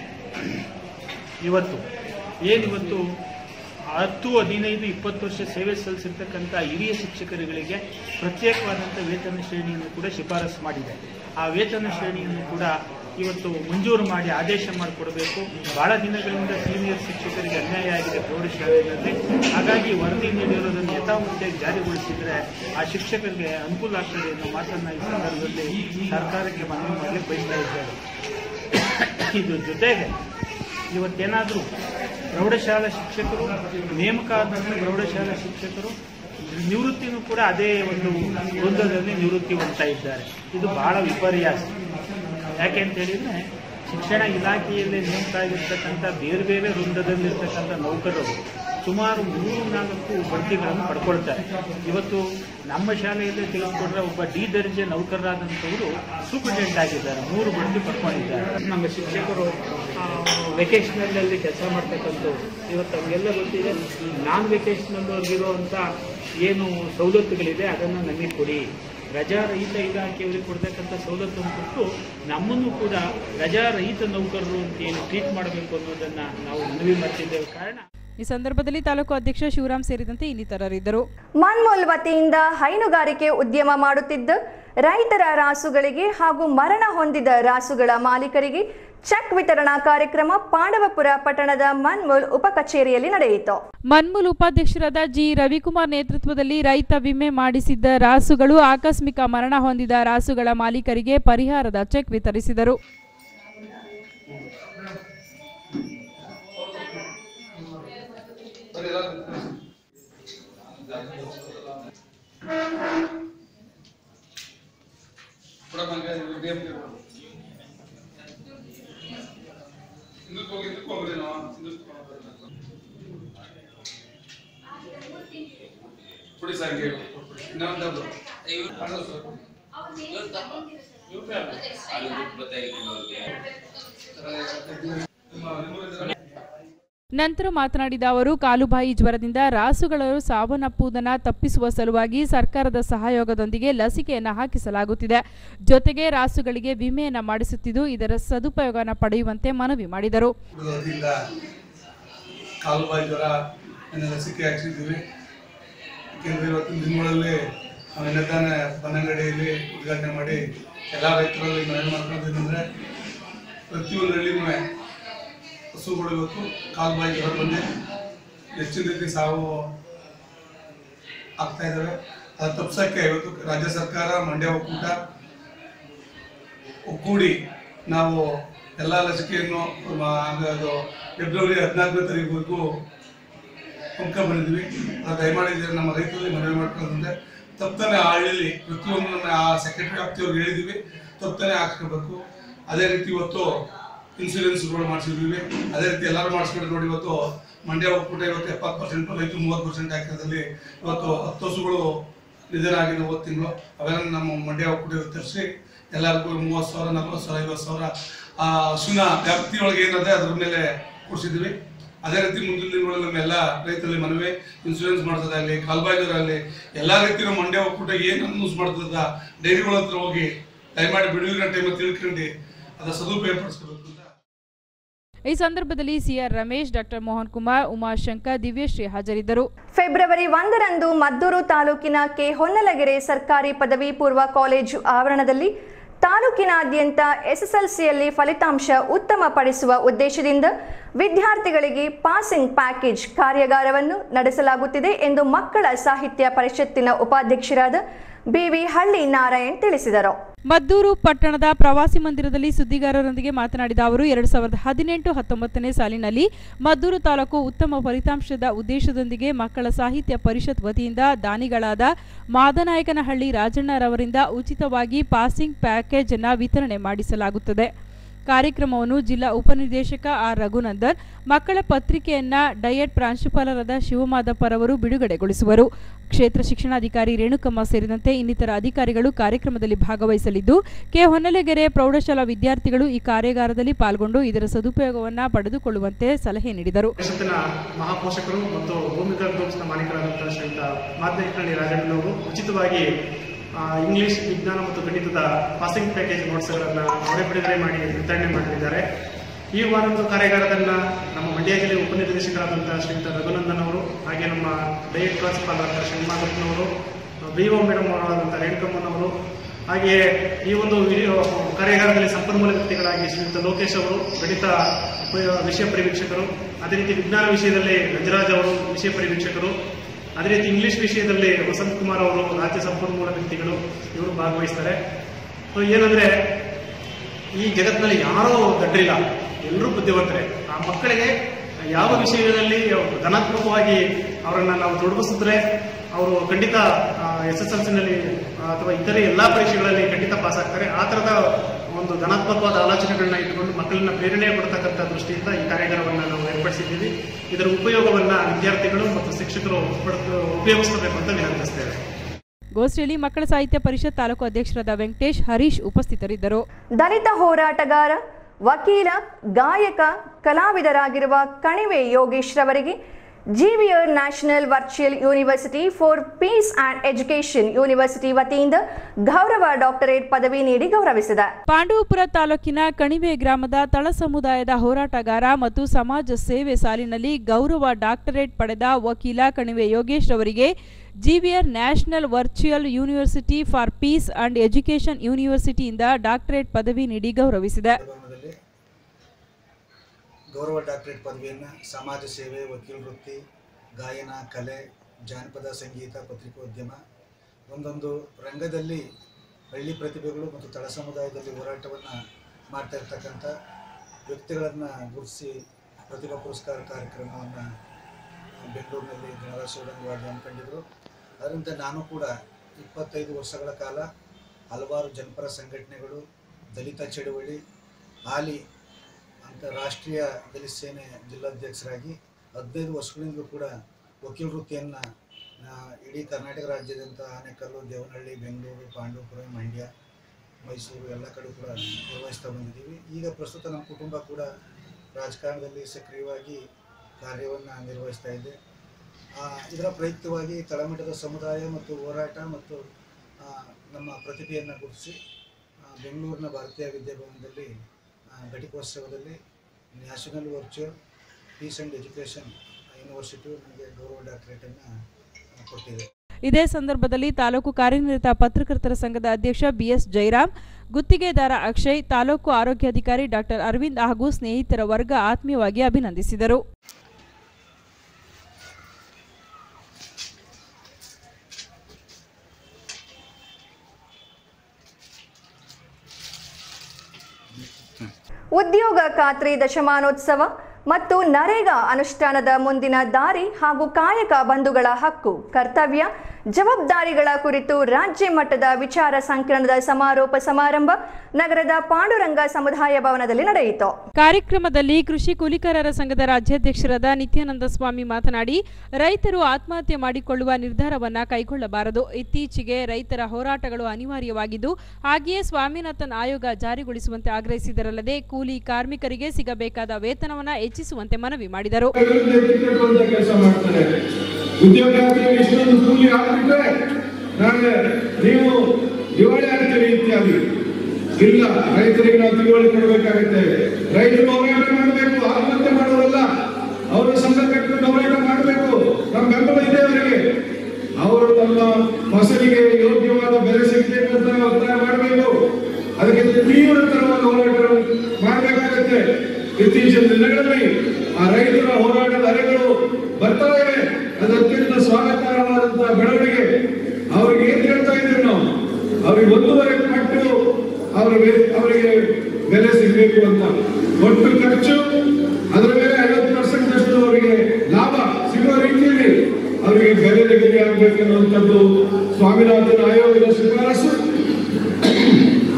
ಇವತ್ತು ಏನಿವತ್ತು ಹತ್ತು ಹದಿನೈದು ಇಪ್ಪತ್ತು ವರ್ಷ ಸೇವೆ ಸಲ್ಲಿಸಿರ್ತಕ್ಕಂಥ ಹಿರಿಯ ಶಿಕ್ಷಕರುಗಳಿಗೆ ಪ್ರತ್ಯೇಕವಾದಂಥ ವೇತನ ಶ್ರೇಣಿಯನ್ನು ಕೂಡ ಶಿಫಾರಸು ಮಾಡಿದೆ ಆ ವೇತನ ಶ್ರೇಣಿಯನ್ನು ಕೂಡ ಇವತ್ತು ಮಂಜೂರು ಮಾಡಿ ಆದೇಶ ಮಾಡಿಕೊಡಬೇಕು ಬಹಳ ದಿನಗಳಿಂದ ಸೀನಿಯರ್ ಶಿಕ್ಷಕರಿಗೆ ಅನ್ಯಾಯ ಆಗಿದೆ ಪ್ರೌಢಶಾಲೆಯಲ್ಲಿ ಹಾಗಾಗಿ ವರದಿ ನೀಡಿರೋದನ್ನು ಯಥಾವತ್ತಾಗಿ ಜಾರಿಗೊಳಿಸಿದರೆ ಆ ಶಿಕ್ಷಕರಿಗೆ ಅನುಕೂಲ ಆಗ್ತದೆ ಅನ್ನೋ ಮಾತನ್ನು ಈ ಸಂದರ್ಭದಲ್ಲಿ ಸರ್ಕಾರಕ್ಕೆ ಮನವಿ ಮಾಡಲಿಕ್ಕೆ ಬಯಸ್ತಾ ಇದ್ದಾರೆ ಇದು ಜೊತೆಗೆ ಇವತ್ತೇನಾದರೂ ಪ್ರೌಢಶಾಲಾ ಶಿಕ್ಷಕರು ನೇಮಕ ಆದಂಥ ಪ್ರೌಢಶಾಲಾ ಶಿಕ್ಷಕರು ನಿವೃತ್ತಿನೂ ಕೂಡ ಅದೇ ಒಂದು ವೃಂದದಲ್ಲಿ ನಿವೃತ್ತಿ ಹೊಂದ್ತಾ ಇದ್ದಾರೆ ಇದು ಬಹಳ ವಿಪರ್ಯಾಸ ಯಾಕೆ ಅಂತ ಹೇಳಿದ್ರೆ ಶಿಕ್ಷಣ ಇಲಾಖೆಯಲ್ಲಿ ನೇಮಕ ಆಗಿರ್ತಕ್ಕಂಥ ಬೇರೆ ಬೇರೆ ವೃಂದದಲ್ಲಿರ್ತಕ್ಕಂಥ ನೌಕರರು ಸುಮಾರು ಮೂರು ನಾಲ್ಕು ಬಡ್ತಿಗಳನ್ನು ಪಡ್ಕೊಳ್ತಾರೆ ಇವತ್ತು ನಮ್ಮ ಶಾಲೆಯಲ್ಲಿ ತೆಗೆದುಕೊಂಡ್ರೆ ಒಬ್ಬ ಡಿ ದರ್ಜೆ ನೌಕರರಾದಂಥವರು ಸೂಪರಿಂಟೆಂಡೆಂಟ್ ಆಗಿದ್ದಾರೆ ಮೂರು ಬಡ್ತಿ ಪಡ್ಕೊಂಡಿದ್ದಾರೆ ನಮ್ಮ ಶಿಕ್ಷಕರು ವೆಕೇಶನಲ್ಲಿ ಕೆಲಸ ಮಾಡ್ತಕ್ಕಂಥವ್ರು ಇವತ್ತು ನಮಗೆಲ್ಲ ಗೊತ್ತಿದೆ ನಾನ್ ವೆಕೇಶನಲ್ ಅವ್ರಿಗಿರುವಂಥ ಏನು ಸವಲತ್ತುಗಳಿದೆ ಅದನ್ನು ನಮಗೆ ಕೊಡಿ ರಜಾರಹಿತ ಇಲಾಖೆಯವರಿಗೆ ಕೊಡ್ತಕ್ಕಂಥ ಸವಲತ್ತನ್ನು ಕೊಟ್ಟು ನಮ್ಮನ್ನು ಕೂಡ ರಜಾರಹಿತ ನೌಕರರು ಅಂತ ಏನು ಟ್ರೀಟ್ ಮಾಡಬೇಕು ಅನ್ನೋದನ್ನ ನಾವು ಮನವಿ ಮಾಡ್ತಿದ್ದೇವೆ ಕಾರಣ ಈ ಸಂದರ್ಭದಲ್ಲಿ ತಾಲೂಕು ಅಧ್ಯಕ್ಷ ಶಿವರಾಮ್ ಸೇರಿದಂತೆ ಇನ್ನಿತರರಿದ್ದರು ಮನ್ಮೂಲ್ ವತಿಯಿಂದ ಹೈನುಗಾರಿಕೆ ಉದ್ಯಮ ಮಾಡುತ್ತಿದ್ದ ರೈತರ ರಾಸುಗಳಿಗೆ ಹಾಗೂ ಮರಣ ಹೊಂದಿದ ರಾಸುಗಳ ಮಾಲೀಕರಿಗೆ ಚೆಕ್ ವಿತರಣಾ ಕಾರ್ಯಕ್ರಮ ಪಾಂಡವಪುರ ಪಟ್ಟಣದ ಮನ್ಮೂಲ್ ಉಪ ಕಚೇರಿಯಲ್ಲಿ ನಡೆಯಿತು ಮನ್ಮೂಲ್ ಉಪಾಧ್ಯಕ್ಷರಾದ ಜಿ ರವಿಕುಮಾರ್ ನೇತೃತ್ವದಲ್ಲಿ ರೈತ ವಿಮೆ ಮಾಡಿಸಿದ್ದ ರಾಸುಗಳು ಆಕಸ್ಮಿಕ ಮರಣ ಹೊಂದಿದ ರಾಸುಗಳ ಮಾಲೀಕರಿಗೆ ಪರಿಹಾರದ ಚೆಕ್ ವಿತರಿಸಿದರು ನಂತರ ಮಾತನಾಡಿದ ಅವರು ಕಾಲುಬಾಯಿ ಜ್ವರದಿಂದ ರಾಸುಗಳು ಸಾವನ್ನಪ್ಪುವುದನ್ನು ತಪ್ಪಿಸುವ ಸಲುವಾಗಿ ಸರ್ಕಾರದ ಸಹಯೋಗದೊಂದಿಗೆ ಲಸಿಕೆಯನ್ನು ಹಾಕಿಸಲಾಗುತ್ತಿದೆ ಜೊತೆಗೆ ರಾಸುಗಳಿಗೆ ವಿಮೆಯನ್ನು ಮಾಡಿಸುತ್ತಿದ್ದು ಇದರ ಸದುಪಯೋಗನ ಪಡೆಯುವಂತೆ ಮನವಿ ಮಾಡಿದರು ವತಿಯಿಂದ ಕಾಲುಬಾಯಿ ಜ್ವರ ಅನ್ನ ಲಸಿಕೆ ಹಾಕ್ಸಿದ್ದೀವಿ ಯಾಕೆಂದರೆ ಇವತ್ತಿನ ದಿನಗಳಲ್ಲಿ ನಾವು ಎಣ್ಣೆತಾನೆ ಬನ್ನಂಗಡಿಯಲ್ಲಿ ಉದ್ಘಾಟನೆ ಮಾಡಿ ಎಲ್ಲ ರೈತರಲ್ಲಿ ಮನವಿ ಮಾಡ್ಕೊಂಡಿದ್ದೇನೆಂದರೆ ಪ್ರತಿಯೊಂದು ಹಳ್ಳಿನೂ ಹಸುಗಳು ಇವತ್ತು ಕಾಲುಬಾಯಿ ಜ್ವರ ಬಂದು ಹೆಚ್ಚಿನ ರೀತಿ ಸಾವು ಆಗ್ತಾ ಇದ್ದಾವೆ ಅದು ತಪ್ಪಿಸೋಕ್ಕೆ ಇವತ್ತು ರಾಜ್ಯ ಸರ್ಕಾರ ಮಂಡ್ಯ ಒಕ್ಕೂಟ ಒಗ್ಗೂಡಿ ನಾವು ಎಲ್ಲ ಲಸಿಕೆಯನ್ನು ಮ- ಅದು ಫೆಬ್ರವರಿ ಹದಿನಾಲ್ಕನೇ ತಾರೀಕುವರೆಗೂ ಬಂದಿದ್ವಿ ಅದು ದಯಮಾಡಿ ಇದನ್ನ ನಮ್ಮ ರೈತರಲ್ಲಿ ಮನವಿ ಮಾಡ್ಕೊಳ್ಳೋದಂದ್ರೆ ತಪ್ಪನೆ ಆ ಹಳ್ಳಿಲಿ ಪ್ರತಿಯೊಂದು ನಮ್ಮ ಆ ಸೆಕ್ರೆಟರಿ ವ್ಯಾಪ್ತಿಯವ್ರಿಗೆ ಹೇಳಿದ್ದೀವಿ ತಪ್ಪನೆ ಹಾಕ್ಸ್ಕೋಬೇಕು ಅದೇ ರೀತಿ ಇವತ್ತು ಇನ್ಸೂರೆನ್ಸ್ಗಳು ಮಾಡಿಸಿದ್ವಿ ಅದೇ ರೀತಿ ಎಲ್ಲರೂ ಮಾಡಿಸ್ಕೊಂಡು ನೋಡಿ ಇವತ್ತು ಮಂಡ್ಯ ಒಕ್ಕೂಟ ಇವತ್ತು ಎಪ್ಪತ್ತು ಪರ್ಸೆಂಟ್ ರೈತರು ಮೂವತ್ತು ಪರ್ಸೆಂಟ್ ಹಾಕಿರೋದ್ರಲ್ಲಿ ಇವತ್ತು ಹತ್ತು ಹಸುಗಳು ನಿಧನ ಆಗಿದೆ ಹೋದ ತಿಂಗಳು ಅವೆಲ್ಲ ನಮ್ಮ ಮಂಡ್ಯ ಒಕ್ಕೂಟ ವಿತರಿಸಿ ಎಲ್ಲರಿಗೂ ಮೂವತ್ತು ಸಾವಿರ ನಲ್ವತ್ತು ಸಾವಿರ ಐವತ್ತು ಸಾವಿರ ಆ ಹಸುವಿನ ವ್ಯಾಪ್ತಿಯೊಳಗೆ ಏನಿದೆ ಅದ್ರ ಮೇಲೆ ಕೊಡಿಸಿದ್ವಿ ಅದೇ ರೀತಿ ಮುಂದಿನ ದಿನಗಳಲ್ಲಿ ನಮ್ಮೆಲ್ಲ ರೈತರಲ್ಲಿ ಮನವಿ ಇನ್ಸೂರೆನ್ಸ್ ಮಾಡಿಸೋದಾಗಲಿ ಕಾಲ್ಬಾಯ್ದವರಾಗಲಿ ಎಲ್ಲ ರೀತಿ ನಮ್ಮ ಮಂಡ್ಯ ಒಕ್ಕೂಟ ಏನು ಅನ್ಯೂಸ್ ಮಾಡ್ತದ ಡೈರಿಗಳ ಹತ್ರ ಹೋಗಿ ದಯಮಾಡಿ ಬಿಡುವಿನ ಟೈಮ್ ತಿಳ್ಕೊಂಡು ಅದರ ಸದುಪಯೋಗ ಪಡಿಸ್ಕೋಬೇಕು ಅಂತ ಈ ಸಂದರ್ಭದಲ್ಲಿ ಸಿಆರ್ ರಮೇಶ್ ಡಾಕ್ಟರ್ ಮೋಹನ್ ಕುಮಾರ್ ಉಮಾಶಂಕರ್ ದಿವ್ಯಶ್ರೀ ಹಾಜರಿದ್ದರು ಫೆಬ್ರವರಿ ಒಂದರಂದು ಮದ್ದೂರು ತಾಲೂಕಿನ ಕೆ ಹೊನ್ನಲಗೆರೆ ಸರ್ಕಾರಿ ಪದವಿ ಪೂರ್ವ ಕಾಲೇಜು ಆವರಣದಲ್ಲಿ ತಾಲೂಕಿನಾದ್ಯಂತ ಎಸ್ಎಸ್ಎಲ್ಸಿಯಲ್ಲಿ ಫಲಿತಾಂಶ ಉತ್ತಮಪಡಿಸುವ ಉದ್ದೇಶದಿಂದ ವಿದ್ಯಾರ್ಥಿಗಳಿಗೆ ಪಾಸಿಂಗ್ ಪ್ಯಾಕೇಜ್ ಕಾರ್ಯಾಗಾರವನ್ನು ನಡೆಸಲಾಗುತ್ತಿದೆ ಎಂದು ಮಕ್ಕಳ ಸಾಹಿತ್ಯ ಪರಿಷತ್ತಿನ ಉಪಾಧ್ಯಕ್ಷರಾದ ಬಿವಿ ಹಳ್ಳಿ ನಾರಾಯಣ್ ತಿಳಿಸಿದರು ಮದ್ದೂರು ಪಟ್ಟಣದ ಪ್ರವಾಸಿ ಮಂದಿರದಲ್ಲಿ ಸುದ್ದಿಗಾರರೊಂದಿಗೆ ಮಾತನಾಡಿದ ಅವರು ಎರಡು ಸಾವಿರದ ಹದಿನೆಂಟು ಹತ್ತೊಂಬತ್ತನೇ ಸಾಲಿನಲ್ಲಿ ಮದ್ದೂರು ತಾಲೂಕು ಉತ್ತಮ ಫಲಿತಾಂಶದ ಉದ್ದೇಶದೊಂದಿಗೆ ಮಕ್ಕಳ ಸಾಹಿತ್ಯ ಪರಿಷತ್ ವತಿಯಿಂದ ದಾನಿಗಳಾದ ಮಾದನಾಯಕನಹಳ್ಳಿ ರಾಜಣ್ಣರವರಿಂದ ಉಚಿತವಾಗಿ ಪಾಸಿಂಗ್ ಪ್ಯಾಕೇಜ್ ಅನ್ನು ವಿತರಣೆ ಮಾಡಿಸಲಾಗುತ್ತದೆ ಕಾರ್ಯಕ್ರಮವನ್ನು ಜಿಲ್ಲಾ ಉಪನಿರ್ದೇಶಕ ಆರ್ ರಘುನಂದನ್ ಮಕ್ಕಳ ಪತ್ರಿಕೆಯನ್ನ ಡಯಟ್ ಪ್ರಾಂಶುಪಾಲರಾದ ಶಿವಮಾದಪ್ಪರವರು ಬಿಡುಗಡೆಗೊಳಿಸುವರು ಕ್ಷೇತ್ರ ಶಿಕ್ಷಣಾಧಿಕಾರಿ ರೇಣುಕಮ್ಮ ಸೇರಿದಂತೆ ಇನ್ನಿತರ ಅಧಿಕಾರಿಗಳು ಕಾರ್ಯಕ್ರಮದಲ್ಲಿ ಭಾಗವಹಿಸಲಿದ್ದು ಕೆ ಹೊನ್ನಲೆಗೆರೆ ಪ್ರೌಢಶಾಲಾ ವಿದ್ಯಾರ್ಥಿಗಳು ಈ ಕಾರ್ಯಾಗಾರದಲ್ಲಿ ಪಾಲ್ಗೊಂಡು ಇದರ ಸದುಪಯೋಗವನ್ನ ಪಡೆದುಕೊಳ್ಳುವಂತೆ ಸಲಹೆ ನೀಡಿದರು ದೇಶದ ಮಹಾಪೋಷಕರು ಮತ್ತು ಭೂಮಿಕಾ ಗ್ರೂಪ್ಸ್ನ ಮಾಲೀಕರಾದಂತಹ ಶ್ರೀಯುತ ಮಾದನಕಳ್ಳಿ ರಾಜಣ್ಣನವರು ಉಚಿತವಾಗಿ ಆ, ಇಂಗ್ಲಿಷ್ ವಿಜ್ಞಾನ ಮತ್ತು ಗಣಿತದ ಪಾಸಿಂಗ್ ಪ್ಯಾಕೇಜ್ ನೋಟ್ಸ್ಗಳನ್ನು ಅವರೇ ಬಿಡುಗಡೆ ಮಾಡಿ ವಿತರಣೆ ಮಾಡಲಿದ್ದಾರೆ ಈ ಒಂದು ಕಾರ್ಯಾಗಾರದನ್ನ ನಮ್ಮ ಮಂಡ್ಯ ಜಿಲ್ಲೆ ಉಪನಿರ್ದೇಶಕರಾದಂತಹ ಶ್ರೀಯುತ ರಘುನಂದನ್ ಅವರು ಹಾಗೆ ನಮ್ಮ ಡಯಟ್ ಪ್ರಾನ್ಸಿಪಾಲರಾದ ಶ್ರೀಮಾದಪ್ಪನವರು ಬಿ ಒ ಮೇಡಮ್ ಅವರಾದಂಥ ರೇಣುಕಮ್ಮನವರು ಹಾಗೆಯೇ ಈ ಒಂದು ವಿಡಿಯೋ ಕಾರ್ಯಾಗಾರದಲ್ಲಿ ಸಂಪನ್ಮೂಲ ವ್ಯಕ್ತಿಗಳಾಗಿ ಶ್ರೀಯುತ ಲೋಕೇಶ್ ಅವರು ಗಣಿತ ಉಪ- ವಿಷಯ ಪರಿವೀಕ್ಷಕರು ಅದೇ ರೀತಿ ವಿಜ್ಞಾನ ವಿಷಯದಲ್ಲಿ ಗಜರಾಜ್ ಅವರು ವಿಷಯ ಪರಿವೀಕ್ಷಕರು ಅದೇ ರೀತಿ ಇಂಗ್ಲಿಷ್ ವಿಷಯದಲ್ಲಿ ವಸಂತ್ ಕುಮಾರ್ ಅವರು ರಾಜ್ಯ ಸಂಪನ್ಮೂಲ ವ್ಯಕ್ತಿಗಳು ಇವರು ಭಾಗವಹಿಸ್ತಾರೆ ಸೊ ಏನಂದ್ರೆ ಈ ಜಗತ್ತಿನಲ್ಲಿ ಯಾರೋ ದಡ್ರಿಲ್ಲ ಎಲ್ಲರೂ ಬುದ್ಧಿವಂತರೆ ಆ ಮಕ್ಕಳಿಗೆ ಯಾವ ವಿಷಯಗಳಲ್ಲಿ ಧನಾತ್ಮಕವಾಗಿ ಅವರನ್ನ ನಾವು ತೊಡಗಿಸಿದ್ರೆ ಅವರು ಖಂಡಿತ ಎಸ್ ಎಸ್ ಎಲ್ ಸಿನಲ್ಲಿ ಅಥವಾ ಇತರೆ ಎಲ್ಲಾ ಪರೀಕ್ಷೆಗಳಲ್ಲಿ ಖಂಡಿತ ಪಾಸ್ ಆಗ್ತಾರೆ ಆ ತರದ ಒಂದು ಧನಾತ್ಮಕವಾದ ಆಲೋಚನೆಗಳನ್ನ ಇಟ್ಕೊಂಡು ಮಕ್ಕಳನ್ನ ಪ್ರೇರಣೆ ಕೊಡ್ತಕ್ಕಂಥ ದೃಷ್ಟಿಯಿಂದ ಈ ಕಾರ್ಯಾಗಾರವನ್ನು ನಾವು ಏರ್ಪಡಿಸಿದ್ದೀವಿ ಇದರ ಉಪಯೋಗವನ್ನ ವಿದ್ಯಾರ್ಥಿಗಳು ಮತ್ತು ಶಿಕ್ಷಕರು ಪಡ್ಕೊ- ಉಪಯೋಗಿಸಬೇಕು ಅಂತ ವಿನಂತಿಸ್ತೇವೆ ಗೋಷ್ಠಿಯಲ್ಲಿ ಮಕ್ಕಳ ಸಾಹಿತ್ಯ ಪರಿಷತ್ ತಾಲೂಕು ಅಧ್ಯಕ್ಷರಾದ ವೆಂಕಟೇಶ್ ಹರೀಶ್ ಉಪಸ್ಥಿತರಿದ್ದರು ದಲಿತ ಹೋರಾಟಗಾರ ವಕೀಲ ಗಾಯಕ ಕಲಾವಿದರಾಗಿರುವ ಕಣಿವೆ ಯೋಗೇಶ್ ರವರಿಗೆ Xavier national virtual university for peace and education university ವತಿಯಿಂದ ಗೌರವ ಡಾಕ್ಟರೇಟ್ ಪದವಿ ನೀಡಿ ಗೌರವಿಸಿದೆ ಪಾಂಡವಪುರ ತಾಲೂಕಿನ ಕಣಿವೆ ಗ್ರಾಮದ ತಳ ಸಮುದಾಯದ ಹೋರಾಟಗಾರ ಮತ್ತು ಸಮಾಜ ಸೇವೆ ಸಾಲಿನಲ್ಲಿ ಗೌರವ ಡಾಕ್ಟರೇಟ್ ಪಡೆದ ವಕೀಲ ಕಣಿವೆ ಯೋಗೇಶ್ ಅವರಿಗೆ Xavier national virtual university for peace and education ಯೂನಿವರ್ಸಿಟಿಯಿಂದ ಡಾಕ್ಟರೇಟ್ ಪದವಿ ನೀಡಿ ಗೌರವಿಸಿದೆ ಭವನದಲ್ಲಿ ಗೌರವ ಡಾಕ್ಟರೇಟ್ ಪದವಿಯನ್ನು ಸಮಾಜ ಸೇವೆ ವಕೀಲ ವೃತ್ತಿ ಗಾಯನ ಕಲೆ ಜಾನಪದ ಸಂಗೀತ ಪತ್ರಿಕೋದ್ಯಮ ಒಂದೊಂದು ರಂಗದಲ್ಲಿ ಹಳ್ಳಿ ಪ್ರತಿಭೆಗಳು ಮತ್ತು ತಳ ಸಮುದಾಯದಲ್ಲಿ ಹೋರಾಟವನ್ನು ಮಾಡ್ತಾ ಇರ್ತಕ್ಕಂಥ ವ್ಯಕ್ತಿಗಳನ್ನು ಗುರುತಿಸಿ ಪ್ರತಿಭಾ ಪುರಸ್ಕಾರ ಕಾರ್ಯಕ್ರಮವನ್ನು ಬೆಂಗಳೂರಿನಲ್ಲಿ ಗಣರಾಜ್ಯೋತ್ಸವವಾಗಿ ಹಮ್ಮಿಕೊಂಡಿದ್ರು ಅದರಂತೆ ನಾನು ಕೂಡ ಇಪ್ಪತ್ತೈದು ವರ್ಷಗಳ ಕಾಲ ಹಲವಾರು ಜನಪರ ಸಂಘಟನೆಗಳು ದಲಿತ ಚಳುವಳಿ ಹಾಲಿ ಅಂತಾರಾಷ್ಟ್ರೀಯ ದಲಿತ ಸೇನೆ ಜಿಲ್ಲಾಧ್ಯಕ್ಷರಾಗಿ ಹದಿನೈದು ವರ್ಷಗಳಿಂದಲೂ ಕೂಡ ವಕೀಲ ವೃತ್ತಿಯನ್ನು ಇಡೀ ಕರ್ನಾಟಕ ರಾಜ್ಯದಂತ ಆನೇಕಲ್ಲು ದೇವನಹಳ್ಳಿ ಬೆಂಗಳೂರು ಪಾಂಡವಪುರ ಮಂಡ್ಯ ಮೈಸೂರು ಎಲ್ಲ ಕಡೆ ಕೂಡ ನಿರ್ವಹಿಸ್ತಾ ಬಂದಿದ್ದೀವಿ ಈಗ ಪ್ರಸ್ತುತ ನಮ್ಮ ಕುಟುಂಬ ಕೂಡ ರಾಜಕಾರಣದಲ್ಲಿ ಸಕ್ರಿಯವಾಗಿ ಕಾರ್ಯವನ್ನು ನಿರ್ವಹಿಸ್ತಾ ಇದೆ ಆ, ಇದರ ಪ್ರಯುಕ್ತವಾಗಿ ತಳಮಟ್ಟದ ಸಮುದಾಯ ಮತ್ತು ಹೋರಾಟ ಮತ್ತು ಆ, ನಮ್ಮ ಪ್ರತಿಭೆಯನ್ನು ಗುರುತಿಸಿ ಆ, ಬೆಂಗಳೂರಿನ ಭಾರತೀಯ ವಿದ್ಯಾಭವನದಲ್ಲಿ ಆ, ಘಟಿಕೋತ್ಸವದಲ್ಲಿ national virtual peace and education university ನನಗೆ ಗೌರವ ಡಾಕ್ಟರೇಟನ್ನು ಕೊಟ್ಟಿದೆ ಇದೇ ಸಂದರ್ಭದಲ್ಲಿ ತಾಲೂಕು ಕಾರ್ಯನಿರತ ಪತ್ರಕರ್ತರ ಸಂಘದ ಅಧ್ಯಕ್ಷ ಬಿಎಸ್ ಜೈರಾಮ್ ಗುತ್ತಿಗೆದಾರ ಅಕ್ಷಯ್ ತಾಲೂಕು ಆರೋಗ್ಯಾಧಿಕಾರಿ ಡಾಕ್ಟರ್ ಅರವಿಂದ್ ಹಾಗೂ ಸ್ನೇಹಿತರ ವರ್ಗ ಆತ್ಮೀಯವಾಗಿ ಅಭಿನಂದಿಸಿದರು ಉದ್ಯೋಗ ಖಾತ್ರಿ ದಶಮಾನೋತ್ಸವ ಮತ್ತು ನರೇಗಾ ಅನುಷ್ಠಾನದ ಮುಂದಿನ ದಾರಿ ಹಾಗೂ ಕಾಯಕ ಬಂಧುಗಳ ಹಕ್ಕು ಕರ್ತವ್ಯ ಜವಾಬ್ದಾರಿಗಳ ಕುರಿತು ರಾಜ್ಯ ಮಟ್ಟದ ವಿಚಾರ ಸಂಕಿರಣದ ಸಮಾರೋಪ ಸಮಾರಂಭ ನಗರದ ಪಾಂಡುರಂಗ ಸಮುದಾಯ ಭವನದಲ್ಲಿ ನಡೆಯಿತು ಕಾರ್ಯಕ್ರಮದಲ್ಲಿ ಕೃಷಿ ಕೂಲಿಕಾರರ ಸಂಘದ ರಾಜ್ಯಾಧ್ಯಕ್ಷರಾದ ನಿತ್ಯಾನಂದ ಸ್ವಾಮಿ ಮಾತನಾಡಿ ರೈತರು ಆತ್ಮಹತ್ಯೆ ಮಾಡಿಕೊಳ್ಳುವ ನಿರ್ಧಾರವನ್ನ ಕೈಗೊಳ್ಳಬಾರದು ಇತ್ತೀಚೆಗೆ ರೈತರ ಹೋರಾಟಗಳು ಅನಿವಾರ್ಯವಾಗಿದ್ದು ಹಾಗೆಯೇ ಸ್ವಾಮಿನಾಥನ್ ಆಯೋಗ ಜಾರಿಗೊಳಿಸುವಂತೆ ಆಗ್ರಹಿಸಿದರಲ್ಲದೆ ಕೂಲಿ ಕಾರ್ಮಿಕರಿಗೆ ಸಿಗಬೇಕಾದ ವೇತನವನ್ನ ಹೆಚ್ಚಿಸುವಂತೆ ಮನವಿ ಮಾಡಿದರು ಎತ್ತಿಟ್ಟುಕೊಳ್ಳುವಂತ ಕೆಲಸ ಮಾಡ್ತಾರೆ ಉದ್ಯೋಗಾರ್ಥಿಗಳಿಗೆ ಇಷ್ಟೊಂದು ಕೂಲಿ ಹಾಕ್ಬಿಟ್ರೆ ನಾಳೆ ನೀವು ದಿವಾಳಿ ಆಗ್ತೀರಿ ಇತ್ಯಾದಿ ಇಲ್ಲ ರೈತರಿಗೆ ನಾವು ತಿಳುವಳಿ ಕೊಡಬೇಕಾಗುತ್ತೆ ರೈತರು ಹೋರಾಟ ಮಾಡಬೇಕು ಆತ್ಮಹತ್ಯೆ ಮಾಡೋರಲ್ಲ ಅವರು ಸಂಘ ಕಟ್ಟಿಕೊಂಡು ಹೋರಾಟ ಮಾಡಬೇಕು ನಮ್ಮ ಬೆಂಬಲ ಇದೆ ಅವರಿಗೆ ಅವರು ತಮ್ಮ ಫಸಲಿಗೆ ಯೋಗ್ಯವಾದ ಬೆಲೆ ಸಿಗಬೇಕು ಅಂತ ಒತ್ತಾಯ ಮಾಡಬೇಕು ಅದಕ್ಕೆ ತೀವ್ರತರವಾದ ಹೋರಾಟ ಮಾಡಬೇಕಾಗುತ್ತೆ ಇತ್ತೀಚಿನ ದಿನಗಳಲ್ಲಿ ಆ ರೈತರ ಹೋರಾಟದ ಅಲೆಗಳು ಬರ್ತಾ ಇವೆ ಅದು ಅತ್ಯಂತ ಸ್ವಾಗತಾರ್ಹವಾದಂತಹ ಬೆಳವಣಿಗೆ ಅವ್ರಿಗೆ ಏನ್ ಕೇಳ್ತಾ ಇದ್ದೀವಿ ನಾವು ಅವ್ರಿಗೆ ಒಂದೂವರೆ ಪಟ್ಟು ಅವ್ರಿಗೆ ಅವರಿಗೆ ಬೆಲೆ ಸಿಗಬೇಕು ಅಂತ ಒಟ್ಟು ಖರ್ಚು ಅದರ ಮೇಲೆ ಐವತ್ತು ಪರ್ಸೆಂಟ್ ಅಷ್ಟು ಅವರಿಗೆ ಲಾಭ ಸಿಗುವ ರೀತಿಯಲ್ಲಿ ಅವರಿಗೆ ಬೆಲೆ ನಿಗದಿ ಆಗಬೇಕು ಅನ್ನುವಂಥದ್ದು ಸ್ವಾಮಿನಾಥನ್ ಆಯೋಗದ ಶಿಫಾರಸು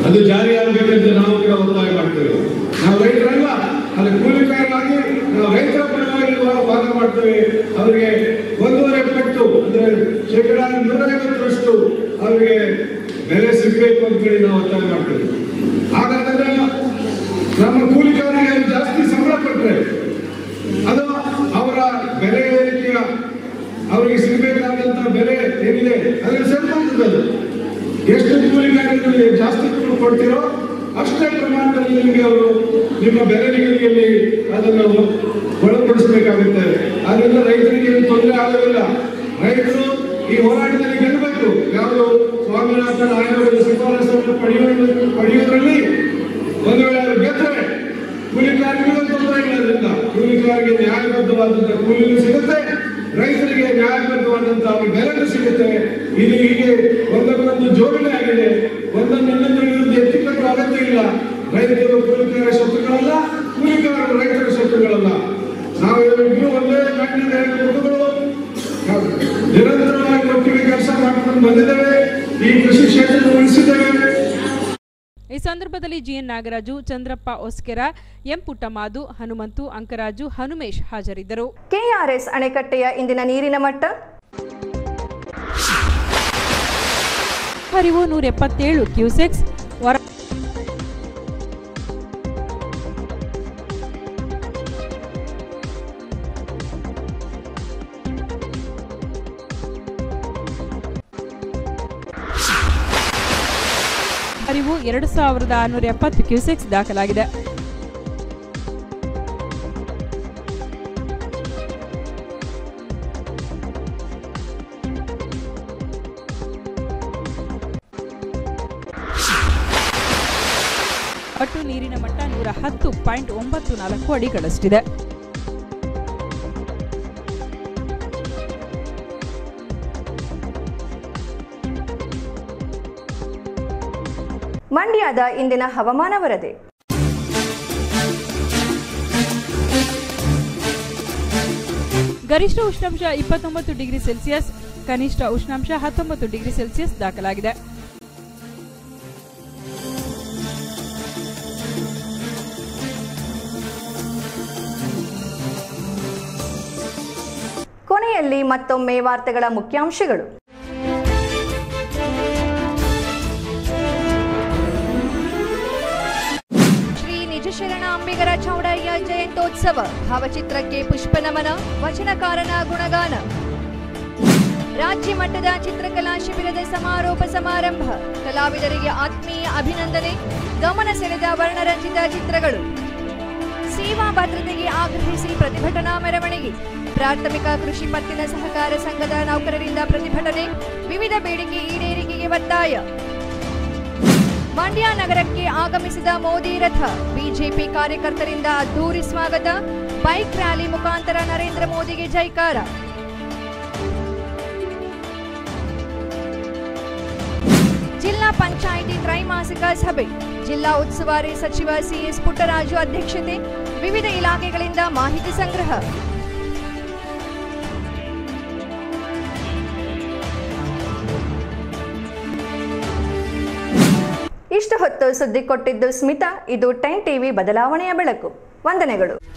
ಅದು ಜಾರಿಯಾಗಬೇಕಂತ ನಾವು ಕೂಡ ಒತ್ತಾಯ ಮಾಡ್ತೇವೆ ನಾವು ರೈತರಲ್ಲ ಅದು ಕೂಲಿಕಾರರಾಗಿ ನಾವು ರೈತರ ಪರವಾಗಿ ವಾ- ವಾದ ಮಾಡ್ತೇವೆ ಅವರಿಗೆ ಒಂದೂವರೆ ಪಟ್ಟು ಅಂದ್ರೆ ಶೇಕಡ ನೂರೈವತ್ತರಷ್ಟು ಅವರಿಗೆ ಬೆಲೆ ಸಿಗಬೇಕು ಅಂತ ಹೇಳಿ ನಾವು ಒತ್ತಾಯ ಮಾಡ್ತೇವೆ ಹಾಗಾದ್ರೆ ನಮ್ಮ ಕೂಲಿಕಾರರಿಗೆ ಜಾಸ್ತಿ ಸಂಬಳ ಕೊಟ್ಟರೆ ಅದು ಅವರ ಬೆಲೆ ಏರಿಕೆಯ ಅವರಿಗೆ ಸಿಗಬೇಕಾದಂತ ಬೆಲೆ ಏನಿದೆ ಅದಕ್ಕೆ ಸೇರ್ಕೊಂತದೆ ಅದು ಎಷ್ಟು ಕೂಲಿಗಾರರಿಗೆ ಜಾಸ್ತಿ ದುಡ್ಡು ಕೊಡ್ತೀರೋ ಅಷ್ಟೇ ಪ್ರಮಾಣದಲ್ಲಿ ನಿಮಗೆ ಅವರು ನಿಮ್ಮ ಬೆಲೆ ನಿಗದಿಯಲ್ಲಿ ಅದನ್ನು ಒಳಪಡಿಸಬೇಕಾಗುತ್ತೆ ಅದರಿಂದ ರೈತರಿಗೆ ಏನು ತೊಂದರೆ ಆಗೋದಿಲ್ಲ ರೈತರು ಈ ಹೋರಾಟದಲ್ಲಿ ಗೆಲ್ಲಬೇಕು ಯಾವುದು ಸ್ವಾಮಿನಾಥನ್ ಆಯೋಗದ ಶಿಫಾರಸನ್ನು ಪಡೆಯುವ ಪಡೆಯುವುದರಲ್ಲಿ ಒಂದು ವೇಳೆ ಅವರು ಗೆದ್ದರೆ ಕೂಲಿಕಾರರಿಗೂ ತೊಂದರೆ ಇಲ್ಲ ಅದರಿಂದ ಕೂಲಿಕಾರರಿಗೆ ನ್ಯಾಯಬದ್ಧವಾದಂತಹ ಕೂಲಿನೂ ಸಿಗುತ್ತೆ ರೈತರಿಗೆ ನ್ಯಾಯಬದ್ಧವಾದಂತಹ ಅವ್ರ ಬೆಲೆನೂ ಸಿಗುತ್ತೆ ಇದು ಹೀಗೆ ಒಂದಕ್ಕೊಂದು ಜೋಡಣೆ ಆಗಿದೆ ಒಂದನ್ನು ಇನ್ನೊಂದು ವಿರುದ್ಧ ಎತ್ತಿಕೊಂಡು ಅಗತ್ಯ ಇಲ್ಲ ರೈತರು ಕೂಲಿಕಾರ ಶತ್ರುಗಳಲ್ಲ ಕೂಲಿಕಾರರು ರೈತರ ಶತ್ರುಗಳಲ್ಲ ನಾವು ಇಬ್ಬರು ಒಂದೇ ನಾಟಿನ ಕುಟುಂಬಗಳು ನಿರಂತರವಾಗಿ ಒಟ್ಟಿಗೆ ಕೆಲಸ ಮಾಡ್ಕೊಂಡು ಬಂದಿದ್ದೇವೆ ಈ ಕೃಷಿ ಕ್ಷೇತ್ರ ಉಳಿಸಿದ್ದೇವೆ ಈ ಸಂದರ್ಭದಲ್ಲಿ ಜಿಎನ್ ನಾಗರಾಜು ಚಂದ್ರಪ್ಪ ಒಸ್ಕೆರ ಎಂ ಪುಟ್ಟಮಾದು ಹನುಮಂತು ಅಂಕರಾಜು ಹನುಮೇಶ್ ಹಾಜರಿದ್ದರು ಕೆಆರ್ಎಸ್ ಅಣೆಕಟ್ಟೆಯ ಇಂದಿನ ನೀರಿನ ಮಟ್ಟ ಹರಿವು ನೂರ ಎಪ್ಪತ್ತೇಳು ಕ್ಯೂಸೆಕ್ಸ್ ಹೊರ ಹರಿವು ಎರಡು ಸಾವಿರದ ಆರುನೂರ ಎಪ್ಪತ್ತು ಕ್ಯೂಸೆಕ್ಸ್ ದಾಖಲಾಗಿದೆ ಒಟ್ಟು ನೀರಿನ ಮಟ್ಟ ನೂರ ಹತ್ತು ಪಾಯಿಂಟ್ ಒಂಬತ್ತು ನಾಲ್ಕು ಅಡಿಗಳಷ್ಟಿದೆ ಮಂಡ್ಯದ ಇಂದಿನ ಹವಾಮಾನ ವರದಿ ಗರಿಷ್ಠ ಉಷ್ಣಾಂಶ ಇಪ್ಪತ್ತೊಂಬತ್ತು ಡಿಗ್ರಿ ಸೆಲ್ಸಿಯಸ್ ಕನಿಷ್ಠ ಉಷ್ಣಾಂಶ ಹತ್ತೊಂಬತ್ತು ಡಿಗ್ರಿ ಸೆಲ್ಸಿಯಸ್ ದಾಖಲಾಗಿದೆ ಕೊನೆಯಲ್ಲಿ ಮತ್ತೊಮ್ಮೆ ವಾರ್ತೆಗಳ ಮುಖ್ಯಾಂಶಗಳು ಶ್ರೀ ನಿಜಶರಣ ಅಂಬಿಗರ ಚೌಡಯ್ಯ ಜಯಂತ್ಯೋತ್ಸವ ಭಾವಚಿತ್ರಕ್ಕೆ ಪುಷ್ಪ ನಮನ ವಚನಕಾರನ ಗುಣಗಾನ ರಾಜ್ಯ ಮಟ್ಟದ ಚಿತ್ರಕಲಾ ಶಿಬಿರದ ಸಮಾರೋಪ ಸಮಾರಂಭ ಕಲಾವಿದರಿಗೆ ಆತ್ಮೀಯ ಅಭಿನಂದನೆ ಗಮನ ಸೆಳೆದ ವರ್ಣರಂಜಿತ ಚಿತ್ರಗಳು ಸೇವಾ ಭದ್ರತೆಗೆ ಆಗ್ರಹಿಸಿ ಪ್ರತಿಭಟನಾ ಮೆರವಣಿಗೆ ಪ್ರಾಥಮಿಕ ಕೃಷಿ ಪತ್ತಿನ ಸಹಕಾರ ಸಂಘದ ನೌಕರರಿಂದ ಪ್ರತಿಭಟನೆ ವಿವಿಧ ಬೇಡಿಕೆ ಈಡೇರಿಕೆಗೆ ಒತ್ತಾಯ ಮಂಡ್ಯ ನಗರಕ್ಕೆ ಆಗಮಿಸಿದ ಮೋದಿ ರಥ ಬಿಜೆಪಿ ಕಾರ್ಯಕರ್ತರಿಂದ ಅದ್ದೂರಿ ಸ್ವಾಗತ ಬೈಕ್ ರ್ಯಾಲಿ ಮುಖಾಂತರ ನರೇಂದ್ರ ಮೋದಿಗೆ ಜೈಕಾರ ಜಿಲ್ಲಾ ಪಂಚಾಯಿತಿ ತ್ರೈಮಾಸಿಕ ಸಭೆ ಜಿಲ್ಲಾ ಉಸ್ತುವಾರಿ ಸಚಿವ ಸಿಎಸ್ ಪುಟ್ಟರಾಜು ಅಧ್ಯಕ್ಷತೆ ವಿವಿಧ ಇಲಾಖೆಗಳಿಂದ ಮಾಹಿತಿ ಸಂಗ್ರಹ ಇಷ್ಟು ಹೊತ್ತು ಸುದ್ದಿ ಕೊಟ್ಟಿದ್ದು ಸ್ಮಿತಾ ಇದು ಟೆನ್ ಟಿವಿ ಬದಲಾವಣೆಯ ಬೆಳಕು ವಂದನೆಗಳು